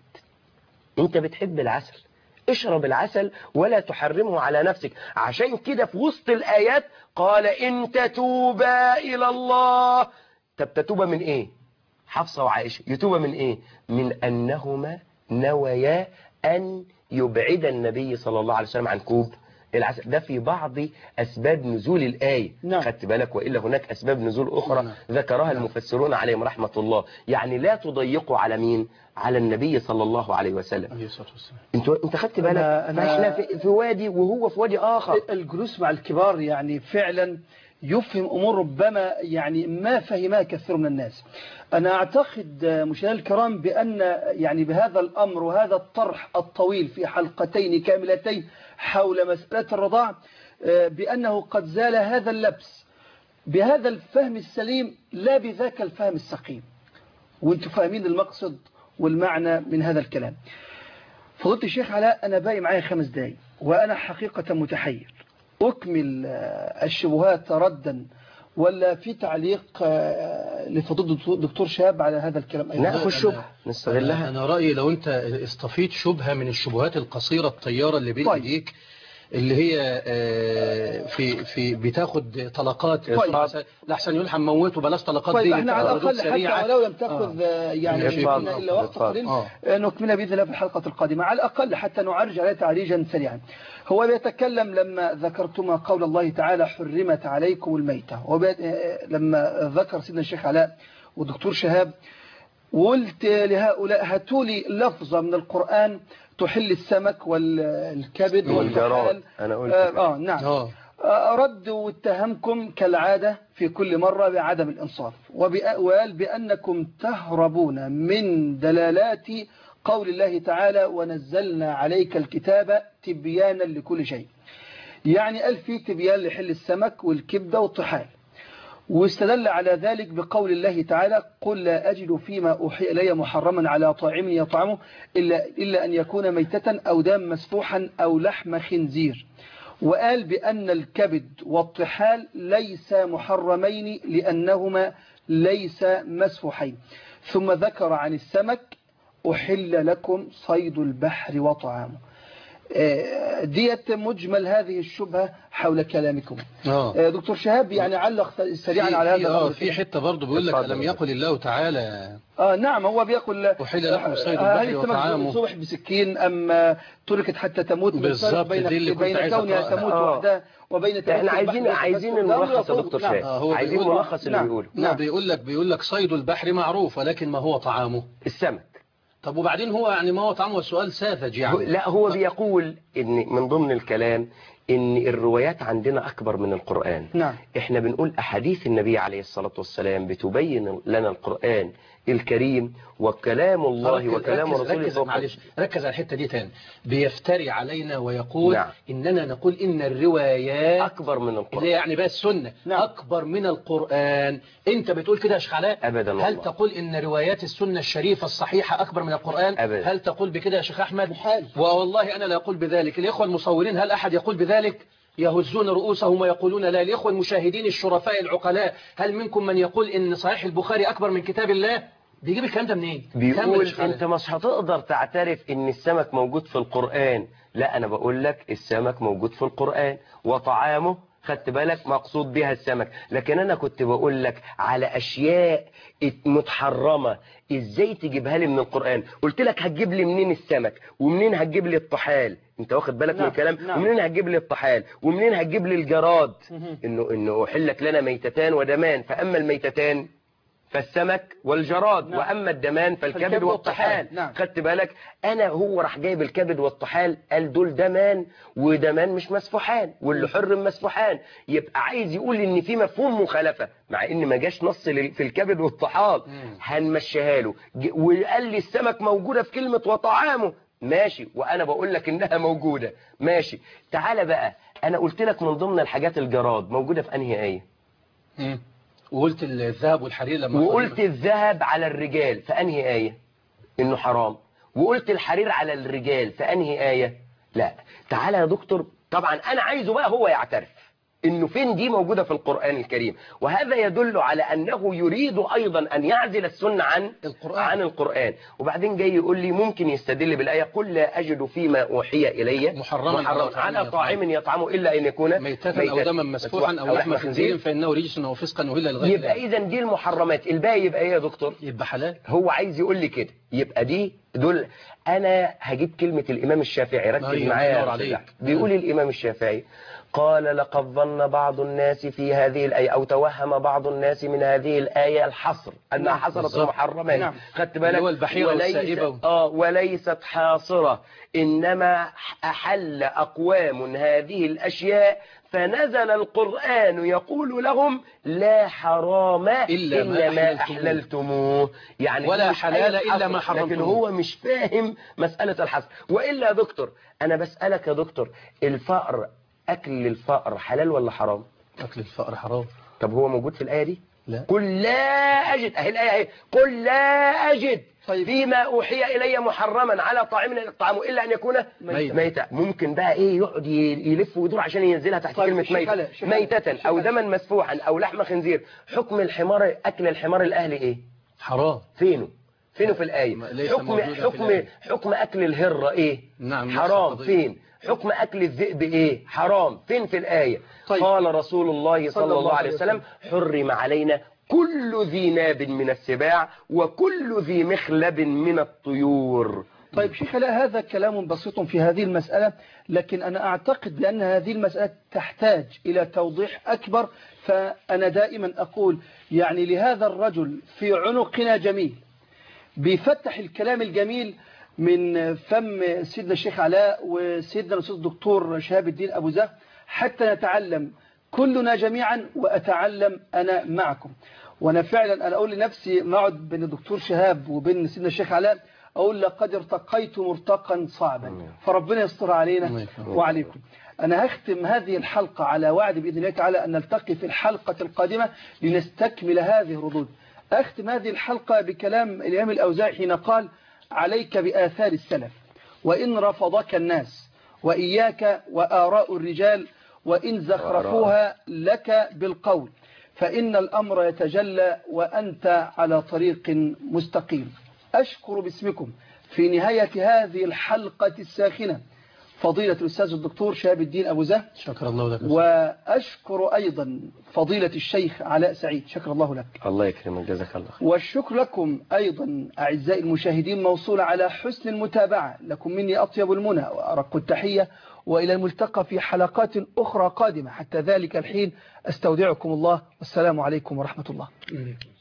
انت بتحب العسل اشرب العسل ولا تحرمه على نفسك عشان كده في وسط الآيات قال إن تتوبا إلى الله طب تتوبا من إيه حفصة وعائشة يتوبا من إيه من أنهما نويا أن يبعد النبي صلى الله عليه وسلم عن كوب العسل ده في بعض أسباب نزول الآية نعم. خدت بالك وإلا هناك أسباب نزول أخرى نعم. ذكرها المفسرون عليهم رحمة الله يعني لا تضيقوا على مين على النبي صلى الله عليه وسلم عليه الصلاة والسلام انت انت خدت بالك أنا- أنا- فاحنا في, في وادي وهو في وادي اخر الجلوس مع الكبار يعني فعلا يفهم أمور ربما يعني ما فهمها كثير من الناس أنا أعتقد مشاهدينا الكرام بأن يعني بهذا الأمر وهذا الطرح الطويل في حلقتين كاملتين حول مسألة الرضاع آه، بأنه قد زال هذا اللبس بهذا الفهم السليم لا بذاك الفهم السقيم وانتم فاهمين المقصد والمعنى من هذا الكلام فضلت الشيخ علاء أنا باقي معايا خمس دقايق وأنا حقيقة متحير أكمل آه، الشبهات ردا ولا في تعليق آه، لفضيلة الدكتور- دكتور شهاب على هذا الكلام أيضا ناخذ شبهه نستغلها أنا رأيي لو أنت استفيد شبهة من الشبهات القصيرة الطيارة اللي بين طيب. إيديك اللي هي آه، في في بتاخد طلقات طيب. لحسن- لحسن يقول هنموته بلاش طلقات طيب دي احنا على ردود الأقل سريعة. حتى ولو لم تأخذ آه، يعني اتفضل. شيخنا إلا وقت اتفضل. قليل آه. آه، نكملها بإذن الله في الحلقة القادمة على الأقل حتى نعرج عليه تعريجا سريعا هو بيتكلم لما ذكرتما قول الله تعالى حرمت عليكم الميتة وبيت- آه، لما ذكر سيدنا الشيخ علاء ودكتور شهاب وقلت لهؤلاء هاتوا لي لفظة من القرآن تحل السمك والكبد والجراد. والفحال أنا قلت آه, كده. آه نعم آه. رد واتهمكم كالعادة في كل مرة بعدم الإنصاف وبأ- وقال بأنكم تهربون من دلالات قول الله تعالى ونزلنا عليك الكتاب تبيانا لكل شيء يعني قال في تبيان لحل السمك والكبدة والطحال واستدل على ذلك بقول الله تعالى قل لا أجد فيما أوحي إلي محرما على طاعم يطعمه إلا, إلا أن يكون ميتة أو دام مسفوحا أو لحم خنزير وقال بأن الكبد والطحال ليس محرمين لأنهما ليس مسفوحين ثم ذكر عن السمك أحل لكم صيد البحر وطعامه آه، ديت مجمل هذه الشبهة حول كلامكم آه. آه، دكتور شهاب يعني علق سريعا في- على في- هذا آه الأمر في حتة برضه بيقول لك اتفضل. ألم يقل الله تعالى آه نعم هو بيقول أحل لكم صيد آه، البحر هل السمك وطعامه. صبح بسكين أم آه، تركت حتى تموت من بالظبط، الفرق بين دي اللي كنت بين عايز كونها أقرأها. تموت آه. وحدها وبين تموت احنا عايزين البحر عايزين والتمسك بالدم الملخص يا والطول. دكتور نعم. شهاب آه، هو عايزين بيقول- ملخص اللي نعم. بيقوله نعم بيقول لك بيقول لك صيد البحر معروف ولكن ما هو طعامه السمك طب وبعدين هو يعني ما هو طعامه السؤال ساذج هو- يعني لا هو بيقول ان من ضمن الكلام ان الروايات عندنا اكبر من القرآن نعم احنا بنقول احاديث النبي عليه الصلاة والسلام بتبين لنا القرآن الكريم وكلام الله ركز- وكلام ركز- رسوله ركز صلى الله عليه معلش ركز على الحته دي تاني بيفتري علينا ويقول نعم. اننا نقول ان الروايات اكبر من اللي هي القرآن يعني بقى السنه نعم. اكبر من القران انت بتقول كده يا شيخ علاء أبداً هل والله. تقول ان روايات السنه الشريفه الصحيحه اكبر من القران أبداً. هل تقول بكده يا شيخ احمد محال. والله انا لا اقول بذلك الاخوه المصورين هل احد يقول بذلك يهزون رؤوسهم ويقولون لا الإخوة المشاهدين الشرفاء العقلاء هل منكم من يقول إن صحيح البخاري أكبر من كتاب الله بيجيب الكلام ده منين كمل يا بيقول شيخ علاء. انت مش هتقدر تعترف ان السمك موجود في القرآن لا انا بقول لك السمك موجود في القرآن وطعامه خدت بالك مقصود بها السمك لكن انا كنت بقول لك على اشياء ات- متحرمة ازاي تجيبها لي من القرآن قلت لك هتجيب لي منين السمك ومنين هتجيب لي الطحال انت واخد بالك من نعم، الكلام نعم. ومنين هتجيب لي الطحال ومنين هتجيب لي الجراد مهم. انه انه احلت لنا ميتتان ودمان فاما الميتتان فالسمك والجراد نعم. واما الدمان فالكبد فالكبد والطحال والطحال، نعم. خدت بالك انا هو راح جايب الكبد والطحال قال دول دمان ودمان مش مسفوحان واللي حرم مسفوحان يبقى عايز يقول ان في مفهوم مخالفه مع ان ما جاش نص لل- في الكبد والطحال هنمشيها له ج- وقال لي السمك موجوده في كلمه وطعامه ماشي وانا بقول لك انها موجوده ماشي تعالى بقى انا قلت لك من ضمن الحاجات الجراد موجوده في انهي ايه مم. وقلت الذهب والحرير لما وقلت الذهب على الرجال فأنهي آية إنه حرام وقلت الحرير على الرجال فأنهي آية لا تعالى يا دكتور طبعا أنا عايزه بقى هو يعترف إنه فين دي موجودة في القرآن الكريم وهذا يدل على أنه يريد أيضا أن يعزل السنة عن القرآن. عن القرآن وبعدين جاي يقول لي ممكن يستدل بالآية قل لا أجد فيما أوحي إلي محرما محرم على طاعم على طاعم يطعمه إلا أن يكون ميتة أو دما مسفوحا أو لحم خنزير فإنه رجس أو فسقا وهلا لغير يبقى الله. إذا دي المحرمات الباقي يبقى إيه يا دكتور يبقى حلال هو عايز يقول لي كده يبقى دي دول انا هجيب كلمة الامام الشافعي ركز أيوة، معايا الله يا ينور أستاذ عليك. أحمد. بيقول الامام الشافعي قال لقد ظن بعض الناس في هذه الآية أو توهم بعض الناس من هذه الآية الحصر أنها نعم، حصرت بالظبط. المحرمات نعم. خدت بالك اللي هو البحيرة وليست- والسائبة. آه وليست حاصرة إنما أحل أقوام هذه الأشياء فنزل القرآن يقول لهم لا حرام إلا ما إلا ما أحللتموه. أحللتموه يعني ولا دي مش حلال آية إلا ما حصر، لكن حرمتموه. هو مش فاهم مسألة الحصر وإلا يا دكتور أنا بسألك يا دكتور الفقر أكل الفقر حلال ولا حرام أكل الفقر حرام طب هو موجود في الآية دي لا قل لا أجد أهي الآية أهي قل لا أجد طيب. فيما أوحي إلي محرما على طاعم طعامه إلا أن يكون ميتة. ميتة ممكن بقى إيه يقعد ي- يلف ويدور عشان ينزلها تحت طيب، كلمة شيخ ميتة علاء، شيخ علاء، ميتة شيخ أو علاء. دما مسفوحا أو لحم خنزير حكم الحمار أكل الحمار الأهلي إيه حرام فينه فينه في الآية ما- ليس حكم موجودة في حكم الآية. حكم أكل الهرة إيه نعم، نفس حرام القضية. فين حكم أكل الذئب إيه حرام فين في الآية طيب. قال رسول الله صلى, الله عليه وسلم حرم علينا كل ذي ناب من السباع وكل ذي مخلب من الطيور طيب شيخ لا هذا كلام بسيط في هذه المسألة لكن أنا أعتقد بأن هذه المسألة تحتاج إلى توضيح أكبر فأنا دائما أقول يعني لهذا الرجل في عنقنا جميل بيفتح الكلام الجميل من فم سيدنا الشيخ علاء وسيدنا الأستاذ الدكتور شهاب الدين أبو زهر حتى نتعلم كلنا جميعا وأتعلم أنا معكم وأنا فعلا أنا أقول لنفسي نقعد بين الدكتور شهاب وبين سيدنا الشيخ علاء أقول لقد ارتقيت مرتقا صعبا فربنا يستر علينا وعليكم أنا هختم هذه الحلقة على وعد بإذن الله تعالى أن نلتقي في الحلقة القادمة لنستكمل هذه الردود أختم هذه الحلقة بكلام الإمام الأوزاعي حين قال عليك بآثار السلف وإن رفضك الناس وإياك وآراء الرجال وإن زخرفوها لك بالقول فإن الأمر يتجلى وأنت على طريق مستقيم أشكر باسمكم في نهاية هذه الحلقة الساخنة فضيلة الأستاذ الدكتور شهاب الدين أبو زهر شكر الله لك وأشكر أيضا فضيلة الشيخ علاء سعيد شكر الله لك الله يكرمك جزاك الله خير والشكر لكم أيضا أعزائي المشاهدين موصول على حسن المتابعة لكم مني أطيب المنى وأرق التحية وإلى الملتقى في حلقات أخرى قادمة حتى ذلك الحين أستودعكم الله والسلام عليكم ورحمة الله